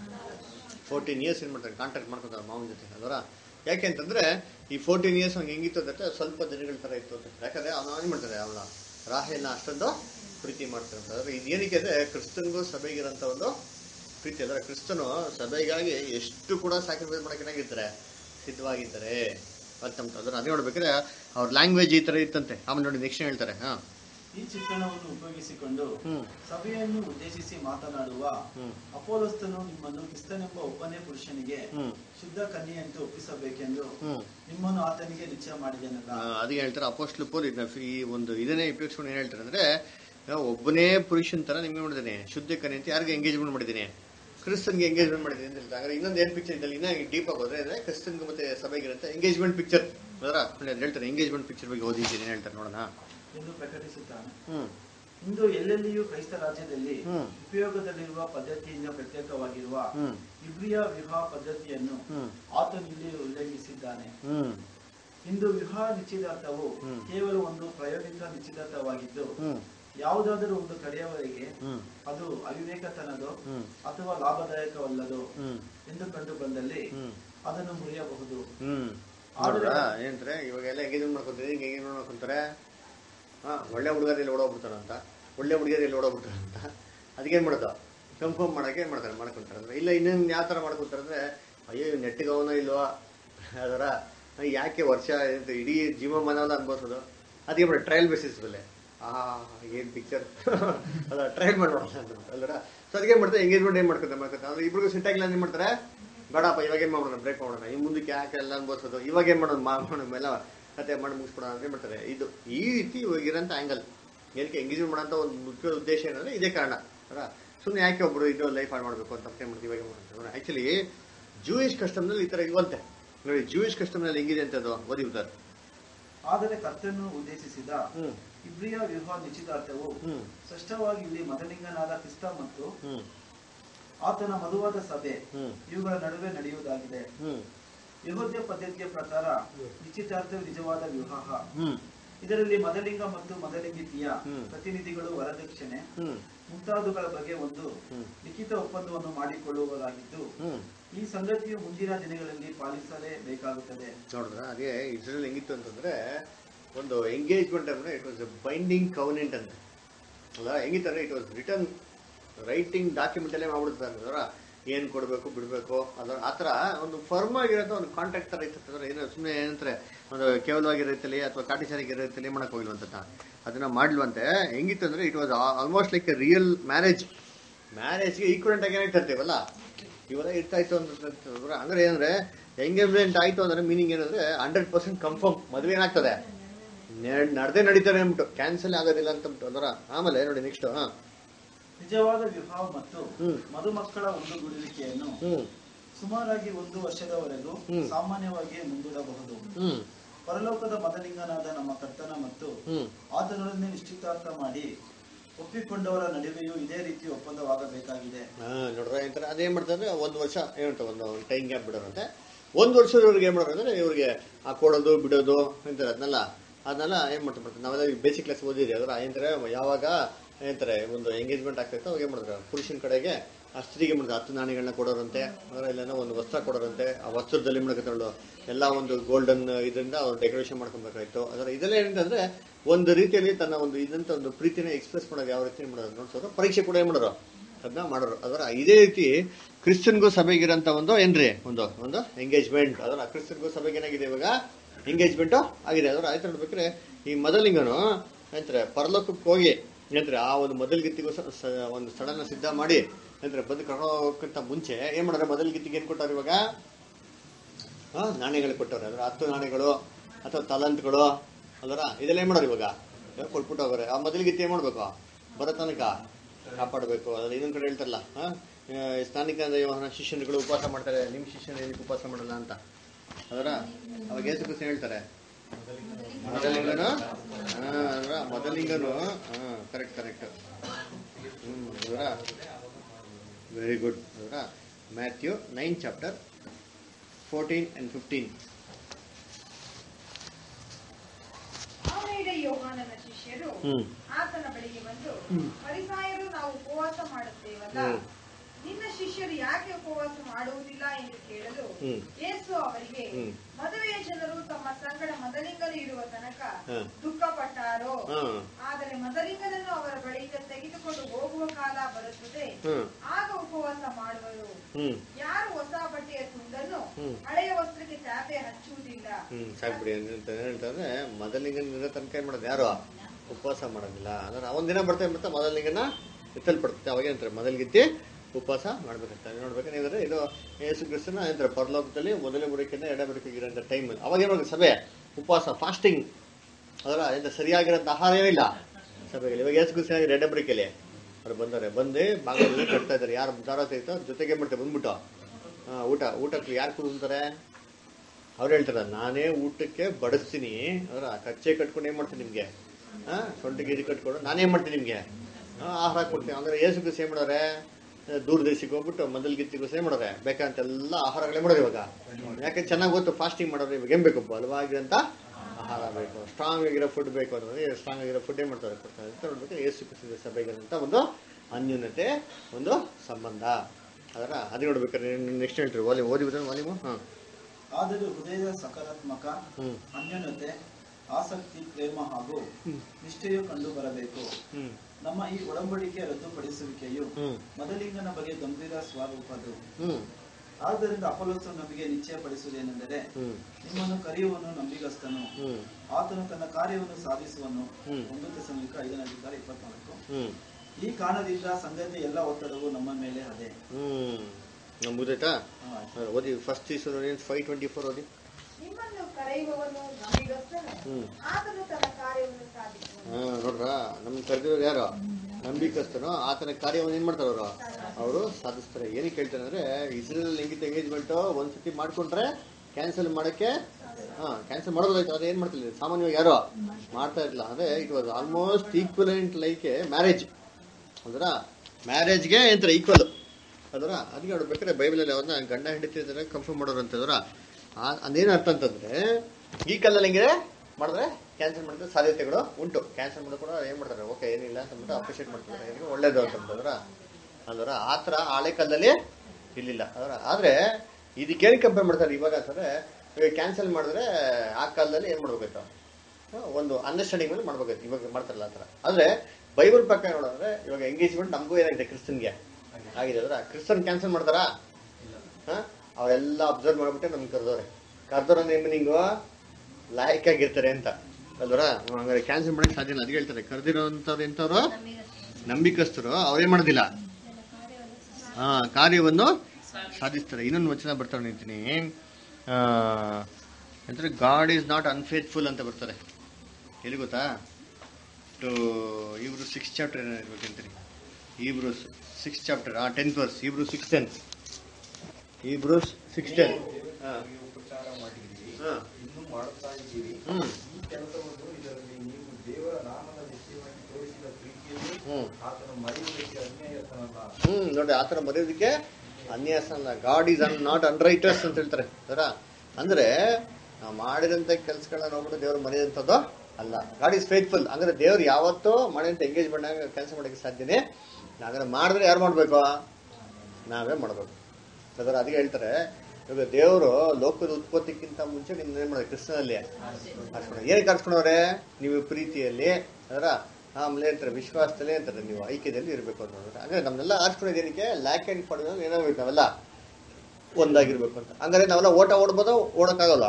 S1: ಫೋರ್ಟೀನ್ ಇಯರ್ಸ್ ಏನು ಮಾಡ್ತಾನೆ ಕಾಂಟ್ಯಾಕ್ಟ್ ಮಾಡ್ಕೊತಾನೆ ಮಾವನ ಜೊತೆ ಅದರ ಯಾಕೆ ಅಂತಂದ್ರೆ ಈ ಫೋರ್ಟೀನ್ ಇಯರ್ಸ್ ಅವ್ನಿಗೆ ಹೆಂಗಿತ್ತು ಅಂದ್ರೆ ಸ್ವಲ್ಪ ದಿನಗಳ ತರ ಇತ್ತು ಅಂತ ಯಾಕಂದ್ರೆ ಅವನು ಏನು ಮಾಡ್ತಾರೆ ಅವಳ ರಾಹೆಲ್ನ ಅಷ್ಟೊಂದು ಪ್ರೀತಿ ಮಾಡ್ತಾರೆ ಅಂತ ಅಂದ್ರೆ ಇದು ಏನಕ್ಕೆ ಅಂದ್ರೆ ಕ್ರಿಸ್ತನ್ಗೂ ಸಭೆಗಿರೋಂಥ ಒಂದು ಪ್ರೀತಿ ಅಂದ್ರೆ ಕ್ರಿಸ್ತನು ಸಭೆಗಾಗಿ ಎಷ್ಟು ಕೂಡ ಸ್ಯಾಕ್ರಿಫೈಸ್ ಮಾಡಕ್ಕಾಗಿರ್ತಾರೆ ಸಿದ್ಧವಾಗಿದ್ದಾರೆ ಅಂತ ಅದನ್ನ ಅದೇ ನೋಡ್ಬೇಕಾದ್ರೆ ಅವ್ರ ಲ್ಯಾಂಗ್ವೇಜ್ ಈ ತರ ಇತ್ತಂತೆ ಆಮೇಲೆ ನೋಡಿ ನೆಕ್ಸ್ಟ್ ಹೇಳ್ತಾರೆ ಹಾ
S4: ಈ ಚಿತ್ರಣವನ್ನು ಉಪಯೋಗಿಸಿಕೊಂಡು
S1: ಹ್ಮ್
S4: ಸಭೆಯನ್ನು ಉದ್ದೇಶಿಸಿ ಮಾತನಾಡುವ
S1: ಹ್ಮ್
S4: ಅಪೋಲಸ್ತನು ನಿಮ್ಮನ್ನು ಕ್ರಿಸ್ತನೆಂಬ ಒಬ್ಬನೇ ಪುರುಷನಿಗೆ
S1: ಹ್ಮ್
S4: ಶುದ್ಧ ಕನ್ಯೆಯಂತೆ ಒಪ್ಪಿಸಬೇಕೆಂದು
S1: ಹ್ಮ್
S4: ನಿಮ್ಮನ್ನು ಆತನಿಗೆ ನಿಶ್ಚಯ ಮಾಡಿದನಲ್ಲ
S1: ಆ, ಅದಕ್ಕೆ ಹೇಳ್ತಾರೆ ಅಪೋಸ್ಟ್ಲು ಪೋಲ್ ಇದನ್ನ ಈ ಒಂದು ಇದನ್ನೇ ಉಪಯೋಗಿಸ್ಕೊಂಡು ಏನ್ ಹೇಳ್ತಾರೆ ಅಂದ್ರೆ ನಾವು ಒಬ್ಬನೇ ಪುರುಷನ್ ತರ ನಿಮ್ಗೆ ಮಾಡಿದ್ದೇನೆ ಶುದ್ಧ ಕನ್ಯೆ ಅಂತ ಯಾರಿಗೆ ಎಂಗೇಜ್ಮೆಂಟ್ ಮಾಡಿದ್ದೀನಿ ಕ್ರಿಸ್ತನ್ಗೆ ಎಂಗೇಜ್ಮೆಂಟ್ ಮಾಡಿದ್ದೀನಿ ಅಂತ ಹೇಳ್ತಾರೆ ಹಾಗಾದ್ರೆ ಇನ್ನೊಂದು ಏನ್ ಪಿಕ್ಚರ್ ಇದ್ದಲ್ಲಿ ಇನ್ನ ಡೀಪ್ ಆಗಿ ಹೋದ್ರೆ ಅಂದ್ರೆ ಕ್ರಿಸ್ತನ್ಗೆ ಮತ್ತೆ ಸಭೆಗಿರಂತ ಎಂಗೇಜ್ಮೆಂಟ್ ಪಿಕ್ಚರ್ ಅದರ ಹೇಳ್ತಾರೆ ಎಂಗೇಜ್ಮೆಂಟ್ ಪಿಕ್ಚರ್ ಬಗ್ಗೆ ಓದಿದ್ದೀನಿ ಏನ್ ಹೇಳ್ತಾರೆ ನೋಡೋಣ
S4: ಎಂದು ಪ್ರಕಟಿಸುತ್ತಾನೆ
S1: ಹ್ಮ್
S4: ಇಂದು ಎಲ್ಲೆಲ್ಲಿಯೂ ಕ್ರೈಸ್ತ ರಾಜ್ಯದಲ್ಲಿ
S1: ಹ್ಮ್.
S4: ಉಪಯೋಗದಲ್ಲಿರುವ ಪದ್ಧತಿಯಿಂದ ಪ್ರತ್ಯೇಕವಾಗಿರುವ
S1: ಹ್ಮ್
S4: ಇಬ್ರಿಯ ವಿವಾಹ ಪದ್ಧತಿಯನ್ನು
S1: ಹ್ಮ್
S4: ಆತನು ಇಲ್ಲಿ ಉಲ್ಲೇಖಿಸಿದ್ದಾನೆ
S1: ಹ್ಮ್
S4: ಇಂದು ವಿವಾಹ ನಿಶ್ಚಿತಾರ್ಥವು
S1: ಹ್ಮ್.
S4: ಕೇವಲ ಒಂದು ಪ್ರಾಯೋಗಿಕ ನಿಶ್ಚಿತಾರ್ಥವಾಗಿದ್ದು
S1: ಹ್ಮ್
S4: ಯಾವುದಾದರೂ ಒಂದು ಕಡೆಯವರೆಗೆ
S1: ಹ್ಮ್
S4: ಅದು ಅವಿವೇಕತನದೋ
S1: ಹ್ಮ್
S4: ಅಥವಾ ಲಾಭದಾಯಕವಲ್ಲದೋ
S1: ಹ್ಮ್
S4: ಎಂದು ಕಂಡು ಬಂದಲ್ಲಿ
S1: ಹ್ಮ್
S4: ಅದನ್ನು ಮುರಿಯಬಹುದು
S1: ಹ್ಮ್
S4: ಆದ್ರೆ-
S1: ನೋಡ್ರಾ ಏನಂತಾರೆ ಇವಾಗೆಲ್ಲ ಎಂಗೇಜ್ಮೆಂಟ್ ಮಾಡ್ಕೊಂತಾರೆ ಹಿಂಗೆ ಎಂಗೇಜ್ಮೆಂಟ್ ಮಾಡ್ಕೊಂತಾರೆ ಹಾ ಒಳ್ಳೆ ಹುಡುಗರಲ್ಲಿ ಓಡೋಗ್ಬಿಡ್ತಾರಂತ ಒಳ್ಳೆ ಹುಡುಗಿಯರಲ್ಲಿ ಓಡೋಗ್ಬಿಡ್ತಾರಂತ ಅದಕ್ಕೇನ್ ಮಾಡೋದು ಕನ್ಫರ್ಮ್ ಮಾಡಕ್ಕೆ ಏನ್ ಮಾಡ್ತಾರೆ ಮಾಡ್ಕೊಂತಾರೆ ಅಂದ್ರೆ ಇಲ್ಲ ಇನ್ನೊಂದು ಯಾವ ತರ ಮಾಡ್ಕೊಂತಾರೆ ಅಂದ್ರೆ ಅಯ್ಯೋ ನೆಟ್ಟಿಗೆ ಅವನ ಇಲ್ವಾ ಅದರ ಯಾಕೆ ವರ್ಷ ಇದು ಇಡೀ ಜೀವಮಾನವನ್ನ ಅನ್ಭವಿಸೋದು ಅದಕ್ಕೆ ಮಾಡಿ ಟ್ರಯಲ್ ಬೇಸಿಸ್ ಮೇಲೆ ಆ ಏನ್ ಪಿಕ್ಚರ್ ಅಲ್ಲ ಟ್ರಯಲ್ ಮಾಡೋಣ ಅಲ್ಲರ ಸೊ ಅದಕ್ಕೆ ಮಾಡ್ತಾರೆ ಎಂಗೇಜ್ಮೆಂಟ್ ಏನ್ ಮಾಡ್ತಾರೆ ಮಾಡ್ತಾರೆ ಅಂದ್ರೆ ಇಬ್ರಿಗೂ ಸೆಟ್ ಆಗಿಲ್ಲ ಏನ್ ಮಾಡ್ತಾರೆ ಬೇಡಪ್ಪ ಇವಾಗ ಏನ್ ಮಾಡೋಣ ಬ್ರೇಕ್ ಮಾಡೋಣ ಈ ಮುಂದಕ್ಕೆ ಯಾಕೆ ಎಲ್ಲ ಅನ್ಭವಿಸೋದು ಇವಾಗ ಏನ್ ಮಾಡೋಣ ಮಾಡೋಣ ಮೇಲೆ ಕತೆ ಮಾಡಿ ಮುಗಿಸ್ಬಿಡೋಣ ಅಂತ ಏನ್ ಮಾಡ್ತಾರೆ ಇದು ಈ ರೀತಿ ಇವಾಗ ಇರೋಂಥ ಆಂಗಲ್ ಏನಕ್ಕೆ ಎಂಗೇಜ್ಮೆಂಟ್ ಮಾಡೋಂಥ ಒಂದು ಮುಖ್ಯ ಉದ್ದೇಶ ಏನಂದ್ರೆ ಇದೇ ಕಾರಣ ಅಲ್ಲ ಸುಮ್ಮನೆ ಯಾಕೆ ಒಬ್ರು ಇದು ಲೈಫ್ ಹಾಳು ಮಾಡಬೇಕು ಅಂತ ಏನ್ ಮಾಡ್ತೀವಿ ಇವಾಗ ಮಾಡ್ತೀವಿ ಆಕ್ಚುಲಿ ಜೂಯಿಷ್ ಕಸ್ಟಮ್ನಲ್ಲಿ ಈ ತರ ಇಲ್ವಂತೆ ನೋಡಿ ಜೂಯಿಷ್ ಕಸ್ಟಮ್ನಲ್ಲಿ ಹೆಂಗಿದೆ ಅಂತ ಅದು ಓದಿಬಿಡ್ತಾರೆ
S4: ಆದರೆ ಕರ್ತನು ಉದ್ದೇಶಿಸಿದ
S1: ಹ್ಮ್
S4: ಇಬ್ರಿಯ ವಿವಾಹ ನಿಶ್ಚಿತಾರ್ಥವು
S1: ಹ್ಮ್
S4: ಸ್ಪಷ್ಟವಾಗಿ ಇಲ್ಲಿ ಮೊದಲಿಂಗನಾದ ಕ್ರಿಸ್ತ ಮತ್ತು
S1: ಹ್ಮ್
S4: ಆತನ ಮಧುವಾದ ಸಭೆ
S1: ಹ್ಮ್
S4: ಇವುಗಳ ನಡುವೆ ನಡೆಯುವುದಾಗಿದೆ
S1: ಹ್ಮ್
S4: ಯಹೋದ್ಯ ಪದ್ಧತಿಯ ಪ್ರಕಾರ ನಿಶ್ಚಿತಾರ್ಥವು ನಿಜವಾದ ವಿವಾಹ
S1: ಹ್ಮ್
S4: ಇದರಲ್ಲಿ ಮದಲಿಂಗ ಮತ್ತು ಮದಲಿಂಗಿತಿಯ
S1: ಹ್ಮ್.
S4: ಪ್ರತಿನಿಧಿಗಳು ವರದಕ್ಷಿಣೆ
S1: ಹ್ಮ್
S4: ಮುಂತಾದವುಗಳ ಬಗ್ಗೆ ಒಂದು
S1: ಹ್ಮ್.
S4: ಲಿಖಿತ ಒಪ್ಪಂದವನ್ನು ಮಾಡಿಕೊಳ್ಳುವರಾಗಿದ್ದು
S1: ಹ್ಮ್
S4: ಈ ಸಂಗತಿಯು ಮುಂದಿನ ದಿನಗಳಲ್ಲಿ ಪಾಲಿಸಲೇಬೇಕಾಗುತ್ತದೆ
S1: ನೋಡಿದ್ರ ಅದೇ ಇಸ್ರೇಲ್ ಹೆಂಗಿತ್ತು ಅಂತಂದ್ರೆ ಒಂದು ಎಂಗೇಜ್ಮೆಂಟ್ ಅಂದ್ರೆ ಇಟ್ ವಾಸ್ ಬೈಂಡಿಂಗ್ ಕವನೆಂಟ್ ಅಂತ ಅಲ್ಲ ಹೆಂಗಿತ್ತಂದ್ರೆ it was return writing document ಅಲ್ಲೇ ಮಾಡ್ಬಿಡ್ತಾರೆ ಅದರ ಏನ್ ಕೊಡಬೇಕು ಬಿಡಬೇಕು ಅದರ ಆ ಥರ ಒಂದು ಫರ್ಮ್ ಆಗಿರೋಂಥ ಒಂದು ಕಾಂಟ್ಯಾಕ್ಟ್ ಥರ ಇತ್ತು ಅಂದ್ರೆ ಏನು ಸುಮ್ಮನೆ ಏನಂತಾರೆ ಒಂದು ಕೇವಲವಾಗಿ ರೀತಿಯಲ್ಲಿ ಅಥವಾ ಕಾಟಿಚಾರಿಗೆ ರೀತಿಯಲ್ಲಿ ಮಾಡಕ್ ಹೋಗಿಲ್ವಂತ ಅದನ್ನ ಮಾಡ್ಲ್ವಂತೆ ಹೆಂಗಿತ್ತು ಅಂದ್ರೆ it was almost like a real marriage ಮ್ಯಾರೇಜ್ಗೆ ಈಕ್ವಲೆಂಟ್ ಆಗಿ ಏನಾಗ್ತಾ ಇರ್ತೀವಲ್ಲ ಇವೆಲ್ಲ ಇರ್ತಾ ಇತ್ತು ಅಂತ ಅಂದ್ರೆ ಏನಂದ್ರೆ ಎಂಗೇಜ್ಮೆಂಟ್ ಆಯ್ತು ಅಂದ್ರೆ ಮೀನಿಂಗ್ ಏನಂದ್ರೆ ಹಂಡ್ರೆಡ್ ಪರ್ಸೆಂಟ್ ಕನ್ಫರ್ಮ್ ಮದುವೆ ಏನಾಗ್ತದೆ ನಡೆದೇ ನಡೀತಾರೆ ಅಂದ್ಬಿಟ್ಟು ಕ್ಯಾನ್ಸಲ್ ಆಗೋದಿಲ್ಲ ಅಂತ ಅಂದ್ಬಿಟ್ಟು ಅದರ ಆಮೇಲೆ ನೋಡಿ ನೆಕ್ಸ್ಟ್ ಹಾ
S4: ನಿಜವಾದ ವಿವಾಹ ಮತ್ತು
S1: ಹ್ಮ್.
S4: ಮದುಮಕ್ಕಳ ಒಂದುಗೂಡುವಿಕೆಯನ್ನು
S1: ಹ್ಮ್
S4: ಸುಮಾರಾಗಿ ಒಂದು ವರ್ಷದವರೆಗೂ
S1: ಹ್ಮ್.
S4: ಸಾಮಾನ್ಯವಾಗಿ ಮುಂದೂಡಬಹುದು
S1: ಹ್ಮ್
S4: ಪರಲೋಕದ ಮದಲಿಂಗನಾದ ನಮ್ಮ ಕರ್ತನ ಮತ್ತು
S1: ಹ್ಮ್
S4: ಆತನೊಡನೆ ನಿಶ್ಚಿತಾರ್ಥ ಮಾಡಿ ಒಪ್ಪಿಕೊಂಡವರ ನಡುವೆಯೂ ಇದೇ ರೀತಿ ಒಪ್ಪಂದವಾಗಬೇಕಾಗಿದೆ
S1: ಹಾ ನೋಡ್ರ ಏನಂತಾರೆ ಅದೇನ್ ಮಾಡ್ತಾರೆ ಒಂದು ವರ್ಷ ಏನಂತ ಒಂದು ಟೈಮ್ ಗ್ಯಾಪ್ ಬಿಡೋರಂತೆ ಒಂದು ವರ್ಷದವರೆಗೆ ಏನ್ ಮಾಡೋರು ಅಂದ್ರೆ ಇವ್ರಿಗೆ ಆ ಕೊಡೋದು ಬಿಡೋದು ಅಂತಾರೆ ಅದನ್ನೆಲ್ಲ ಅದನ್ನೆಲ್ಲ ಏನ್ ಮಾಡ್ತಾರೆ ನಾವೆಲ್ಲ ಬೇಸಿಕ್ ಕ್ಲಾಸ್ ಓದಿದ್ವಿ ಅದರ ಏನಂತಾರೆ ಯಾವಾಗ ಏನಂತಾರೆ ಒಂದು ಎಂಗೇಜ್ಮೆಂಟ್ ಆಗ್ತಿತ್ತು ಅವಾಗ ಏನ್ ಮಾಡಿದ್ರು ಪುರುಷನ ಕಡೆಗೆ ಆ ಸ್ತ್ರೀಗೆ ಮಾಡಿದ್ರು ಹತ್ತು ನಾಣ್ಯಗಳನ್ನ ಕೊಡೋರಂತೆ ಅದರ ಇಲ್ಲ ಒಂದು ವಸ್ತ್ರ ಕೊಡೋರಂತೆ ಆ ವಸ್ತ್ರದಲ್ಲಿ ಮಾಡ್ಕೊತಾಳು ಎಲ್ಲ ಒಂದು ಗೋಲ್ಡನ್ ಇದರಿಂದ ಅವ್ರು ಡೆಕೋರೇಷನ್ ಮಾಡ್ಕೊಬೇಕಾಯ್ತು ಅದರ ಇದೆಲ್ಲ ಏನಂತಂದ್ರೆ ಒಂದು ರೀತಿಯಲ್ಲಿ ತನ್ನ ಒಂದು ಇದಂತ ಒಂದು ಪ್ರೀತಿನ ಎಕ್ಸ್ಪ್ರೆಸ್ ಮಾಡೋದು ಯಾವ ರೀತಿ ಮಾಡೋದು ನೋಡ್ಸೋರು ಪರೀಕ್ಷೆ ಕೂಡ ಏನ್ ಮಾಡೋರು ಅದನ್ನ ಮಾಡೋರು ಅದರ ಇದೇ ರೀತಿ ಕ್ರಿಶ್ಚಿಯನ್ಗೂ ಸಭೆಗಿರಂತ ಒಂದು ಏನ್ರಿ ಒಂದು ಒಂದು ಎಂಗೇಜ್ಮೆಂಟ್ ಅದರ ಕ್ರಿಶ್ಚಿಯನ್ಗೂ ಸಭೆಗೆ ಏನಾಗಿದೆ ಇವಾಗ ಎಂಗೇಜ್ಮೆಂಟ್ ಆಗಿದೆ ಅದರ ಆಯ್ತು ನೋಡ್ಬೇಕಾದ್ರೆ ಈ ಮೊದಲಿಂಗನು ಏನಂತಾರೆ ಪರಲೋಕಕ್ಕೆ ಹೋಗಿ ಏನಂತಾರೆ ಆ ಒಂದು ಮೊದಲಿಗಿತ್ತಿಗೂ ಒಂದು ಸ್ಥಳನ ಸಿದ್ಧ ಮಾಡಿ ಏನಂತಾರೆ ಬಂದು ಕರ್ಕೊಂಡೋಗಕ್ಕಿಂತ ಮುಂಚೆ ಏನ್ ಮಾಡ್ತಾರೆ ಮೊದಲಿಗಿತ್ತಿಗೆ ಏನ್ ಕೊಟ್ಟಾರೆ ಇವಾಗ ಹಾ ನಾಣ್ಯಗಳು ಕೊಟ್ಟವ್ರೆ ಅಂದ್ರೆ ಹತ್ತು ನಾಣ್ಯಗಳು ಅಥವಾ ತಲಂತ್ಗಳು ಅಲ್ವರ ಇದೆಲ್ಲ ಏನ್ ಮಾಡೋರು ಇವಾಗ ಇವಾಗ ಕೊಟ್ಬಿಟ್ಟು ಹೋಗೋರೆ ಆ ಮೊದಲಿಗಿತ್ತಿ ಏನ್ ಮಾಡ್ಬೇಕು ಬರೋ ತನಕ ಕಾಪಾಡಬೇಕು ಅದ್ರ ಇನ್ನೊಂದ್ ಕಡೆ ಹೇಳ್ತಾರಲ್ಲ ಹಾ ಆ, ಸ್ಥಾನಿಕ ಅಂದ್ರೆ ಯೋಹಾನ ಶಿಷ್ಯರುಗಳು ಉಪವಾಸ ಮಾಡ್ತಾರೆ ನಿಮ್ ಶಿಷ್ಯರು ಏನಕ್ಕೆ ಉಪವಾಸ ಮಾಡಲ್ಲ ಅಂತ ಅದರ ಅವಾಗ ಯೇಸು ಕ್ರಿಸ್ತ ಹೇಳ್ತಾರೆ ಮೊದಲಿಂಗನು ಹಾ ಅದರ ಮೊದಲಿಂಗನು ಹಾ ಕರೆಕ್ಟ್ ಕರೆಕ್ಟ್ ಹ್ಮ್ ಅದರ ವೆರಿ ಗುಡ್ ಅದರ Matthew nine chapter fourteen and fifteen
S3: ಆಮೇಲೆ ಯೋಹಾನನ ಶಿಷ್ಯರು
S1: ಹ್ಮ್
S3: ಆತನ ಬಳಿಗೆ ಬಂದು ಫರಿಸಾಯರು ನಾವು ಉಪವಾಸ ಮಾಡುತ್ತೇವಲ್ಲ
S1: ಹ್ಮ್.
S3: ನಿನ್ನ ಶಿಷ್ಯರು ಯಾಕೆ ಉಪವಾಸ ಮಾಡುವುದಿಲ್ಲ ಎಂದು ಕೇಳಲು
S1: ಹ್ಮ್.
S3: ಯೇಸು ಅವರಿಗೆ
S1: ಹ್ಮ್.
S3: ಮದುವೆಯ ಜನರು ತಮ್ಮ ಸಂಗಡ ಮದಲಿಂಗನು ಇರುವ ತನಕ
S1: ಹ.
S3: ದುಃಖಪಟ್ಟಾರೋ
S1: ಹಾ
S3: ಆದರೆ ಮದಲಿಂಗನನ್ನು ಅವರ ಬಳಿಗೆ ತೆಗೆದುಕೊಂಡು ಹೋಗುವ ಕಾಲ ಬರುತ್ತದೆ
S1: ಹ್ಮ್
S3: ಆಗ ಉಪವಾಸ ಮಾಡುವರು
S1: ಹ್ಮ್
S3: ಯಾರು ಹೊಸ ಬಟ್ಟೆಯ ತುಂಡನ್ನು
S1: ಹ್ಮ್.
S3: ಹಳೆಯ ವಸ್ತ್ರಕ್ಕೆ ಚಾಪೆ ಹಚ್ಚುವುದಿಲ್ಲ
S1: ಹ್ಮ್ ಸಾಕ್ಬಿಡಿ ಅಂತ ಹೇಳ್ತಾರೆ ಮೊದಲಿಂಗನ ತನಕ ಏನ್ ಮಾಡೋದು ಯಾರು ಉಪವಾಸ ಮಾಡೋದಿಲ್ಲ ಅಂದ್ರೆ ಅವನ್ ದಿನ ಬರ್ತಾ ಬರ್ತಾ ಮೊದಲಿಂಗನ ಎತ್ತಲ್ಪಡ್ತದೆ ಅವಾಗ ಏನಂತಾರೆ ಮೊದಲಿಗಿತ್ತಿ ಉಪವಾಸ ಮಾಡ್ಬೇಕಂತ ನೋಡ್ಬೇಕಂದ್ರೆ ಇದು ಯೇಸು ಕ್ರಿಸ್ತನ ಏನಂತಾರೆ ಪರಲೋಕದಲ್ಲಿ ಮೊದಲನೇ ಬರೋಕ್ಕಿಂತ ಎಡೆ ಬರೋಕ್ಕಿರೋಂಥ ಟೈಮ್ ಅವಾಗ ಏನ್ ಮಾಡೋದು ಸಭೆ ಉಪವಾಸ ಫಾಸ್ಟಿಂಗ್ ಅದರ ಎಂತ ಸರಿಯಾಗಿರೋಂಥ ಆಹಾರ ಏನಿಲ್ಲ ಸಭೆಗೆ ಇವಾಗ ಯೇಸು ಕ್ರಿಸ್ತನ ಎಡೆ ಬರೋಕೆಲಿ ಅವ್ರು ಬಂದವ್ರೆ ಬಂದು ಬಾಗಿಲಲ್ಲಿ ಕಟ್ತಾ ಇದ್ದಾರೆ ಯಾರು ದಾರ ತೆಗಿತೋ ಜೊತೆಗೆ ಏನ್ ಮಾಡ್ತಾರೆ ಬಂದ್ಬಿಟ್ಟು ಹಾ, ಊಟ ಊಟಕ್ಕೆ ಯಾರು ಕೂತ್ಕೊಂತಾರೆ ಅವ್ರು ಹೇಳ್ತಾರ ನಾನೇ ಊಟಕ್ಕೆ ಬಡಿಸ್ತೀನಿ ಅದರ ಕಚ್ಚೆ ಕಟ್ಕೊಂಡು ಏನ್ ಮಾಡ್ತೀನಿ ನಿಮ್ಗೆ ಹಾ ಸೊಂಟಿಗೆ ಇದು ಕಟ್ಕೊಂಡು ನಾನೇನ್ ಮಾಡ್ತೀನಿ ನಿಮ್ಗೆ ಹಾ, ಆಹಾರ ಕೊಡ್ತೀನಿ ಅಂದ್ರೆ ಏಸು ಕ್ರಿಸ್ತ ಏನ್ ಮಾಡೋರೆ ದೂರ ದೇಶಕ್ಕೆ ಹೋಗ್ಬಿಟ್ಟು ಮೊದಲ್ಗಿತ್ತಿಗೂ ಸೇಮ್ ಮಾಡೋರೆ ಬೇಕಂತೆಲ್ಲ ಆಹಾರಗಳೇ ಮಾಡೋರು ಇವಾಗ ಯಾಕೆ ಚೆನ್ನಾಗಿ ಗೊತ್ತು ಫಾಸ್ಟಿಂಗ್ ಮಾಡೋರು ಇವಾಗ ಏನ್ ಬೇಕು ಬಲವಾಗಿರಂತ ಆಹಾರ ಬೇಕು ಸ್ಟ್ರಾಂಗ್ ಆಗಿರೋ ಫುಡ್ ಬೇಕು ಅಂದ್ರೆ ಸ್ಟ್ರಾಂಗ್ ಆಗಿರೋ ಫುಡ್ ಏನ್ ಮಾಡ್ತಾರೆ ಕೊಡ್ತಾರೆ ಅಂತ ನೋಡ್ಬೇಕು ಏಸು ಕ್ರಿಸ್ತದ ಸಭೆಗಿರಂತ ಒಂದು ಅನ್ಯೂನ್ಯತೆ ಒಂದು ಸಂಬಂಧ ಅದರ ಅದು ನೋಡ್ಬೇಕಾದ್ರೆ ನೆಕ್ಸ್ಟ್ ಹೇಳ್ತೀರಿ ವಾಲ್ಯೂಮ್ ಓದಿ ಬಿಡ್ತಾರೆ ವಾಲ್ಯೂಮು ಹಾಂ
S4: ಆದರೂ ಹೃದಯದ ಸಕಾರಾತ್ಮಕ
S1: ಹ್ಮ್
S4: ಅನ್ಯೋನ್ಯತೆ ಆಸಕ್ತಿ ಪ್ರೇಮ ಹಾಗೂ ನಿಷ್ಠೆಯು ಕಂಡು ಬರಬೇಕು
S1: ಹ್ಮ್
S4: ನಮ್ಮ ಈ ಒಡಂಬಡಿಕೆ ರದ್ದುಪಡಿಸುವಿಕೆಯು
S1: ಹ್ಮ್
S4: ಮೊದಲಿಂಗನ ಬಗ್ಗೆ ಗಂಭೀರ ಸ್ವರೂಪದು
S1: ಹ್ಮ್
S4: ಆದ್ದರಿಂದ ಅಪಲೋಸು ನಮಗೆ ನಿಶ್ಚಯಪಡಿಸುವುದೇನೆಂದರೆ
S1: ಹ್ಮ್
S4: ನಿಮ್ಮನ್ನು ಕರೆಯುವನು ನಂಬಿಗಸ್ತನು
S1: ಹ್ಮ್
S4: ಆತನು ತನ್ನ ಕಾರ್ಯವನ್ನು ಸಾಧಿಸುವನು
S1: ಹ್ಮ್.
S4: ಒಂದು ದಶಮಿಕ ಐದನೇ ಅಧಿಕಾರ ಇಪ್ಪತ್ನಾಲ್ಕು
S1: ಹ್ಮ್
S4: ಈ ಕಾರಣದಿಂದ ಸಂಗತಿ ಎಲ್ಲ ಒತ್ತಡವು ನಮ್ಮ ಮೇಲೆ ಅದೇ
S1: ಹ್ಮ್ ನಮ್ಗುದಾಯ್ತಾ
S4: ಹಾ,
S1: ಹಾ, ಓದಿ ಫಸ್ಟ್ ಫೈವ್ ಟ್ವೆಂಟಿ ಫೋರ್ ಓದಿ
S3: ನಿಮ್ಮನ್ನು ಕರೆಯುವವನು ನಂಬಿಗಸ್ತನು
S1: ಹ್ಮ್
S3: ಆತನು ತನ್ನ ಕಾರ್ಯವನ್ನು ಸಾಧಿಸುವನು
S1: ಹಾ ನೋಡ್ರ ನಮ್ ಕರೆದಿರೋರು ಯಾರು ನಂಬಿಕಸ್ತನೋ ಆತನ ಕಾರ್ಯವನ್ನು ಏನ್ ಮಾಡ್ತಾರೆ ಅವರು ಅವರು ಸಾಧಿಸ್ತಾರೆ ಏನಕ್ಕೆ ಹೇಳ್ತಾರೆ ಅಂದ್ರೆ ಇಸ್ರೇಲ್ ಹೆಂಗಿತ್ತು ಎಂಗೇಜ್ಮೆಂಟ್ ಒಂದ್ಸತಿ ಮಾಡ್ಕೊಂಡ್ರೆ ಕ್ಯಾನ್ಸಲ್ ಮಾಡಕ್ಕೆ ಹಾ ಕ್ಯಾನ್ಸಲ್ ಮಾಡೋದಾಯ್ತು ಅದು ಏನ್ ಮಾಡ್ತಿಲ್ಲ ಸಾಮಾನ್ಯವಾಗಿ ಯಾರು ಮಾಡ್ತಾ ಇರಲಿಲ್ಲ ಅಂದ್ರೆ it was almost equivalent like marriage ಅದರ ಮ್ಯಾರೇಜ್ಗೆ ಎಂತರ ಈಕ್ವಲ್ ಅದರ ಅದಕ್ಕೆ ನೋಡ್ಬೇಕಾದ್ರೆ ಬೈಬಲಲ್ಲಿ ಅವ್ರನ್ನ ಗಂಡ ಹೆಂಡತಿ ಕನ್ಫರ್ಮ್ ಮಾಡೋರು ಅಂತಂದ್ರ ಅದೇನು ಅರ್ಥ ಅಂತಂದ್ರೆ ಈ ಕಾಲದಲ್ಲಿ ಹೆಂಗಿದೆ ಮಾಡಿದ್ರೆ ಕ್ಯಾನ್ಸಲ್ ಮಾಡಿದ್ರೆ ಸಾಧ್ಯತೆಗಳು ಉಂಟು ಕ್ಯಾನ್ಸಲ್ ಮಾಡೋದು ಕೂಡ ಏನು ಮಾಡ್ತಾರೆ ಓಕೆ ಏನಿಲ್ಲ ಅಂತಂದ್ಬಿಟ್ಟು ಅಪ್ರಿಷಿಯೇಟ್ ಮಾಡ್ತಾರೆ ಏನಿಗೆ ಒಳ್ಳೇದು ಅಂತಂದ್ರೆ ಅಲ್ವರ ಆ ಥರ ಹಳೆ ಕಾಲದಲ್ಲಿ ಇರಲಿಲ್ಲ ಅದರ ಆದರೆ ಇದಕ್ಕೆ ಏನು ಕಂಪೇರ್ ಮಾಡ್ತಾರೆ ಇವಾಗ ಅಂತಂದ್ರೆ ಇವಾಗ ಕ್ಯಾನ್ಸಲ್ ಮಾಡಿದ್ರೆ ಆ ಕಾಲದಲ್ಲಿ ಏನು ಮಾಡ್ಬೇಕಾಯ್ತು ಆ, ಒಂದು ಅಂಡರ್ಸ್ಟ್ಯಾಂಡಿಂಗ್ ಮೇಲೆ ಮಾಡ್ಬೇಕಾಯ್ತು ಇವಾಗ ಮಾಡ್ತಾರಲ್ಲ ಆ ಥರ ಆದರೆ ಬೈಬಲ್ ಪ್ರಕಾರ ನೋಡಿದ್ರೆ ಇವಾಗ ಎಂಗೇಜ್ಮೆಂಟ್ ನಮಗೂ ಏನಾಗಿದೆ ಕ್ರಿಸ್ತನ್ಗೆ ಆಗಿದೆ ಅದರ ಕ್ರಿಸ್ತನ್ ಕ್ಯಾನ್ಸಲ್ ಮಾಡ್ತಾರಾ ಹಾಂ ಅವರೆಲ್ಲ ಅಬ್ಸರ್ವ್ ಮಾಡ್ಬಿಟ್ಟೆ ನಮ್ಗೆ ಕರೆದವ್ರೆ ಕರೆದವ್ರ ಮೀನಿಂಗು ಲಾಯಕ್ ಆಗಿರ್ತಾರೆ ಅಂತ ಅಲ್ವರ ಹಂಗಾರೆ ಕ್ಯಾನ್ಸಲ್ ಮಾಡಕ್ಕೆ ಸಾಧ್ಯ ಇಲ್ಲ ಅದಕ್ಕೆ ಹೇಳ್ತಾರೆ ಕರೆದಿರೋಂಥವ್ರು ಎಂಥವ್ರು ನಂಬಿಕಸ್ಥರು ಅವ್ರೇನ್ ಮಾಡೋದಿಲ್ಲ ಹಾ ಕಾರ್ಯವನ್ನು ಸಾಧಿಸ್ತಾರೆ ಇನ್ನೊಂದು ವಚನ ಬರ್ತಾರೆ ನಿಂತೀನಿ ಅಂದ್ರೆ ಗಾಡ್ ಈಸ್ ನಾಟ್ ಅನ್ಫೇತ್ಫುಲ್ ಅಂತ ಬರ್ತಾರೆ ಎಲ್ಲಿ ಗೊತ್ತಾ ಟು ಇಬ್ರು ಸಿಕ್ಸ್ ಚಾಪ್ಟರ್ ಏನಿರ್ಬೇಕಂತೀರಿ ಇಬ್ರು ಸಿಕ್ಸ್ ಚಾಪ್ಟರ್ ಆ ಟೆಂತ್ ವರ್ಸ್ ಇಬ್ರು ಸಿಕ್ಸ್ ಟೆಂತ್ ಇಬ್ರು ಸಿಕ್ಸ್ ಟೆನ್
S6: ನೀವು ಪ್ರಚಾರ ಮಾಡಿದ್ದೀರಿ
S1: ಹಾಂ
S6: ಇನ್ನೂ ಮಾಡುತ್ತಾ ಇದ್ದೀರಿ
S1: ಹ್ಮ್
S6: ಈ ಕೆಲಸವನ್ನು ಇದರಲ್ಲಿ ನೀವು ದೇವರ ನಾಮದ ವಿಷಯವಾಗಿ ತೋರಿಸಿದ ಪ್ರೀತಿಯಲ್ಲಿ
S1: ಹ್ಮ್
S6: ಆತನು ಮರೆಯುವುದಕ್ಕೆ ಅನ್ಯಾಯತನಲ್ಲ
S1: ಹ್ಮ್ ನೋಡಿ ಆತರ ಬರೆಯೋದಕ್ಕೆ ಅನ್ಯಾಸ ಅಲ್ಲ God is un not unrighteous ಅಂತ ಹೇಳ್ತಾರೆ ಅದರ ಅಂದ್ರೆ ನಾವು ಮಾಡಿದಂತ ಕೆಲಸಗಳನ್ನ ನೋಡ್ಬಿಟ್ಟು ದೇವ್ರು ಮರೆಯೋಂಥದ್ದು ಅಲ್ಲ ಗಾಡ್ ಈಸ್ ಫೇತ್ಫುಲ್ ಅಂದ್ರೆ ದೇವ್ರು ಯಾವತ್ತೂ ಮಾಡಿದಂತ ಎಂಗೇಜ್ಮೆಂಟ್ ಆಗ ಕೆಲಸ ಮಾಡೋಕ್ಕೆ ಸಾಧ್ಯನೇ ಹಾಗಾದ್ರೆ ಮಾಡಿದ್ರೆ ಯಾರು ಮಾಡ್ಬೇಕು ನಾವೇ ಮಾಡ್ಬೇಕು ಅದರ ಅದಕ್ಕೆ ಹೇಳ್ತಾರೆ ಇವಾಗ ದೇವರು ಲೋಕದ ಉತ್ಪತ್ತಿಕ್ಕಿಂತ ಮುಂಚೆ ನಿಮ್ನ ಏನ್ ಮಾಡೋದು ಕೃಷ್ಣನಲ್ಲಿ ಆರಿಸ್ಕೊಂಡು ಏನಕ್ಕೆ ಆರಿಸ್ಕೊಂಡವ್ರೆ ನೀವು ಪ್ರೀತಿಯಲ್ಲಿ ಅದರ ಆಮೇಲೆ ಅಂತಾರೆ ವಿಶ್ವಾಸದಲ್ಲಿ ಅಂತಾರೆ ನೀವು ಐಕ್ಯದಲ್ಲಿ ಇರಬೇಕು ಅಂತ ನೋಡಿದ್ರೆ ಅಂದ್ರೆ ನಮ್ಮನ್ನೆಲ್ಲ ಆರಿಸ್ಕೊಳ್ಳೋದು ಏನಕ್ಕೆ ಲ್ಯಾಕ್ ಆ್ಯಂಡ್ ಪಡೆದ ಏನಾಗಬೇಕು ನಾವೆಲ್ಲ ಒಂದಾಗಿರ್ಬೇಕು ಅಂತ ಹಂಗಾರೆ ನಾವೆಲ್ಲ ಓಟ ಓಡ್ಬೋದೋ ಓಡಕ್ಕಾಗಲ್ಲ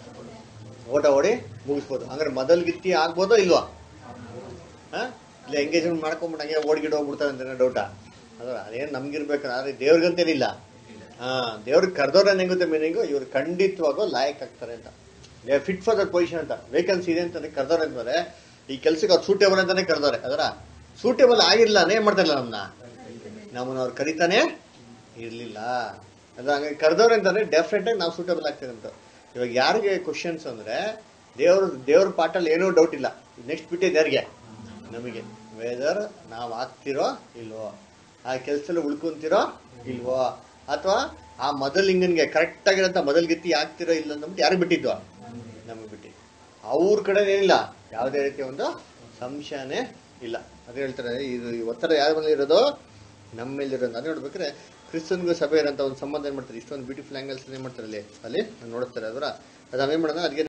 S1: ಓಟ ಓಡಿ ಮುಗಿಸ್ಬೋದು ಹಂಗಾರೆ ಮೊದಲ್ ಗಿತ್ತಿ ಆಗ್ಬೋದೋ ಇಲ್ವಾ ಹಾ ಇಲ್ಲ ಎಂಗೇಜ್ಮೆಂಟ್ ಮಾಡ್ಕೊಂಬಿಟ್ಟು ಹಂಗೆ ಓಡ್ಗಿಡ್ ಹೋಗ್ಬಿಡ್ತಾರೆ ಅಂತ ಡೌಟಾ ಅದರ ಅದೇನು ನಮ್ಗಿರ್ಬೇಕು ಆದ್ರೆ ದೇವ್ರಿಗಂತೇನಿಲ್ಲ ಹಾ ದೇವ್ರಿಗೆ ಕರೆದವ್ರ ಹೆಂಗುತ್ತೆ ಮೀನಿಂಗು ಇವ್ರು ಖಂಡಿತವಾಗೂ ಲಾಯಕ್ ಆಗ್ತಾರೆ ಅಂತ they fit for that position ಅಂತ ವೇಕೆನ್ಸಿ ಇದೆ ಅಂತ ಕರೆದವ್ರೆ ಅಂತಂದ್ರೆ ಈ ಕೆಲ್ಸಕ್ಕೆ ಅವ್ರು ಸೂಟೇಬಲ್ ಅಂತಾನೆ ಕರೆದವ್ರೆ ಅದರ ಸೂಟೇಬಲ್ ಆಗಿರ್ಲಿಲ್ಲ ಏನ್ ಮಾಡ್ತಾರಲ್ಲ ನಮ್ಮನ್ನ ನಮ್ಮನ್ನ ಅವ್ರು ಕರಿತಾನೆ ಇರ್ಲಿಲ್ಲ ಅದು ಹಂಗೆ ಕರೆದವ್ರೆ ಅಂತಂದ್ರೆ ಡೆಫಿನೆಟ್ ಆಗಿ ನಾವು ಸೂಟೇಬಲ್ ಆಗ್ತೀವಿ ಅಂತ ಇವಾಗ ಯಾರಿಗೆ ಕ್ವಶನ್ಸ್ ಅಂದ್ರೆ ದೇವ್ರ ದೇವ್ರ ಪಾಠಲ್ಲಿ ಏನೂ ಡೌಟ್ ಇಲ್ಲ ನೆಕ್ಸ್ಟ್ ಬಿಟ್ಟಿದ್ದು ಯಾರಿಗೆ ನಮಗೆ ವೆದರ್ ನಾವು ಆಗ್ತಿರೋ ಇಲ್ವೋ ಆ ಕೆಲಸದಲ್ಲಿ ಉಳ್ಕೊಂತಿರೋ ಇಲ್ವೋ ಅಥವಾ ಆ ಮೊದಲ್ ಹಿಂಗನ್ಗೆ ಕರೆಕ್ಟ್ ಆಗಿರೋಂಥ ಮೊದಲ್ ಗತಿ ಆಗ್ತಿರೋ ಇಲ್ಲ ಅಂದ್ಬಿಟ್ಟು ಯಾರಿಗೆ ಬಿಟ್ಟಿದ್ವು ನಮಗೆ ಬಿಟ್ಟಿದ್ದು ಅವ್ರ ಕಡೆ ಏನಿಲ್ಲ ಯಾವುದೇ ರೀತಿಯ ಒಂದು ಸಂಶಯನೇ ಇಲ್ಲ ಅದೇ ಹೇಳ್ತಾರೆ ಇದು ಈ ಒತ್ತಡ ಯಾರ ಮೇಲೆ ಇರೋದು ನಮ್ಮ ಮೇಲೆ ಇರೋದು ಅದೇ ನೋಡ್ಬೇಕಾದ್ರೆ ಕ್ರಿಸ್ತನ್ಗೂ ಸಭೆ ಇರೋಂಥ ಒಂದು ಸಂಬಂಧ ಏನು ಮಾಡ್ತಾರೆ ಇಷ್ಟೊಂದು ಬ್ಯೂಟಿಫುಲ್ ಆ್ಯಂಗಲ್ಸ್ ಏನು ಮಾಡ್ತಾರೆ ಅಲ್ಲಿ ಅಲ್ಲಿ ನೋಡ್ತಾರೆ ಅದರ ಅದು ನಾವೇನು ಮಾಡೋಣ ಅದಕ್ಕೆ